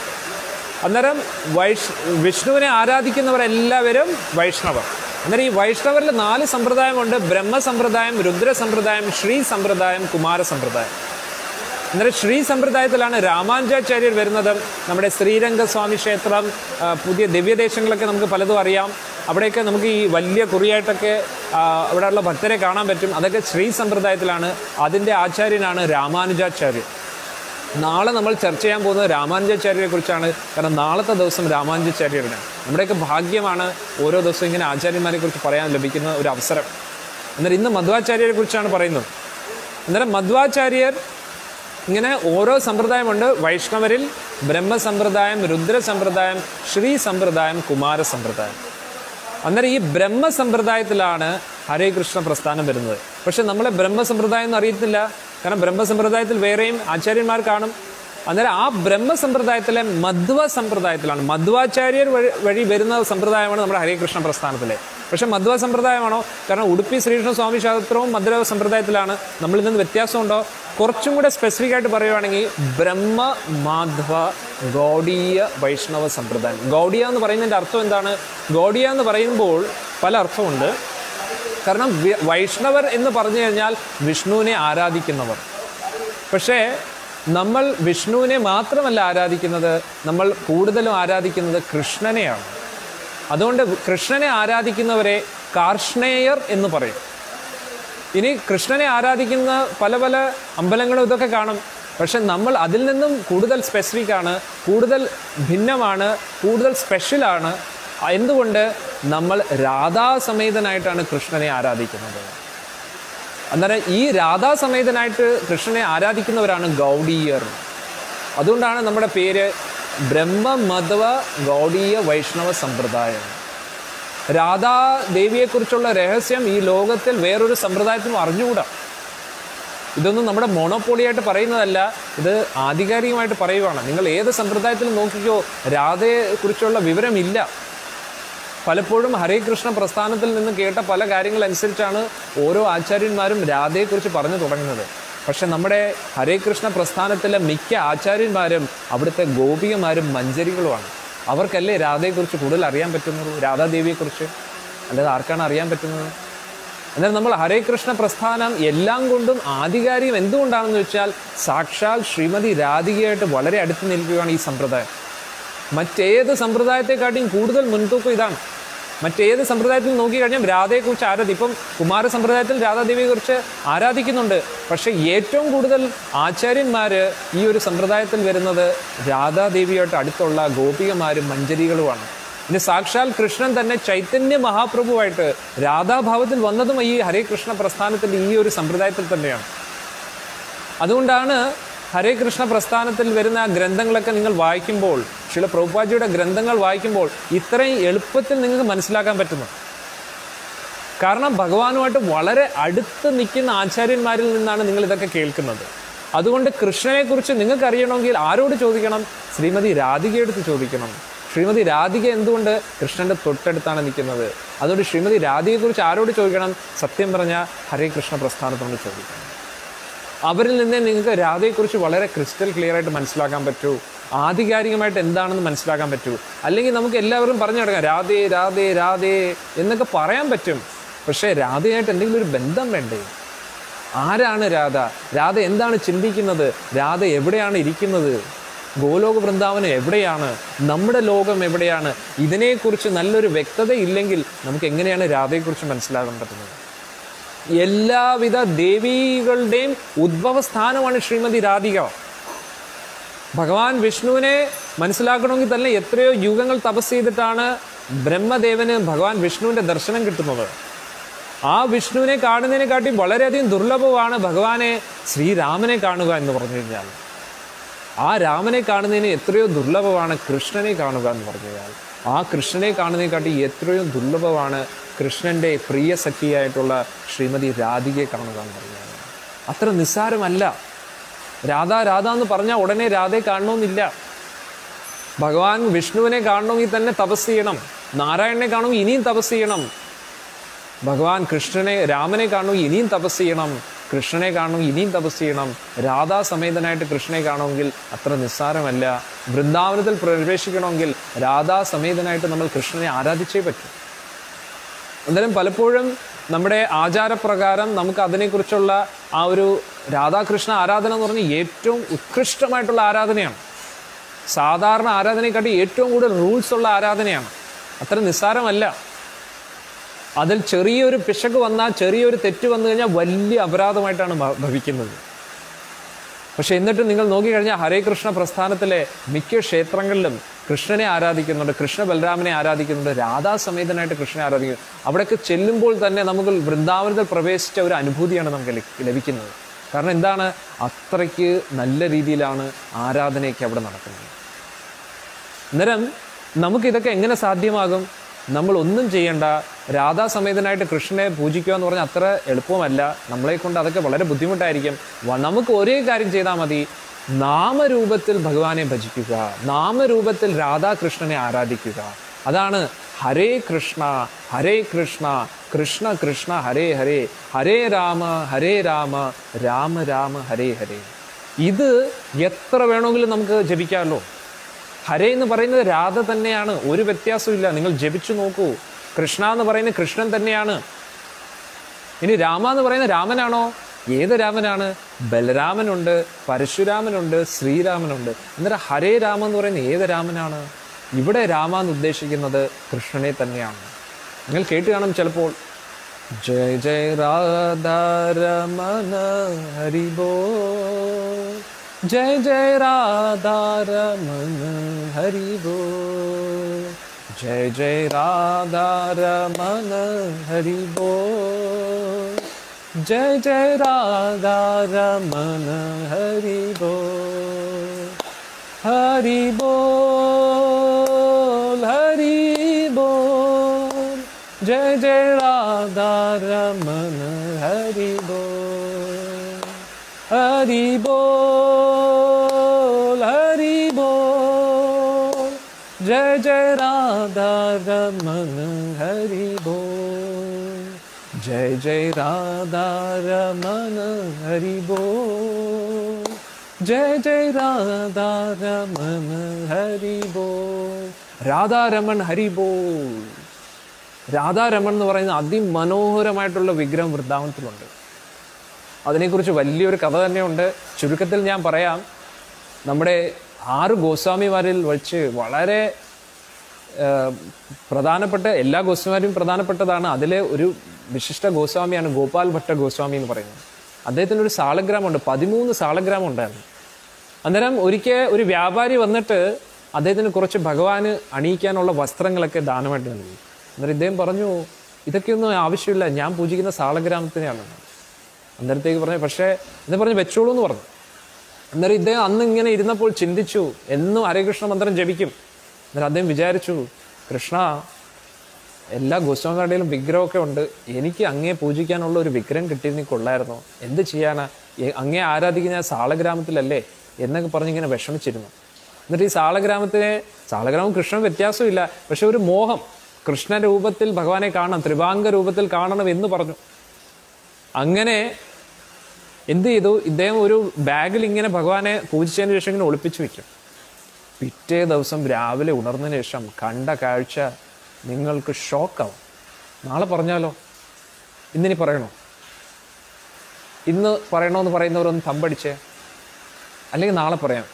അന്നേരം വൈഷ് വിഷ്ണുവിനെ ആരാധിക്കുന്നവരെല്ലാവരും വൈഷ്ണവർ അന്നേരം ഈ വൈഷ്ണവരിൽ നാല് സമ്പ്രദായമുണ്ട് ബ്രഹ്മ സമ്പ്രദായം രുദ്ര സമ്പ്രദായം ശ്രീ സമ്പ്രദായം കുമാര സമ്പ്രദായം അന്നേരം ശ്രീ സമ്പ്രദായത്തിലാണ് രാമാനുജാചാര്യർ വരുന്നത് നമ്മുടെ ശ്രീരംഗസ്വാമി ക്ഷേത്രം ആ, പുതിയ ദിവ്യദേശങ്ങളൊക്കെ നമുക്ക് പലതും അറിയാം അവിടെയൊക്കെ നമുക്ക് ഈ വലിയ കുറിയായിട്ടൊക്കെ ആ, അവിടെയുള്ള ഭക്തരെ കാണാൻ പറ്റും അതൊക്കെ ശ്രീ സമ്പ്രദായത്തിലാണ് അതിൻ്റെ ആചാര്യനാണ് രാമാനുജാചാര്യർ നാളെ നമ്മൾ ചർച്ച ചെയ്യാൻ പോകുന്നത് രാമാനുജാചാര്യരെ കുറിച്ചാണ് കാരണം നാളത്തെ ദിവസം രാമാനുജാചാര്യരുടെ നമ്മുടെയൊക്കെ ഭാഗ്യമാണ് ഓരോ ദിവസവും ഇങ്ങനെ ആചാര്യന്മാരെ കുറിച്ച് പറയാൻ ലഭിക്കുന്ന ഒരു അവസരം അന്നേരം ഇന്ന് മധ്വാചാര്യരെ കുറിച്ചാണ് പറയുന്നത് അന്നേരം മധ്വാചാര്യർ ഇങ്ങനെ ഓരോ സമ്പ്രദായമുണ്ട് വൈഷ്ണവരിൽ ബ്രഹ്മ സമ്പ്രദായം രുദ്ര സമ്പ്രദായം ശ്രീ സമ്പ്രദായം കുമാര സമ്പ്രദായം അന്നേരം ഈ ബ്രഹ്മ സമ്പ്രദായത്തിലാണ് ഹരേ കൃഷ്ണ പ്രസ്ഥാനം വരുന്നത് പക്ഷെ നമ്മളെ ബ്രഹ്മ സമ്പ്രദായം എന്ന് അറിയത്തില്ല കാരണം ബ്രഹ്മ സമ്പ്രദായത്തിൽ വേറെയും ആചാര്യന്മാർ കാണും അന്നേരം ആ ബ്രഹ്മ സമ്പ്രദായത്തിലെ മധ്വ സമ്പ്രദായത്തിലാണ് മധ്വാചാര്യർ വഴി വഴി വരുന്ന സമ്പ്രദായമാണ് നമ്മുടെ ഹരേ കൃഷ്ണ പ്രസ്ഥാനത്തിലെ പക്ഷെ മധ്വ സമ്പ്രദായമാണോ കാരണം ഉടുപ്പി ശ്രീകൃഷ്ണ സ്വാമി ക്ഷേത്രവും മധ്വ സമ്പ്രദായത്തിലാണ് നമ്മളിൽ നിന്ന് വ്യത്യാസമുണ്ടോ കുറച്ചും കൂടെ സ്പെസിഫിക് ആയിട്ട് പറയുവാണെങ്കിൽ ബ്രഹ്മ മാധ്വ ഗൗഡീയ വൈഷ്ണവ സമ്പ്രദായം ഗൗഡിയ എന്ന് പറയുന്നതിൻ്റെ അർത്ഥം എന്താണ് ഗൗഡിയ എന്ന് പറയുമ്പോൾ പല അർത്ഥമുണ്ട് കാരണം വി- വൈഷ്ണവർ എന്ന് പറഞ്ഞു കഴിഞ്ഞാൽ വിഷ്ണുവിനെ ആരാധിക്കുന്നവർ പക്ഷേ നമ്മൾ വിഷ്ണുവിനെ മാത്രമല്ല ആരാധിക്കുന്നത് നമ്മൾ കൂടുതലും ആരാധിക്കുന്നത് കൃഷ്ണനെയാണ് അതുകൊണ്ട് കൃഷ്ണനെ ആരാധിക്കുന്നവരെ കാർഷ്ണേയർ എന്ന് പറയും ഇനി കൃഷ്ണനെ ആരാധിക്കുന്ന പല പല അമ്പലങ്ങളും ഇതൊക്കെ കാണും പക്ഷെ നമ്മൾ അതിൽ നിന്നും കൂടുതൽ സ്പെസിഫിക് ആണ് കൂടുതൽ ഭിന്നമാണ് കൂടുതൽ സ്പെഷ്യലാണ് എന്തുകൊണ്ട് നമ്മൾ രാധാസമേതനായിട്ടാണ് കൃഷ്ണനെ ആരാധിക്കുന്നത് അന്നേരം ഈ രാധാസമേതനായിട്ട് കൃഷ്ണനെ ആരാധിക്കുന്നവരാണ് ഗൗഡീയർ അതുകൊണ്ടാണ് നമ്മുടെ പേര് ബ്രഹ്മമധ്വ ഗൗഡീയ വൈഷ്ണവ സമ്പ്രദായം രാധാ ദേവിയെക്കുറിച്ചുള്ള രഹസ്യം ഈ ലോകത്തിൽ വേറൊരു സമ്പ്രദായത്തിനും അറിഞ്ഞുകൂടാ ഇതൊന്നും നമ്മുടെ മോണോപോളിയായിട്ട് പറയുന്നതല്ല ഇത് ആധികാരികമായിട്ട് പറയുവാണ് നിങ്ങൾ ഏത് സമ്പ്രദായത്തിൽ നോക്കിക്കോ രാധയെക്കുറിച്ചുള്ള വിവരമില്ല പലപ്പോഴും ഹരേ കൃഷ്ണ പ്രസ്ഥാനത്തിൽ നിന്ന് കേട്ട പല കാര്യങ്ങൾ അനുസരിച്ചാണ് ഓരോ ആചാര്യന്മാരും രാധയെക്കുറിച്ച് പറഞ്ഞു തുടങ്ങുന്നത് പക്ഷെ നമ്മുടെ ഹരേ കൃഷ്ണ പ്രസ്ഥാനത്തിലെ മിക്ക ആചാര്യന്മാരും അവിടുത്തെ ഗോപികമാരും മഞ്ചരികളുമാണ് അവർക്കല്ലേ രാധയെക്കുറിച്ച് കൂടുതൽ അറിയാൻ പറ്റുന്നത് രാധാദേവിയെക്കുറിച്ച് അല്ലാതെ ആർക്കാണ് അറിയാൻ പറ്റുന്നത് എന്നാൽ നമ്മൾ ഹരേ കൃഷ്ണ പ്രസ്ഥാനം എല്ലാം കൊണ്ടും ആധികാരികം എന്തുകൊണ്ടാണെന്ന് വെച്ചാൽ സാക്ഷാൽ ശ്രീമതി രാധികയായിട്ട് വളരെ അടുത്ത് നിൽക്കുകയാണ് ഈ സമ്പ്രദായം മറ്റേത് സമ്പ്രദായത്തെക്കാട്ടിയും കൂടുതൽ മുൻതൂക്കം ഇതാണ് മറ്റേത് സമ്പ്രദായത്തിൽ നോക്കിക്കഴിഞ്ഞാൽ രാധയെക്കുറിച്ച് ആരാധി ഇപ്പം കുമാര സമ്പ്രദായത്തിൽ രാധാദേവിയെക്കുറിച്ച് ആരാധിക്കുന്നുണ്ട് പക്ഷേ ഏറ്റവും കൂടുതൽ ആചാര്യന്മാർ ഈ ഒരു സമ്പ്രദായത്തിൽ വരുന്നത് രാധാദേവിയായിട്ട് അടുത്തുള്ള ഗോപികമാരും മഞ്ജരികളുമാണ് ഇനി സാക്ഷാൽ കൃഷ്ണൻ തന്നെ ചൈതന്യ മഹാപ്രഭുവായിട്ട് രാധാഭാവത്തിൽ വന്നതും ഈ ഹരേ കൃഷ്ണ പ്രസ്ഥാനത്തിൻ്റെ ഈ ഒരു സമ്പ്രദായത്തിൽ തന്നെയാണ് അതുകൊണ്ടാണ് ഹരേ കൃഷ്ണ പ്രസ്ഥാനത്തിൽ വരുന്ന ആ ഗ്രന്ഥങ്ങളൊക്കെ നിങ്ങൾ വായിക്കുമ്പോൾ ചില പ്രഭുപാജിയുടെ ഗ്രന്ഥങ്ങൾ വായിക്കുമ്പോൾ ഇത്രയും എളുപ്പത്തിൽ നിങ്ങൾക്ക് മനസ്സിലാക്കാൻ പറ്റുന്നു കാരണം ഭഗവാനുമായിട്ട് വളരെ അടുത്ത് നിൽക്കുന്ന ആചാര്യന്മാരിൽ നിന്നാണ് നിങ്ങൾ ഇതൊക്കെ കേൾക്കുന്നത് അതുകൊണ്ട് കൃഷ്ണനെക്കുറിച്ച് നിങ്ങൾക്ക് അറിയണമെങ്കിൽ ആരോട് ചോദിക്കണം ശ്രീമതി രാധികയെടുത്ത് ചോദിക്കണം ശ്രീമതി രാധിക എന്തുകൊണ്ട് കൃഷ്ണന്റെ തൊട്ടടുത്താണ് നിൽക്കുന്നത് അതുകൊണ്ട് ശ്രീമതി രാധികയെക്കുറിച്ച് ആരോട് ചോദിക്കണം സത്യം പറഞ്ഞ ഹരേ കൃഷ്ണ പ്രസ്ഥാനത്തോട് ചോദിക്കണം അവരിൽ നിന്ന് നിങ്ങൾക്ക് രാധയെക്കുറിച്ച് വളരെ ക്രിസ്റ്റൽ ക്ലിയർ ആയിട്ട് മനസ്സിലാക്കാൻ പറ്റൂ ആധികാരികമായിട്ട് എന്താണെന്ന് മനസ്സിലാക്കാൻ പറ്റൂ അല്ലെങ്കിൽ നമുക്ക് എല്ലാവരും പറഞ്ഞു കിടക്കാം രാധേ രാധേ രാധേ എന്നൊക്കെ പറയാൻ പറ്റും പക്ഷേ രാധയായിട്ട് എന്തെങ്കിലും ഒരു ബന്ധം വേണ്ടേ ആരാണ് രാധ രാധ എന്താണ് ചിന്തിക്കുന്നത് രാധ എവിടെയാണ് ഇരിക്കുന്നത് ഗോലോക വൃന്ദാവനം എവിടെയാണ് നമ്മുടെ ലോകം എവിടെയാണ് ഇതിനെക്കുറിച്ച് നല്ലൊരു വ്യക്തത ഇല്ലെങ്കിൽ നമുക്ക് എങ്ങനെയാണ് രാധയെക്കുറിച്ച് മനസ്സിലാക്കാൻ പറ്റുന്നത് എല്ലാവിധ ദേവികളുടെയും ഉദ്ഭവസ്ഥാനമാണ് ശ്രീമതി രാധിക ഭഗവാൻ വിഷ്ണുവിനെ മനസ്സിലാക്കണമെങ്കിൽ തന്നെ എത്രയോ യുഗങ്ങൾ തപസ് ചെയ്തിട്ടാണ് ബ്രഹ്മദേവന് ഭഗവാൻ വിഷ്ണുവിന്റെ ദർശനം കിട്ടുന്നത് ആ വിഷ്ണുവിനെ കാണുന്നതിനെക്കാട്ടി വളരെയധികം ദുർലഭമാണ് ഭഗവാനെ ശ്രീരാമനെ കാണുക എന്ന് പറഞ്ഞു കഴിഞ്ഞാൽ ആ രാമനെ കാണുന്നതിന് എത്രയോ ദുർലഭമാണ് കൃഷ്ണനെ കാണുക എന്ന് പറഞ്ഞു കഴിഞ്ഞാൽ ആ കൃഷ്ണനെ കാണുന്നതിനെക്കാട്ടി എത്രയോ ദുർലഭമാണ് കൃഷ്ണന്റെ പ്രിയ സഖിയായിട്ടുള്ള ശ്രീമതി രാധികയെ കാണുക എന്ന് പറഞ്ഞാൽ അത്ര നിസ്സാരമല്ല രാധ രാധ എന്ന് പറഞ്ഞാൽ ഉടനെ രാധയെ കാണണമെന്നില്ല ഭഗവാൻ വിഷ്ണുവിനെ കാണണമെങ്കിൽ തന്നെ തപസ് ചെയ്യണം നാരായണനെ കാണണമെങ്കിൽ ഇനിയും തപസ് ചെയ്യണം ഭഗവാൻ കൃഷ്ണനെ രാമനെ കാണണമെങ്കിൽ ഇനിയും തപസ് ചെയ്യണം കൃഷ്ണനെ കാണണമെങ്കിൽ ഇനിയും തപസ് ചെയ്യണം രാധാസമേതനായിട്ട് കൃഷ്ണനെ കാണുമെങ്കിൽ അത്ര നിസ്സാരമല്ല വൃന്ദാവനത്തിൽ പ്രവേശിക്കണമെങ്കിൽ രാധാസമേതനായിട്ട് നമ്മൾ കൃഷ്ണനെ ആരാധിച്ചേ പറ്റൂ അന്നേരം പലപ്പോഴും നമ്മുടെ ആചാരപ്രകാരം നമുക്ക് അതിനെക്കുറിച്ചുള്ള ആ ഒരു രാധാകൃഷ്ണ ആരാധന എന്ന് പറഞ്ഞാൽ ഏറ്റവും ഉത്കൃഷ്ടമായിട്ടുള്ള ആരാധനയാണ് സാധാരണ ആരാധനയെക്കാട്ടി ഏറ്റവും കൂടുതൽ റൂൾസ് ഉള്ള ആരാധനയാണ് അത്ര നിസ്സാരമല്ല അതിൽ ചെറിയൊരു പിശക് വന്നാൽ ചെറിയൊരു തെറ്റ് വന്നു കഴിഞ്ഞാൽ വലിയ അപരാധമായിട്ടാണ് ഭ- ഭവിക്കുന്നത് പക്ഷെ എന്നിട്ട് നിങ്ങൾ നോക്കിക്കഴിഞ്ഞാൽ ഹരേ കൃഷ്ണ പ്രസ്ഥാനത്തിലെ മിക്ക ക്ഷേത്രങ്ങളിലും കൃഷ്ണനെ ആരാധിക്കുന്നുണ്ട് കൃഷ്ണ ബലരാമനെ ആരാധിക്കുന്നുണ്ട് രാധാസമേതനായിട്ട് കൃഷ്ണനെ ആരാധിക്കുന്നു അവിടെയൊക്കെ ചെല്ലുമ്പോൾ തന്നെ നമുക്ക് വൃന്ദാവനത്തിൽ പ്രവേശിച്ച ഒരു അനുഭൂതിയാണ് നമുക്ക് ലഭി- ലഭിക്കുന്നത് കാരണം എന്താണ് അത്രയ്ക്ക് നല്ല രീതിയിലാണ് ആരാധനയൊക്കെ അവിടെ നടക്കുന്നത് അന്നേരം നമുക്കിതൊക്കെ എങ്ങനെ സാധ്യമാകും നമ്മൾ ഒന്നും ചെയ്യേണ്ട രാധാസമേതനായിട്ട് കൃഷ്ണനെ പൂജിക്കുക എന്ന് പറഞ്ഞാൽ അത്ര എളുപ്പമല്ല നമ്മളെ കൊണ്ട് അതൊക്കെ വളരെ ബുദ്ധിമുട്ടായിരിക്കും വ- നമുക്ക് ഒരേ കാര്യം ചെയ്താൽ മതി നാമരൂപത്തിൽ ഭഗവാനെ ഭജിക്കുക നാമരൂപത്തിൽ രാധാകൃഷ്ണനെ ആരാധിക്കുക അതാണ് ഹരേ കൃഷ്ണ ഹരേ കൃഷ്ണ കൃഷ്ണ കൃഷ്ണ ഹരേ ഹരേ ഹരേ രാമ ഹരേ രാമ രാമ രാമ ഹരേ ഹരേ ഇത് എത്ര വേണമെങ്കിലും നമുക്ക് ജപിക്കാമല്ലോ ഹരേ എന്ന് പറയുന്നത് രാധ തന്നെയാണ് ഒരു വ്യത്യാസമില്ല നിങ്ങൾ ജപിച്ചു നോക്കൂ കൃഷ്ണ എന്ന് പറയുന്നത് കൃഷ്ണൻ തന്നെയാണ് ഇനി രാമ എന്ന് പറയുന്നത് രാമനാണോ ഏത് രാമനാണ് ബലരാമനുണ്ട് പരശുരാമനുണ്ട് ശ്രീരാമനുണ്ട് അന്നേരം ഹരേ രാമ എന്ന് പറയുന്നത് ഏത് രാമനാണ് ഇവിടെ രാമ എന്ന് ഉദ്ദേശിക്കുന്നത് കൃഷ്ണനെ തന്നെയാണ് നിങ്ങൾ കേട്ട് കാണും ചിലപ്പോൾ ജയ ജയ രാധാരമന ഹരിബോ जय जय राधा रमन हरि बो जय जय राधा रमन हरि बो जय जय राधा रमन हरि बो हरि बोल हरि बोल जय जय राधा रमन हरि बोल हरि बोल हरि बोल जय जय राधा रमन हरि बोल ജയ ജയ രാധാരമണ ഹരിബോ ജയ ജയ രാധാരമണ ഹരിബോ രാധാരമൺ ഹരിബോ രാധാരമൺ എന്ന് പറയുന്ന അതിമനോഹരമായിട്ടുള്ള വിഗ്രഹം വൃന്ദാവനത്തിലുണ്ട് അതിനെക്കുറിച്ച് വലിയൊരു കഥ തന്നെയുണ്ട് ചുരുക്കത്തിൽ ഞാൻ പറയാം നമ്മുടെ ആറ് ഗോസ്വാമിമാരിൽ വെച്ച് വളരെ ആ, പ്രധാനപ്പെട്ട എല്ലാ ഗോസ്വാമിമാരും പ്രധാനപ്പെട്ടതാണ് അതിലെ ഒരു വിശിഷ്ട ഗോസ്വാമിയാണ് ഗോപാൽ ഭട്ട ഗോസ്വാമി എന്ന് പറയുന്നത് അദ്ദേഹത്തിന് ഒരു സാളഗ്രാമുണ്ട് പതിമൂന്ന് സാളഗ്രാമം ഉണ്ടായിരുന്നു അന്നേരം ഒരിക്കൽ ഒരു വ്യാപാരി വന്നിട്ട് അദ്ദേഹത്തിന് കുറച്ച് ഭഗവാന് അണിയിക്കാനുള്ള വസ്ത്രങ്ങളൊക്കെ ദാനമായിട്ട് നൽകി അന്നേരം ഇദ്ദേഹം പറഞ്ഞു ഇതൊക്കെയൊന്നും ആവശ്യമില്ല ഞാൻ പൂജിക്കുന്ന സാളഗ്രാമത്തിനെയാണ് അന്നേരത്തേക്ക് പറഞ്ഞു പക്ഷേ എന്ന് പറഞ്ഞ് വെച്ചോളൂ എന്ന് പറഞ്ഞു അന്നേരം ഇദ്ദേഹം അന്ന് ഇങ്ങനെ ഇരുന്നപ്പോൾ ചിന്തിച്ചു എന്നും ഹരേകൃഷ്ണ മന്ത്രം ജപിക്കും അന്നേരം അദ്ദേഹം വിചാരിച്ചു കൃഷ്ണ എല്ലാ ഗോസ്വാമികളുടെയും വിഗ്രഹമൊക്കെ ഉണ്ട് എനിക്ക് അങ്ങേ പൂജിക്കാനുള്ള ഒരു വിഗ്രഹം കിട്ടിയിരുന്നെങ്കിൽ കൊള്ളായിരുന്നോ എന്ത് ചെയ്യാനാ എ- അങ്ങേ ആരാധിക്കുന്ന ആ സാളഗ്രാമത്തിലല്ലേ എന്നൊക്കെ പറഞ്ഞ് ഇങ്ങനെ വിഷമിച്ചിരുന്നു എന്നിട്ട് ഈ സാളഗ്രാമത്തിനെ സാളഗ്രാമം കൃഷ്ണൻ വ്യത്യാസമില്ല പക്ഷെ ഒരു മോഹം കൃഷ്ണ രൂപത്തിൽ ഭഗവാനെ കാണണം ത്രിഭാംഗ രൂപത്തിൽ കാണണം എന്ന് പറഞ്ഞു അങ്ങനെ എന്ത് ചെയ്തു ഇദ്ദേഹം ഒരു ബാഗിൽ ഇങ്ങനെ ഭഗവാനെ പൂജിച്ചതിന് ശേഷം ഇങ്ങനെ ഒളിപ്പിച്ചു വെക്കും പിറ്റേ ദിവസം രാവിലെ ഉണർന്നതിന് ശേഷം കണ്ട കാഴ്ച നിങ്ങൾക്ക് ഷോക്കാവും നാളെ പറഞ്ഞാലോ ഇന്നിനി പറയണോ ഇന്ന് പറയണോന്ന് പറയുന്നവരൊന്ന് തമ്പടിച്ചേ അല്ലെങ്കിൽ നാളെ പറയാം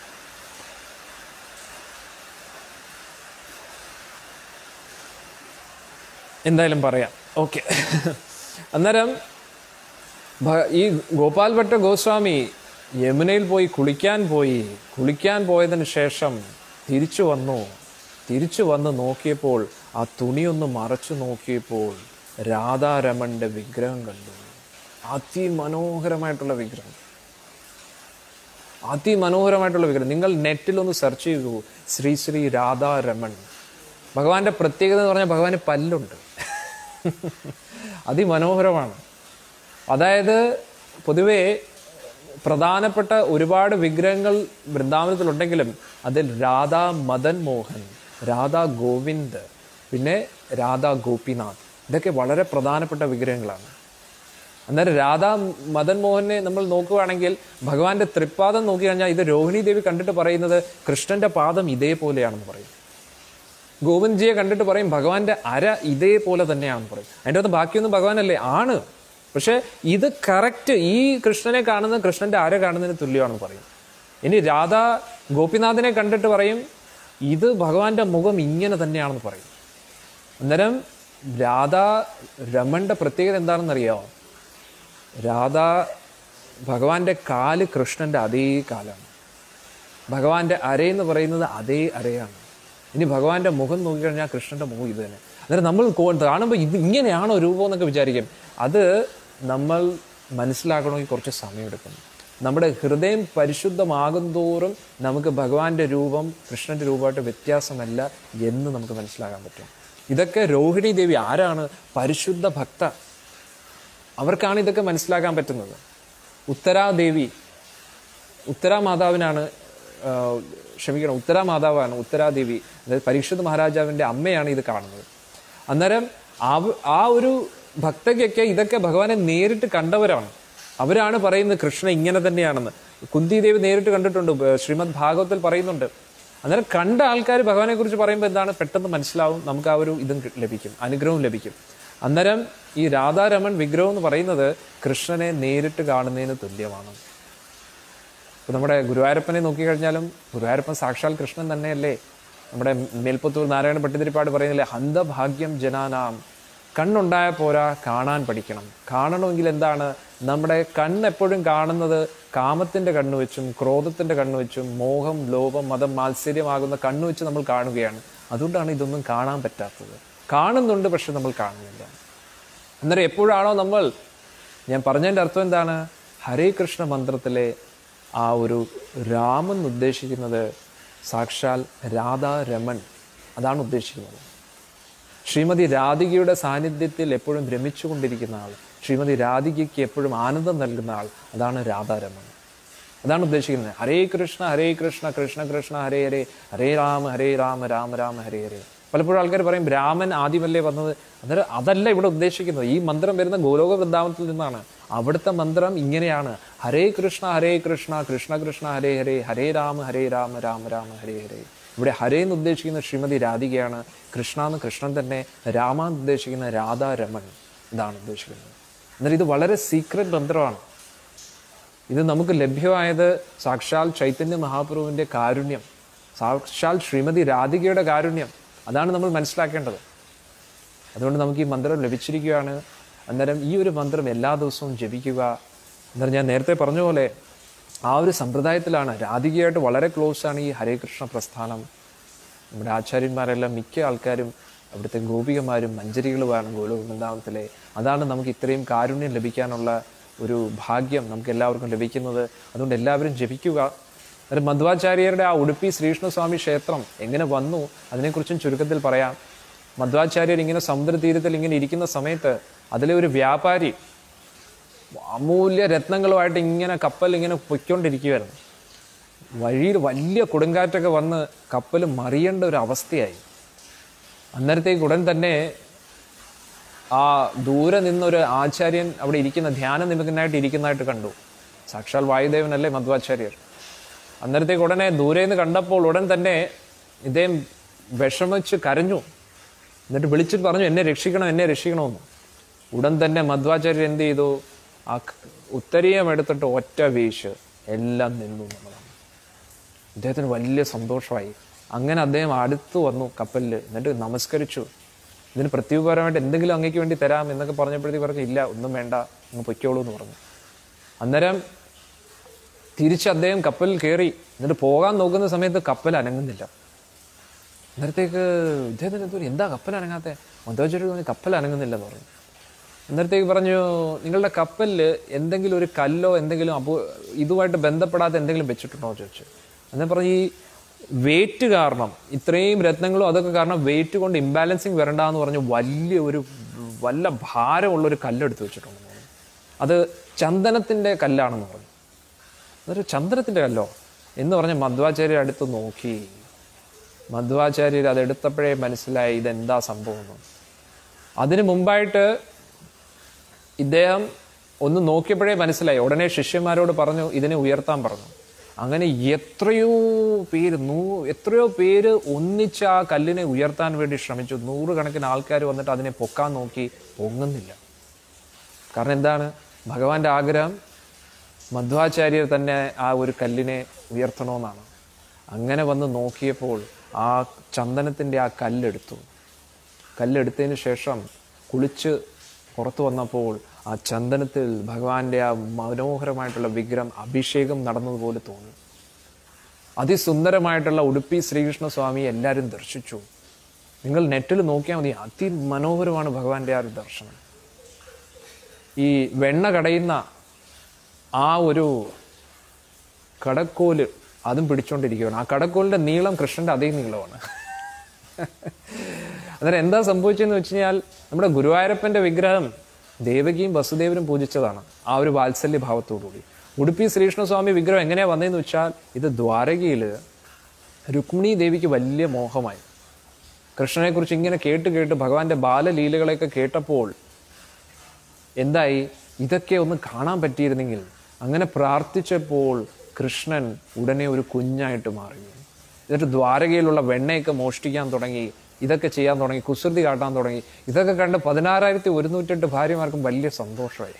എന്തായാലും പറയാം ഓക്കെ അന്നേരം ഭ- ഈ ഗോപാൽ ഭട്ട ഗോസ്വാമി യമുനയിൽ പോയി കുളിക്കാൻ പോയി കുളിക്കാൻ പോയതിന് ശേഷം തിരിച്ചു വന്നു തിരിച്ചു വന്ന് നോക്കിയപ്പോൾ ആ തുണിയൊന്ന് മറച്ചു നോക്കിയപ്പോൾ രാധാരമന്റെ വിഗ്രഹം കണ്ടു അതിമനോഹരമായിട്ടുള്ള വിഗ്രഹം അതിമനോഹരമായിട്ടുള്ള വിഗ്രഹം നിങ്ങൾ നെറ്റിലൊന്ന് സെർച്ച് ചെയ്തു ശ്രീ ശ്രീ രാധാരമൺ ഭഗവാന്റെ പ്രത്യേകത എന്ന് പറഞ്ഞാൽ ഭഗവാന് പല്ലുണ്ട് അതിമനോഹരമാണ് അതായത് പൊതുവേ പ്രധാനപ്പെട്ട ഒരുപാട് വിഗ്രഹങ്ങൾ വൃന്ദാവനത്തിലുണ്ടെങ്കിലും അതിൽ രാധാ മദൻ മോഹൻ രാധാ ഗോവിന്ദ് പിന്നെ രാധാ ഗോപിനാഥ് ഇതൊക്കെ വളരെ പ്രധാനപ്പെട്ട വിഗ്രഹങ്ങളാണ് അന്നേരം രാധാ മദൻ മോഹനെ നമ്മൾ നോക്കുകയാണെങ്കിൽ ഭഗവാന്റെ തൃപ്പാദം നോക്കി കഴിഞ്ഞാൽ ഇത് രോഹിണി ദേവി കണ്ടിട്ട് പറയുന്നത് കൃഷ്ണന്റെ പാദം ഇതേപോലെയാണെന്ന് പറയും ഗോവിന്ദ്ജിയെ കണ്ടിട്ട് പറയും ഭഗവാന്റെ അര ഇതേപോലെ തന്നെയാണെന്ന് പറയും അതിൻ്റെ അകത്ത് ബാക്കിയൊന്നും ഭഗവാനല്ലേ ആണ് പക്ഷെ ഇത് കറക്റ്റ് ഈ കൃഷ്ണനെ കാണുന്ന കൃഷ്ണന്റെ അര കാണുന്നതിന് തുല്യമാണെന്ന് പറയും ഇനി രാധാ ഗോപിനാഥിനെ കണ്ടിട്ട് പറയും ഇത് ഭഗവാന്റെ മുഖം ഇങ്ങനെ തന്നെയാണെന്ന് പറയും അന്നേരം രാധാ രമണിന്റെ പ്രത്യേകത എന്താണെന്നറിയാമോ രാധ ഭഗവാന്റെ കാല് കൃഷ്ണന്റെ അതേ കാലാണ് ഭഗവാന്റെ അരയെന്ന് പറയുന്നത് അതേ അരയാണ് ഇനി ഭഗവാന്റെ മുഖം നോക്കിക്കഴിഞ്ഞാൽ കൃഷ്ണന്റെ മുഖം ഇത് തന്നെ അന്നേരം നമ്മൾ കോ- കാണുമ്പോൾ ഇത് ഇങ്ങനെയാണോ രൂപം എന്നൊക്കെ വിചാരിക്കും അത് നമ്മൾ മനസ്സിലാക്കണമെങ്കിൽ കുറച്ച് സമയമെടുക്കും നമ്മുടെ ഹൃദയം പരിശുദ്ധമാകും തോറും നമുക്ക് ഭഗവാന്റെ രൂപം കൃഷ്ണന്റെ രൂപമായിട്ട് വ്യത്യാസമല്ല എന്ന് നമുക്ക് മനസ്സിലാക്കാൻ പറ്റും ഇതൊക്കെ രോഹിണി ദേവി ആരാണ് പരിശുദ്ധ ഭക്ത അവർക്കാണ് ഇതൊക്കെ മനസ്സിലാക്കാൻ പറ്റുന്നത് ഉത്തരാദേവി ഉത്തരാ മാതാവിനാണ് ആ, ക്ഷമിക്കണം ഉത്തരാ മാതാവാണ് ഉത്തരാദേവി അതായത് പരീക്ഷിത് മഹാരാജാവിന്റെ അമ്മയാണ് ഇത് കാണുന്നത് അന്നേരം ആ ആ ഒരു ഭക്തയ്ക്കൊക്കെ ഇതൊക്കെ ഭഗവാനെ നേരിട്ട് കണ്ടവരാണ് അവരാണ് പറയുന്നത് കൃഷ്ണ ഇങ്ങനെ തന്നെയാണെന്ന് കുന്തി ദേവി നേരിട്ട് കണ്ടിട്ടുണ്ട് ബ- ശ്രീമദ് ഭാഗവത്തിൽ പറയുന്നുണ്ട് അന്നേരം കണ്ട ആൾക്കാർ ഭഗവാനെ കുറിച്ച് പറയുമ്പോൾ എന്താണ് പെട്ടെന്ന് മനസ്സിലാവും നമുക്ക് ആ ഒരു ഇതും കി- ലഭിക്കും അനുഗ്രഹവും ലഭിക്കും അന്നേരം ഈ രാധാരമൺ വിഗ്രഹം എന്ന് പറയുന്നത് കൃഷ്ണനെ നേരിട്ട് കാണുന്നതിന് തുല്യമാണ് ഇപ്പൊ നമ്മുടെ ഗുരുവായൂരപ്പനെ നോക്കിക്കഴിഞ്ഞാലും ഗുരുവായൂരപ്പൻ സാക്ഷാൽ കൃഷ്ണൻ തന്നെയല്ലേ നമ്മുടെ മേൽപ്പത്തൂർ നാരായണ ഭട്ടതിരിപ്പാട് പറയുന്നില്ലേ ഹന്തഭാഗ്യം ജനാനാം കണ്ണുണ്ടായ പോരാ കാണാൻ പഠിക്കണം കാണണമെങ്കിൽ എന്താണ് നമ്മുടെ കണ്ണ് എപ്പോഴും കാണുന്നത് കാമത്തിന്റെ കണ്ണ് വെച്ചും ക്രോധത്തിന്റെ കണ്ണ് വെച്ചും മോഹം ലോഭം മതം മാത്സര്യമാകുന്ന കണ്ണ് വെച്ച് നമ്മൾ കാണുകയാണ് അതുകൊണ്ടാണ് ഇതൊന്നും കാണാൻ പറ്റാത്തത് കാണുന്നുണ്ട് പക്ഷെ നമ്മൾ കാണുന്നില്ല അന്നേരം എപ്പോഴാണോ നമ്മൾ ഞാൻ പറഞ്ഞതിൻ്റെ അർത്ഥം എന്താണ് ഹരേ കൃഷ്ണ മന്ത്രത്തിലെ ആ ഒരു രാമൻ ഉദ്ദേശിക്കുന്നത് സാക്ഷാൽ രാധാ രമൺ അതാണ് ഉദ്ദേശിക്കുന്നത് ശ്രീമതി രാധികയുടെ സാന്നിധ്യത്തിൽ എപ്പോഴും രമിച്ചുകൊണ്ടിരിക്കുന്ന ആൾ ശ്രീമതി രാധികയ്ക്ക് എപ്പോഴും ആനന്ദം നൽകുന്ന ആൾ അതാണ് രാധാരമൺ അതാണ് ഉദ്ദേശിക്കുന്നത് ഹരേ കൃഷ്ണ ഹരേ കൃഷ്ണ കൃഷ്ണ കൃഷ്ണ ഹരേ ഹരേ ഹരേ രാമ ഹരേ രാമ രാമ രാമ ഹരേ ഹരേ പലപ്പോഴും ആൾക്കാർ പറയും രാമൻ ആദ്യമല്ലേ വന്നത് അന്നേരം അതല്ല ഇവിടെ ഉദ്ദേശിക്കുന്നത് ഈ മന്ത്രം വരുന്ന ഗോലോക വൃന്ദാവനത്തിൽ നിന്നാണ് അവിടുത്തെ മന്ത്രം ഇങ്ങനെയാണ് ഹരേ കൃഷ്ണ ഹരേ കൃഷ്ണ കൃഷ്ണ കൃഷ്ണ ഹരേ ഹരേ ഹരേ രാമ ഹരേ രാമ രാമ രാമ ഹരേ ഹരേ ഇവിടെ ഹരേ എന്ന് ഉദ്ദേശിക്കുന്ന ശ്രീമതി രാധികയാണ് കൃഷ്ണ എന്ന് കൃഷ്ണൻ തന്നെ രാമ എന്ന് ഉദ്ദേശിക്കുന്ന രാധാരമൺ ഇതാണ് ഉദ്ദേശിക്കുന്നത് എന്നാൽ ഇത് വളരെ സീക്രട്ട് മന്ത്രമാണ് ഇത് നമുക്ക് ലഭ്യമായത് സാക്ഷാൽ ചൈതന്യ മഹാപ്രഭുവിൻ്റെ കാരുണ്യം സാക്ഷാൽ ശ്രീമതി രാധികയുടെ കാരുണ്യം അതാണ് നമ്മൾ മനസ്സിലാക്കേണ്ടത് അതുകൊണ്ട് നമുക്ക് ഈ മന്ത്രം ലഭിച്ചിരിക്കുകയാണ് അന്നേരം ഈ ഒരു മന്ത്രം എല്ലാ ദിവസവും ജപിക്കുക അന്നേരം ഞാൻ നേരത്തെ പറഞ്ഞ പോലെ ആ ഒരു സമ്പ്രദായത്തിലാണ് രാധികയായിട്ട് വളരെ ക്ലോസ് ആണ് ഈ ഹരേ കൃഷ്ണ പ്രസ്ഥാനം നമ്മുടെ ആചാര്യന്മാരെല്ലാം മിക്ക ആൾക്കാരും അവിടുത്തെ ഗോപികമാരും മഞ്ചരികളുമാണ് ഗോലോക വൃന്ദാവനത്തിലെ അതാണ് നമുക്ക് ഇത്രയും കാരുണ്യം ലഭിക്കാനുള്ള ഒരു ഭാഗ്യം നമുക്ക് എല്ലാവർക്കും ലഭിക്കുന്നത് അതുകൊണ്ട് എല്ലാവരും ജപിക്കുക അന്നേരം മധ്വാചാര്യരുടെ ആ ഉടുപ്പി ശ്രീകൃഷ്ണസ്വാമി ക്ഷേത്രം എങ്ങനെ വന്നു അതിനെക്കുറിച്ചും ചുരുക്കത്തിൽ പറയാം മധ്വാചാര്യർ ഇങ്ങനെ സമുദ്രതീരത്തിൽ ഇങ്ങനെ ഇരിക്കുന്ന സമയത്ത് അതിലെ ഒരു വ്യാപാരി അമൂല്യ രത്നങ്ങളുമായിട്ട് ഇങ്ങനെ കപ്പൽ ഇങ്ങനെ പൊയ്ക്കൊണ്ടിരിക്കുകയായിരുന്നു വഴിയിൽ വലിയ കൊടുങ്കാറ്റൊക്കെ വന്ന് കപ്പൽ മറിയേണ്ട ഒരു അവസ്ഥയായി അന്നേരത്തേക്ക് ഉടൻ തന്നെ ആ ദൂരെ നിന്നൊരു ആചാര്യൻ അവിടെ ഇരിക്കുന്ന ധ്യാന നിമഗ്നായിട്ട് ഇരിക്കുന്നതായിട്ട് കണ്ടു സാക്ഷാൽ വായുദേവനല്ലേ മധ്വാചാര്യർ അന്നേരത്തേക്ക് ഉടനെ ദൂരെ നിന്ന് കണ്ടപ്പോൾ ഉടൻ തന്നെ ഇദ്ദേഹം വിഷമിച്ച് കരഞ്ഞു എന്നിട്ട് വിളിച്ചിട്ട് പറഞ്ഞു എന്നെ രക്ഷിക്കണം എന്നെ രക്ഷിക്കണമെന്ന് ഉടൻ തന്നെ മധ്വാചാര്യർ എന്ത് ചെയ്തു ആ ക- ഉത്തരീയം എടുത്തിട്ട് ഒറ്റ വീശ് എല്ലാം നിന്നു എന്നുള്ളതാണ് അദ്ദേഹത്തിന് വലിയ സന്തോഷമായി അങ്ങനെ അദ്ദേഹം അടുത്ത് വന്നു കപ്പലിൽ എന്നിട്ട് നമസ്കരിച്ചു ഇതിന് പ്രത്യുപകാരമായിട്ട് എന്തെങ്കിലും അങ്ങേക്ക് വേണ്ടി തരാം എന്നൊക്കെ പറഞ്ഞപ്പോഴത്തേക്ക് പറഞ്ഞു ഇല്ല ഒന്നും വേണ്ട അങ്ങ് പൊയ്ക്കോളൂ എന്ന് പറഞ്ഞു അന്നേരം തിരിച്ച് അദ്ദേഹം കപ്പലിൽ കയറി എന്നിട്ട് പോകാൻ നോക്കുന്ന സമയത്ത് കപ്പൽ അനങ്ങുന്നില്ല അന്നേരത്തേക്ക് ഇദ്ദേഹത്തിന് എന്തോ എന്താ കപ്പൽ അനങ്ങാത്തെ മധ്വാചാര്യ തോന്നി കപ്പൽ അനങ്ങുന്നില്ലെന്ന് പറഞ്ഞു അന്നേരത്തേക്ക് പറഞ്ഞു നിങ്ങളുടെ കപ്പലിൽ എന്തെങ്കിലും ഒരു കല്ലോ എന്തെങ്കിലും അപൂ ഇതുമായിട്ട് ബന്ധപ്പെടാത്ത എന്തെങ്കിലും വെച്ചിട്ടുണ്ടോ എന്ന് ചോദിച്ചു അന്നേരം പറഞ്ഞു ഈ വെയിറ്റ് കാരണം ഇത്രയും രത്നങ്ങളും അതൊക്കെ കാരണം വെയിറ്റ് കൊണ്ട് ഇംബാലൻസിങ് വരണ്ടെന്ന് പറഞ്ഞു വലിയ ഒരു വല്ല ഭാരമുള്ള ഒരു കല്ലെടുത്ത് വെച്ചിട്ടുണ്ടെന്ന് പറഞ്ഞു അത് ചന്ദനത്തിൻ്റെ കല്ലാണെന്ന് പറഞ്ഞു അതൊരു ചന്ദനത്തിൻ്റെ കല്ലോ എന്ന് പറഞ്ഞ് മധ്വാചാര്യർ അടുത്ത് നോക്കി മധ്വാചാര്യർ അതെടുത്തപ്പോഴേ മനസ്സിലായി ഇതെന്താ സംഭവം എന്ന് അതിനു മുമ്പായിട്ട് ഇദ്ദേഹം ഒന്ന് നോക്കിയപ്പോഴേ മനസ്സിലായി ഉടനെ ശിഷ്യന്മാരോട് പറഞ്ഞു ഇതിനെ ഉയർത്താൻ പറഞ്ഞു അങ്ങനെ എത്രയോ പേര് നൂ എത്രയോ പേര് ഒന്നിച്ച് ആ കല്ലിനെ ഉയർത്താൻ വേണ്ടി ശ്രമിച്ചു നൂറുകണക്കിന് ആൾക്കാർ വന്നിട്ട് അതിനെ പൊക്കാൻ നോക്കി പൊങ്ങുന്നില്ല കാരണം എന്താണ് ഭഗവാന്റെ ആഗ്രഹം മധ്വാചാര്യർ തന്നെ ആ ഒരു കല്ലിനെ ഉയർത്തണമെന്നാണ് അങ്ങനെ വന്ന് നോക്കിയപ്പോൾ ആ ചന്ദനത്തിൻ്റെ ആ കല്ലെടുത്തു കല്ലെടുത്തതിന് ശേഷം കുളിച്ച് പുറത്തു വന്നപ്പോൾ ആ ചന്ദനത്തിൽ ഭഗവാന്റെ ആ മനോഹരമായിട്ടുള്ള വിഗ്രഹം അഭിഷേകം നടന്നതുപോലെ തോന്നി അതിസുന്ദരമായിട്ടുള്ള ഉടുപ്പി ശ്രീകൃഷ്ണ സ്വാമി എല്ലാവരും ദർശിച്ചു നിങ്ങൾ നെറ്റിൽ നോക്കിയാൽ മതി അതിമനോഹരമാണ് ഭഗവാന്റെ ആ ഒരു ദർശനം ഈ വെണ്ണ കടയുന്ന ആ ഒരു കടക്കോല് അതും പിടിച്ചോണ്ടിരിക്കുകയാണ് ആ കടക്കോലിന്റെ നീളം കൃഷ്ണന്റെ അതേ നീളമാണ് അന്നേരം എന്താ സംഭവിച്ചതെന്ന് വെച്ച് കഴിഞ്ഞാൽ നമ്മുടെ ഗുരുവായൂരപ്പന്റെ വിഗ്രഹം ദേവകിയും വസുദേവനും പൂജിച്ചതാണ് ആ ഒരു വാത്സല്യ ഭാവത്തോടുകൂടി ഉടുപ്പി ശ്രീകൃഷ്ണസ്വാമി വിഗ്രഹം എങ്ങനെയാ വന്നതെന്ന് വെച്ചാൽ ഇത് ദ്വാരകയിൽ രുക്മിണി ദേവിക്ക് വലിയ മോഹമായി കൃഷ്ണനെക്കുറിച്ച് ഇങ്ങനെ കേട്ട് കേട്ട് ഭഗവാന്റെ ബാലലീലകളെയൊക്കെ കേട്ടപ്പോൾ എന്തായി ഇതൊക്കെ ഒന്ന് കാണാൻ പറ്റിയിരുന്നെങ്കിൽ അങ്ങനെ പ്രാർത്ഥിച്ചപ്പോൾ കൃഷ്ണൻ ഉടനെ ഒരു കുഞ്ഞായിട്ട് മാറി എന്നിട്ട് ദ്വാരകയിലുള്ള വെണ്ണയൊക്കെ മോഷ്ടിക്കാൻ തുടങ്ങി ഇതൊക്കെ ചെയ്യാൻ തുടങ്ങി കുസൃതി കാട്ടാൻ തുടങ്ങി ഇതൊക്കെ കണ്ട് പതിനാറായിരത്തി ഒരുന്നൂറ്റെട്ട് ഭാര്യമാർക്കും വലിയ സന്തോഷമായി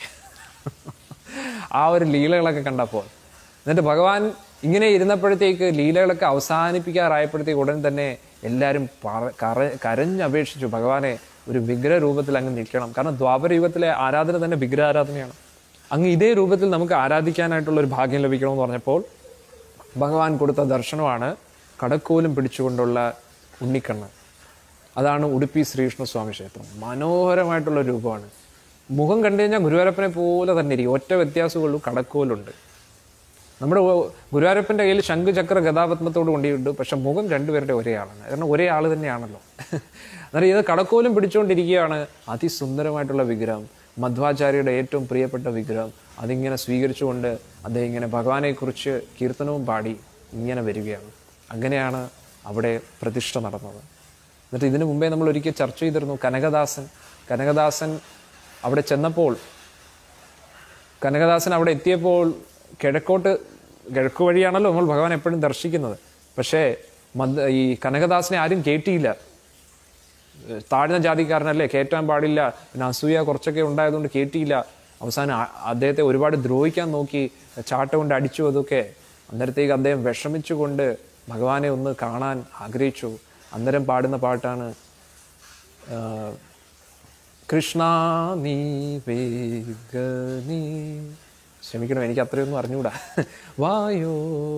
ആ ഒരു ലീലകളൊക്കെ കണ്ടപ്പോൾ എന്നിട്ട് ഭഗവാൻ ഇങ്ങനെ ഇരുന്നപ്പോഴത്തേക്ക് ലീലകളൊക്കെ അവസാനിപ്പിക്കാറായപ്പോഴത്തേക്ക് ഉടൻ തന്നെ എല്ലാവരും പറ- കര- കരഞ്ഞപേക്ഷിച്ചു ഭഗവാനെ ഒരു വിഗ്രഹ രൂപത്തിൽ അങ്ങ് നിൽക്കണം കാരണം ദ്വാപര യുഗത്തിലെ ആരാധന തന്നെ വിഗ്രഹാരാധനയാണ് അങ്ങ് ഇതേ രൂപത്തിൽ നമുക്ക് ആരാധിക്കാനായിട്ടുള്ള ഒരു ഭാഗ്യം ലഭിക്കണമെന്ന് പറഞ്ഞപ്പോൾ ഭഗവാൻ കൊടുത്ത ദർശനമാണ് കടക്കോലും പിടിച്ചുകൊണ്ടുള്ള ഉണ്ണിക്കണ്ണ് അതാണ് ഉടുപ്പി ശ്രീകൃഷ്ണസ്വാമി ക്ഷേത്രം മനോഹരമായിട്ടുള്ള രൂപമാണ് മുഖം കണ്ടു കഴിഞ്ഞാൽ ഗുരുവായൂരപ്പനെ പോലെ തന്നെ ഇരിക്കും ഒറ്റ വ്യത്യാസമുള്ളൂ കടക്കോലുണ്ട് നമ്മുടെ ഓ- ഗുരുവായൂരപ്പൻ്റെ കയ്യിൽ ശംഖ് ചക്ര ഗതാപത്മത്തോട് കൊണ്ടിട്ടുണ്ട് പക്ഷെ മുഖം രണ്ടുപേരുടെ ഒരേ ആളാണ് കാരണം ഒരേ ആൾ തന്നെയാണല്ലോ അന്നേരം ഇത് കടക്കോലും പിടിച്ചുകൊണ്ടിരിക്കുകയാണ് അതിസുന്ദരമായിട്ടുള്ള വിഗ്രഹം മധ്വാചാര്യയുടെ ഏറ്റവും പ്രിയപ്പെട്ട വിഗ്രഹം അതിങ്ങനെ സ്വീകരിച്ചുകൊണ്ട് അദ്ദേഹം ഇങ്ങനെ ഭഗവാനെക്കുറിച്ച് കീർത്തനവും പാടി ഇങ്ങനെ വരികയാണ് അങ്ങനെയാണ് അവിടെ പ്രതിഷ്ഠ നടന്നത് എന്നിട്ട് ഇതിനു മുമ്പേ നമ്മൾ ഒരിക്കൽ ചർച്ച ചെയ്തിരുന്നു കനകദാസൻ കനകദാസൻ അവിടെ ചെന്നപ്പോൾ കനകദാസൻ അവിടെ എത്തിയപ്പോൾ കിഴക്കോട്ട് കിഴക്ക് വഴിയാണല്ലോ നമ്മൾ ഭഗവാൻ എപ്പോഴും ദർശിക്കുന്നത് പക്ഷേ മദ് ഈ കനകദാസിനെ ആരും കേട്ടിയില്ല ഏഹ് താഴ്ന്ന ജാതിക്കാരനല്ലേ കയറ്റാൻ പാടില്ല പിന്നെ അസൂയ കുറച്ചൊക്കെ ഉണ്ടായതുകൊണ്ട് കേട്ടിയില്ല അവസാനം ആ- അദ്ദേഹത്തെ ഒരുപാട് ദ്രോഹിക്കാൻ നോക്കി ചാട്ട കൊണ്ട് അടിച്ചു അതൊക്കെ അന്നേരത്തേക്ക് അദ്ദേഹം വിഷമിച്ചുകൊണ്ട് ഭഗവാനെ ഒന്ന് കാണാൻ ആഗ്രഹിച്ചു അന്നേരം പാടുന്ന പാട്ടാണ് ആഹ്, കൃഷ്ണ നീ വേഗനീ ക്ഷമിക്കണം എനിക്ക് അത്രയൊന്നും അറിഞ്ഞൂടാ വായോ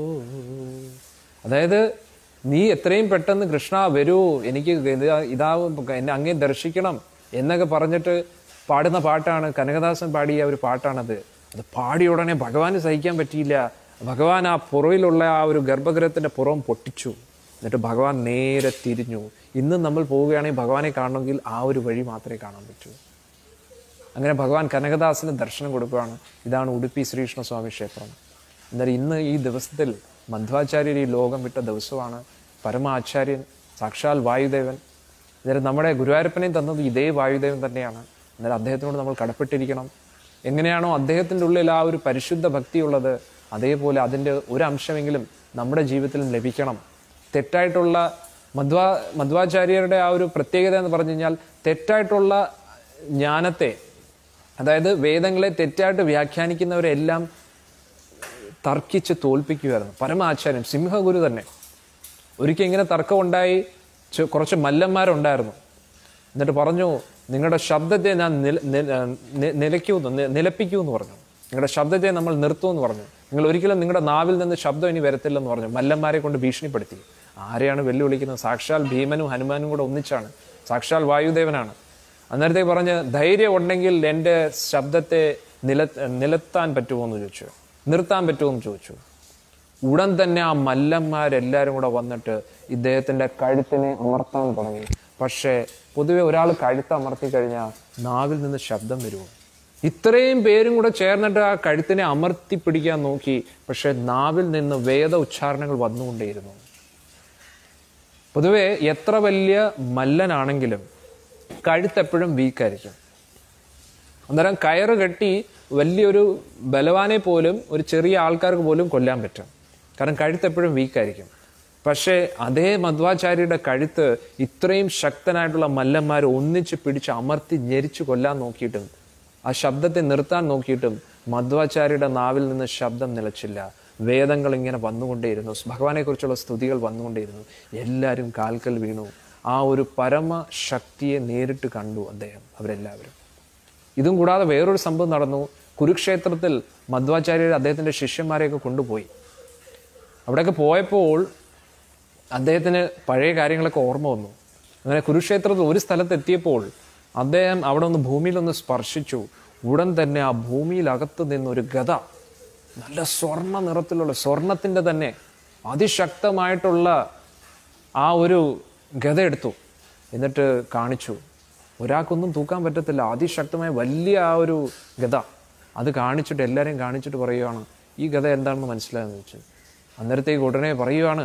അതായത് നീ എത്രയും പെട്ടെന്ന് കൃഷ്ണ വരൂ എനിക്ക് ഇതാ- ഇതാവും എന്നെ അങ്ങേ ദർശിക്കണം എന്നൊക്കെ പറഞ്ഞിട്ട് പാടുന്ന പാട്ടാണ് കനകദാസൻ പാടിയ ഒരു പാട്ടാണത് അത് പാടിയ ഉടനെ ഭഗവാന് സഹിക്കാൻ പറ്റിയില്ല ഭഗവാൻ ആ പുറയിലുള്ള ആ ഒരു ഗർഭഗൃഹത്തിന്റെ പുറം പൊട്ടിച്ചു എന്നിട്ട് ഭഗവാൻ നേരെ തിരിഞ്ഞു ഇന്നും നമ്മൾ പോവുകയാണെങ്കിൽ ഭഗവാനെ കാണണമെങ്കിൽ ആ ഒരു വഴി മാത്രമേ കാണാൻ പറ്റൂ അങ്ങനെ ഭഗവാൻ കനകദാസിന് ദർശനം കൊടുക്കുകയാണ് ഇതാണ് ഉടുപ്പി ശ്രീകൃഷ്ണസ്വാമി ക്ഷേത്രം എന്നാൽ ഇന്ന് ഈ ദിവസത്തിൽ മധ്വാചാര്യർ ഈ ലോകം വിട്ട ദിവസമാണ് പരമാചാര്യൻ സാക്ഷാൽ വായുദേവൻ അന്നേരം നമ്മുടെ ഗുരുവായൂരപ്പനെയും തന്നത് ഇതേ വായുദേവൻ തന്നെയാണ് അന്നേരം അദ്ദേഹത്തിനോട് നമ്മൾ കടപ്പെട്ടിരിക്കണം എങ്ങനെയാണോ അദ്ദേഹത്തിൻ്റെ ഉള്ളിൽ ആ ഒരു പരിശുദ്ധ ഭക്തിയുള്ളത് അതേപോലെ അതിൻ്റെ ഒരു അംശമെങ്കിലും നമ്മുടെ ജീവിതത്തിലും ലഭിക്കണം തെറ്റായിട്ടുള്ള മധ്വാ മധ്വാചാര്യരുടെ ആ ഒരു പ്രത്യേകത എന്ന് പറഞ്ഞു കഴിഞ്ഞാൽ തെറ്റായിട്ടുള്ള ജ്ഞാനത്തെ അതായത് വേദങ്ങളെ തെറ്റായിട്ട് വ്യാഖ്യാനിക്കുന്നവരെല്ലാം തർക്കിച്ച് തോൽപ്പിക്കുമായിരുന്നു പരമാചാര്യൻ സിംഹഗുരു തന്നെ ഒരിക്കൽ ഇങ്ങനെ തർക്കമുണ്ടായി ചെ- കുറച്ച് മല്ലന്മാരുണ്ടായിരുന്നു എന്നിട്ട് പറഞ്ഞു നിങ്ങളുടെ ശബ്ദത്തെ ഞാൻ നില- നില- നി- നിലയ്ക്കൂന്ന് നി- നിലപ്പിക്കൂന്ന് പറഞ്ഞു നിങ്ങളുടെ ശബ്ദത്തെ നമ്മൾ നിർത്തുമെന്ന് പറഞ്ഞു നിങ്ങൾ ഒരിക്കലും നിങ്ങളുടെ നാവിൽ നിന്ന് ശബ്ദം ഇനി വരത്തില്ലെന്ന് പറഞ്ഞു മല്ലന്മാരെ കൊണ്ട് ഭീഷണിപ്പെടുത്തി ആരെയാണ് വെല്ലുവിളിക്കുന്നത് സാക്ഷാൽ ഭീമനും ഹനുമാനും കൂടെ ഒന്നിച്ചാണ് സാക്ഷാൽ വായുദേവനാണ് അന്നേരത്തേക്ക് പറഞ്ഞ് ധൈര്യം ഉണ്ടെങ്കിൽ എൻ്റെ ശബ്ദത്തെ നില നിലത്താൻ പറ്റുമോ എന്ന് ചോദിച്ചു നിർത്താൻ പറ്റുമോ എന്ന് ചോദിച്ചു ഉടൻ തന്നെ ആ മല്ലന്മാരെല്ലാരും കൂടെ വന്നിട്ട് ഇദ്ദേഹത്തിന്റെ കഴുത്തിനെ അമർത്താൻ തുടങ്ങി പക്ഷേ പൊതുവെ ഒരാൾ കഴുത്ത് അമർത്തി കഴിഞ്ഞാൽ നാവിൽ നിന്ന് ശബ്ദം വരുമോ ഇത്രയും പേരും കൂടെ ചേർന്നിട്ട് ആ കഴുത്തിനെ അമർത്തി പിടിക്കാൻ നോക്കി പക്ഷെ നാവിൽ നിന്ന് വേദ ഉച്ചാരണങ്ങൾ വന്നുകൊണ്ടേയിരുന്നു പൊതുവെ എത്ര വലിയ മല്ലനാണെങ്കിലും കഴുത്തെപ്പോഴും വീക്കായിരിക്കും അന്നേരം കയറ് കെട്ടി വലിയൊരു ബലവാനെ പോലും ഒരു ചെറിയ ആൾക്കാർക്ക് പോലും കൊല്ലാൻ പറ്റും കാരണം കഴുത്ത് എപ്പോഴും വീക്കായിരിക്കും പക്ഷേ അതേ മധ്വാചാര്യയുടെ കഴുത്ത് ഇത്രയും ശക്തനായിട്ടുള്ള മല്ലന്മാർ ഒന്നിച്ച് പിടിച്ച് അമർത്തി ഞെരിച്ചു കൊല്ലാൻ നോക്കിയിട്ടും ആ ശബ്ദത്തെ നിർത്താൻ നോക്കിയിട്ടും മധ്വാചാര്യയുടെ നാവിൽ നിന്ന് ശബ്ദം നിലച്ചില്ല വേദങ്ങൾ ഇങ്ങനെ വന്നുകൊണ്ടേയിരുന്നു ഭഗവാനെ കുറിച്ചുള്ള സ്തുതികൾ വന്നുകൊണ്ടേയിരുന്നു എല്ലാവരും കാൽക്കൽ വീണു ആ ഒരു പരമ ശക്തിയെ നേരിട്ട് കണ്ടു അദ്ദേഹം അവരെല്ലാവരും ഇതും കൂടാതെ വേറൊരു സംഭവം നടന്നു കുരുക്ഷേത്രത്തിൽ മധ്വാചാര്യർ അദ്ദേഹത്തിന്റെ ശിഷ്യന്മാരെയൊക്കെ കൊണ്ടുപോയി അവിടെയൊക്കെ പോയപ്പോൾ അദ്ദേഹത്തിന് പഴയ കാര്യങ്ങളൊക്കെ ഓർമ്മ വന്നു അങ്ങനെ കുരുക്ഷേത്രത്തിൽ ഒരു സ്ഥലത്ത് എത്തിയപ്പോൾ അദ്ദേഹം അവിടെ ഒന്ന് ഭൂമിയിലൊന്ന് സ്പർശിച്ചു ഉടൻ തന്നെ ആ ഭൂമിയിലകത്ത് നിന്നൊരു ഗത നല്ല സ്വർണ്ണ നിറത്തിലുള്ള സ്വർണത്തിന്റെ തന്നെ അതിശക്തമായിട്ടുള്ള ആ ഒരു ഗത എടുത്തു എന്നിട്ട് കാണിച്ചു ഒരാൾക്കൊന്നും തൂക്കാൻ പറ്റത്തില്ല അതിശക്തമായ വലിയ ആ ഒരു ഗത അത് കാണിച്ചിട്ട് എല്ലാവരെയും കാണിച്ചിട്ട് പറയുകയാണ് ഈ ഗത എന്താണെന്ന് മനസ്സിലായെന്ന് ചോദിച്ചു അന്നേരത്തേക്ക് ഉടനെ പറയുകയാണ്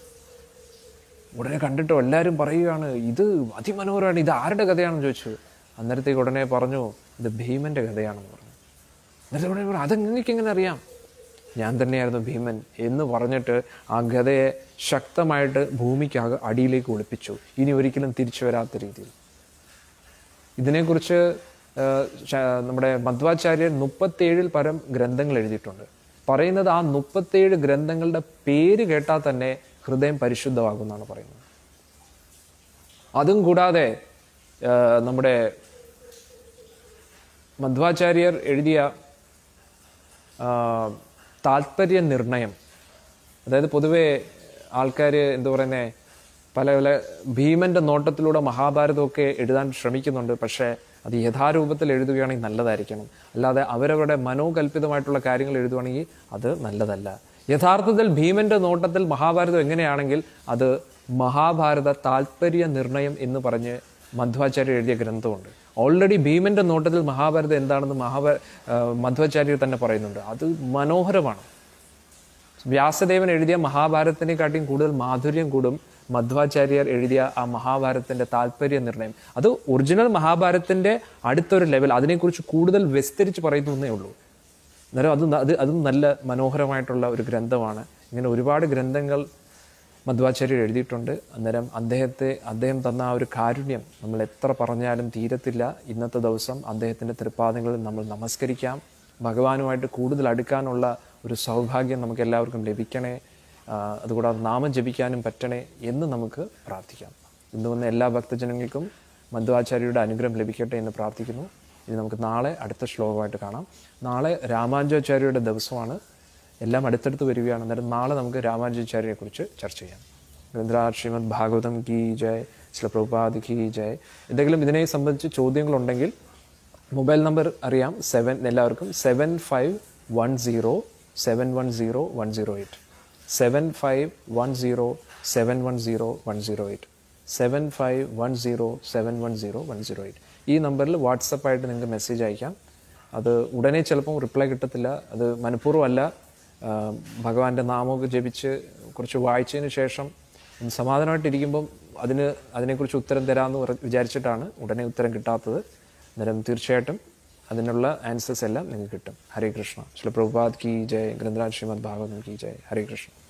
ഉടനെ കണ്ടിട്ടോ എല്ലാവരും പറയുകയാണ് ഇത് അതിമനോഹരമാണ് ഇത് ആരുടെ കഥയാണെന്ന് ചോദിച്ചു അന്നേരത്തേക്ക് ഉടനെ പറഞ്ഞു ഇത് ഭീമന്റെ കഥയാണെന്ന് പറഞ്ഞു എന്നിട്ട് ഉടനെ പറഞ്ഞു അതെങ്ങനെയൊക്കെ എങ്ങനെ അറിയാം ഞാൻ തന്നെയായിരുന്നു ഭീമൻ എന്ന് പറഞ്ഞിട്ട് ആ ഗതയെ ശക്തമായിട്ട് ഭൂമിക്ക് അക- അടിയിലേക്ക് ഒളിപ്പിച്ചു ഇനി ഒരിക്കലും തിരിച്ചു വരാത്ത രീതിയിൽ ഇതിനെക്കുറിച്ച് ആ, ശ- നമ്മുടെ മധ്വാചാര്യർ മുപ്പത്തേഴിൽ പരം ഗ്രന്ഥങ്ങൾ എഴുതിയിട്ടുണ്ട് പറയുന്നത് ആ മുപ്പത്തേഴ് ഗ്രന്ഥങ്ങളുടെ പേര് കേട്ടാൽ തന്നെ ഹൃദയം പരിശുദ്ധമാകുമെന്നാണ് പറയുന്നത് അതും കൂടാതെ ആ, നമ്മുടെ മധ്വാചാര്യർ എഴുതിയ ആ, താല്പര്യ നിർണയം അതായത് പൊതുവെ ആൾക്കാർ എന്താ പറയുന്നത് പല പല ഭീമന്റെ നോട്ടത്തിലൂടെ മഹാഭാരതമൊക്കെ എഴുതാൻ ശ്രമിക്കുന്നുണ്ട് പക്ഷേ അത് യഥാരൂപത്തിൽ എഴുതുകയാണെങ്കിൽ നല്ലതായിരിക്കണം അല്ലാതെ അവരവരുടെ മനോകൽപിതമായിട്ടുള്ള കാര്യങ്ങൾ എഴുതുകയാണെങ്കിൽ അത് നല്ലതല്ല യഥാർത്ഥത്തിൽ ഭീമന്റെ നോട്ടത്തിൽ മഹാഭാരതം എങ്ങനെയാണെങ്കിൽ അത് മഹാഭാരത താല്പര്യ നിർണയം എന്ന് പറഞ്ഞ് മധ്വാചാര്യർ എഴുതിയ ഗ്രന്ഥമുണ്ട് ഓൾറെഡി ഭീമന്റെ നോട്ടത്തിൽ മഹാഭാരതം എന്താണെന്ന് മഹാഭാര ആ, മധ്വാചാര്യർ തന്നെ പറയുന്നുണ്ട് അത് മനോഹരമാണ് വ്യാസദേവൻ എഴുതിയ മഹാഭാരതത്തിനെക്കാട്ടിയും കൂടുതൽ മാധുര്യം കൂടും മധ്വാചാര്യർ എഴുതിയ ആ മഹാഭാരതത്തിന്റെ താല്പര്യ നിർണയം അത് ഒറിജിനൽ മഹാഭാരതത്തിന്റെ അടുത്തൊരു ലെവൽ അതിനെക്കുറിച്ച് കൂടുതൽ വിസ്തരിച്ച് പറയുന്നു എന്നേ ഉള്ളൂ അന്നേരം അത് ന- അത് അതും നല്ല മനോഹരമായിട്ടുള്ള ഒരു ഗ്രന്ഥമാണ് ഇങ്ങനെ ഒരുപാട് ഗ്രന്ഥങ്ങൾ മധ്വാചാര്യർ എഴുതിയിട്ടുണ്ട് അന്നേരം അദ്ദേഹത്തെ അദ്ദേഹം തന്ന ആ ഒരു കാരുണ്യം നമ്മൾ എത്ര പറഞ്ഞാലും തീരത്തില്ല ഇന്നത്തെ ദിവസം അദ്ദേഹത്തിൻ്റെ തൃപ്പാദങ്ങളിൽ നമ്മൾ നമസ്കരിക്കാം ഭഗവാനുമായിട്ട് കൂടുതൽ അടുക്കാനുള്ള ഒരു സൗഭാഗ്യം നമുക്ക് എല്ലാവർക്കും ലഭിക്കണേ ആ, അതുകൂടാതെ നാമം ജപിക്കാനും പറ്റണേ എന്ന് നമുക്ക് പ്രാർത്ഥിക്കാം ഇന്ന് വന്ന എല്ലാ ഭക്തജനങ്ങൾക്കും മധ്വാചാര്യരുടെ അനുഗ്രഹം ലഭിക്കട്ടെ എന്ന് പ്രാർത്ഥിക്കുന്നു ഇനി നമുക്ക് നാളെ അടുത്ത ശ്ലോകമായിട്ട് കാണാം നാളെ രാമാനുജാചാര്യയുടെ ദിവസമാണ് എല്ലാം അടുത്തടുത്ത് വരികയാണ് അന്നേരം നാളെ നമുക്ക് രാമാനുജാചാര്യരെ കുറിച്ച് ചർച്ച ചെയ്യാം ഗ്രന്ഥരാജ് ശ്രീമദ് ഭാഗവതം കി ജയ് ശ്രീ പ്രഭുപാദ് കി ജയ് എന്തെങ്കിലും ഇതിനെ സംബന്ധിച്ച് ചോദ്യങ്ങളുണ്ടെങ്കിൽ മൊബൈൽ നമ്പർ അറിയാം സെവൻ എല്ലാവർക്കും seven five one zero seven one zero one zero eight seven five one zero seven one zero one zero eight seven five one zero seven one zero one zero eight ഈ നമ്പറിൽ വാട്സപ്പായിട്ട് നിങ്ങൾക്ക് message അയക്കാം അത് ഉടനെ ചിലപ്പം reply കിട്ടത്തില്ല അത് മനഃപൂർവ്വം അല്ല ആ, ഭഗവാന്റെ നാമമൊക്കെ ജപിച്ച് കുറച്ച് വായിച്ചതിന് ശേഷം ഒന്ന് സമാധാനമായിട്ടിരിക്കുമ്പം അതിന് അതിനെക്കുറിച്ച് ഉത്തരം തരാമെന്ന് പറ- വിചാരിച്ചിട്ടാണ് ഉടനെ ഉത്തരം കിട്ടാത്തത് അന്നേരം തീർച്ചയായിട്ടും അതിനുള്ള ആൻസേഴ്സ് എല്ലാം നിങ്ങൾക്ക് കിട്ടും ഹരേ കൃഷ്ണ ശ്രീ പ്രഭുപാദ് കി ജയ് ഗ്രന്ഥരാജ് ശ്രീമദ് ഭാഗവതം കി ജയ് ഹരേ കൃഷ്ണ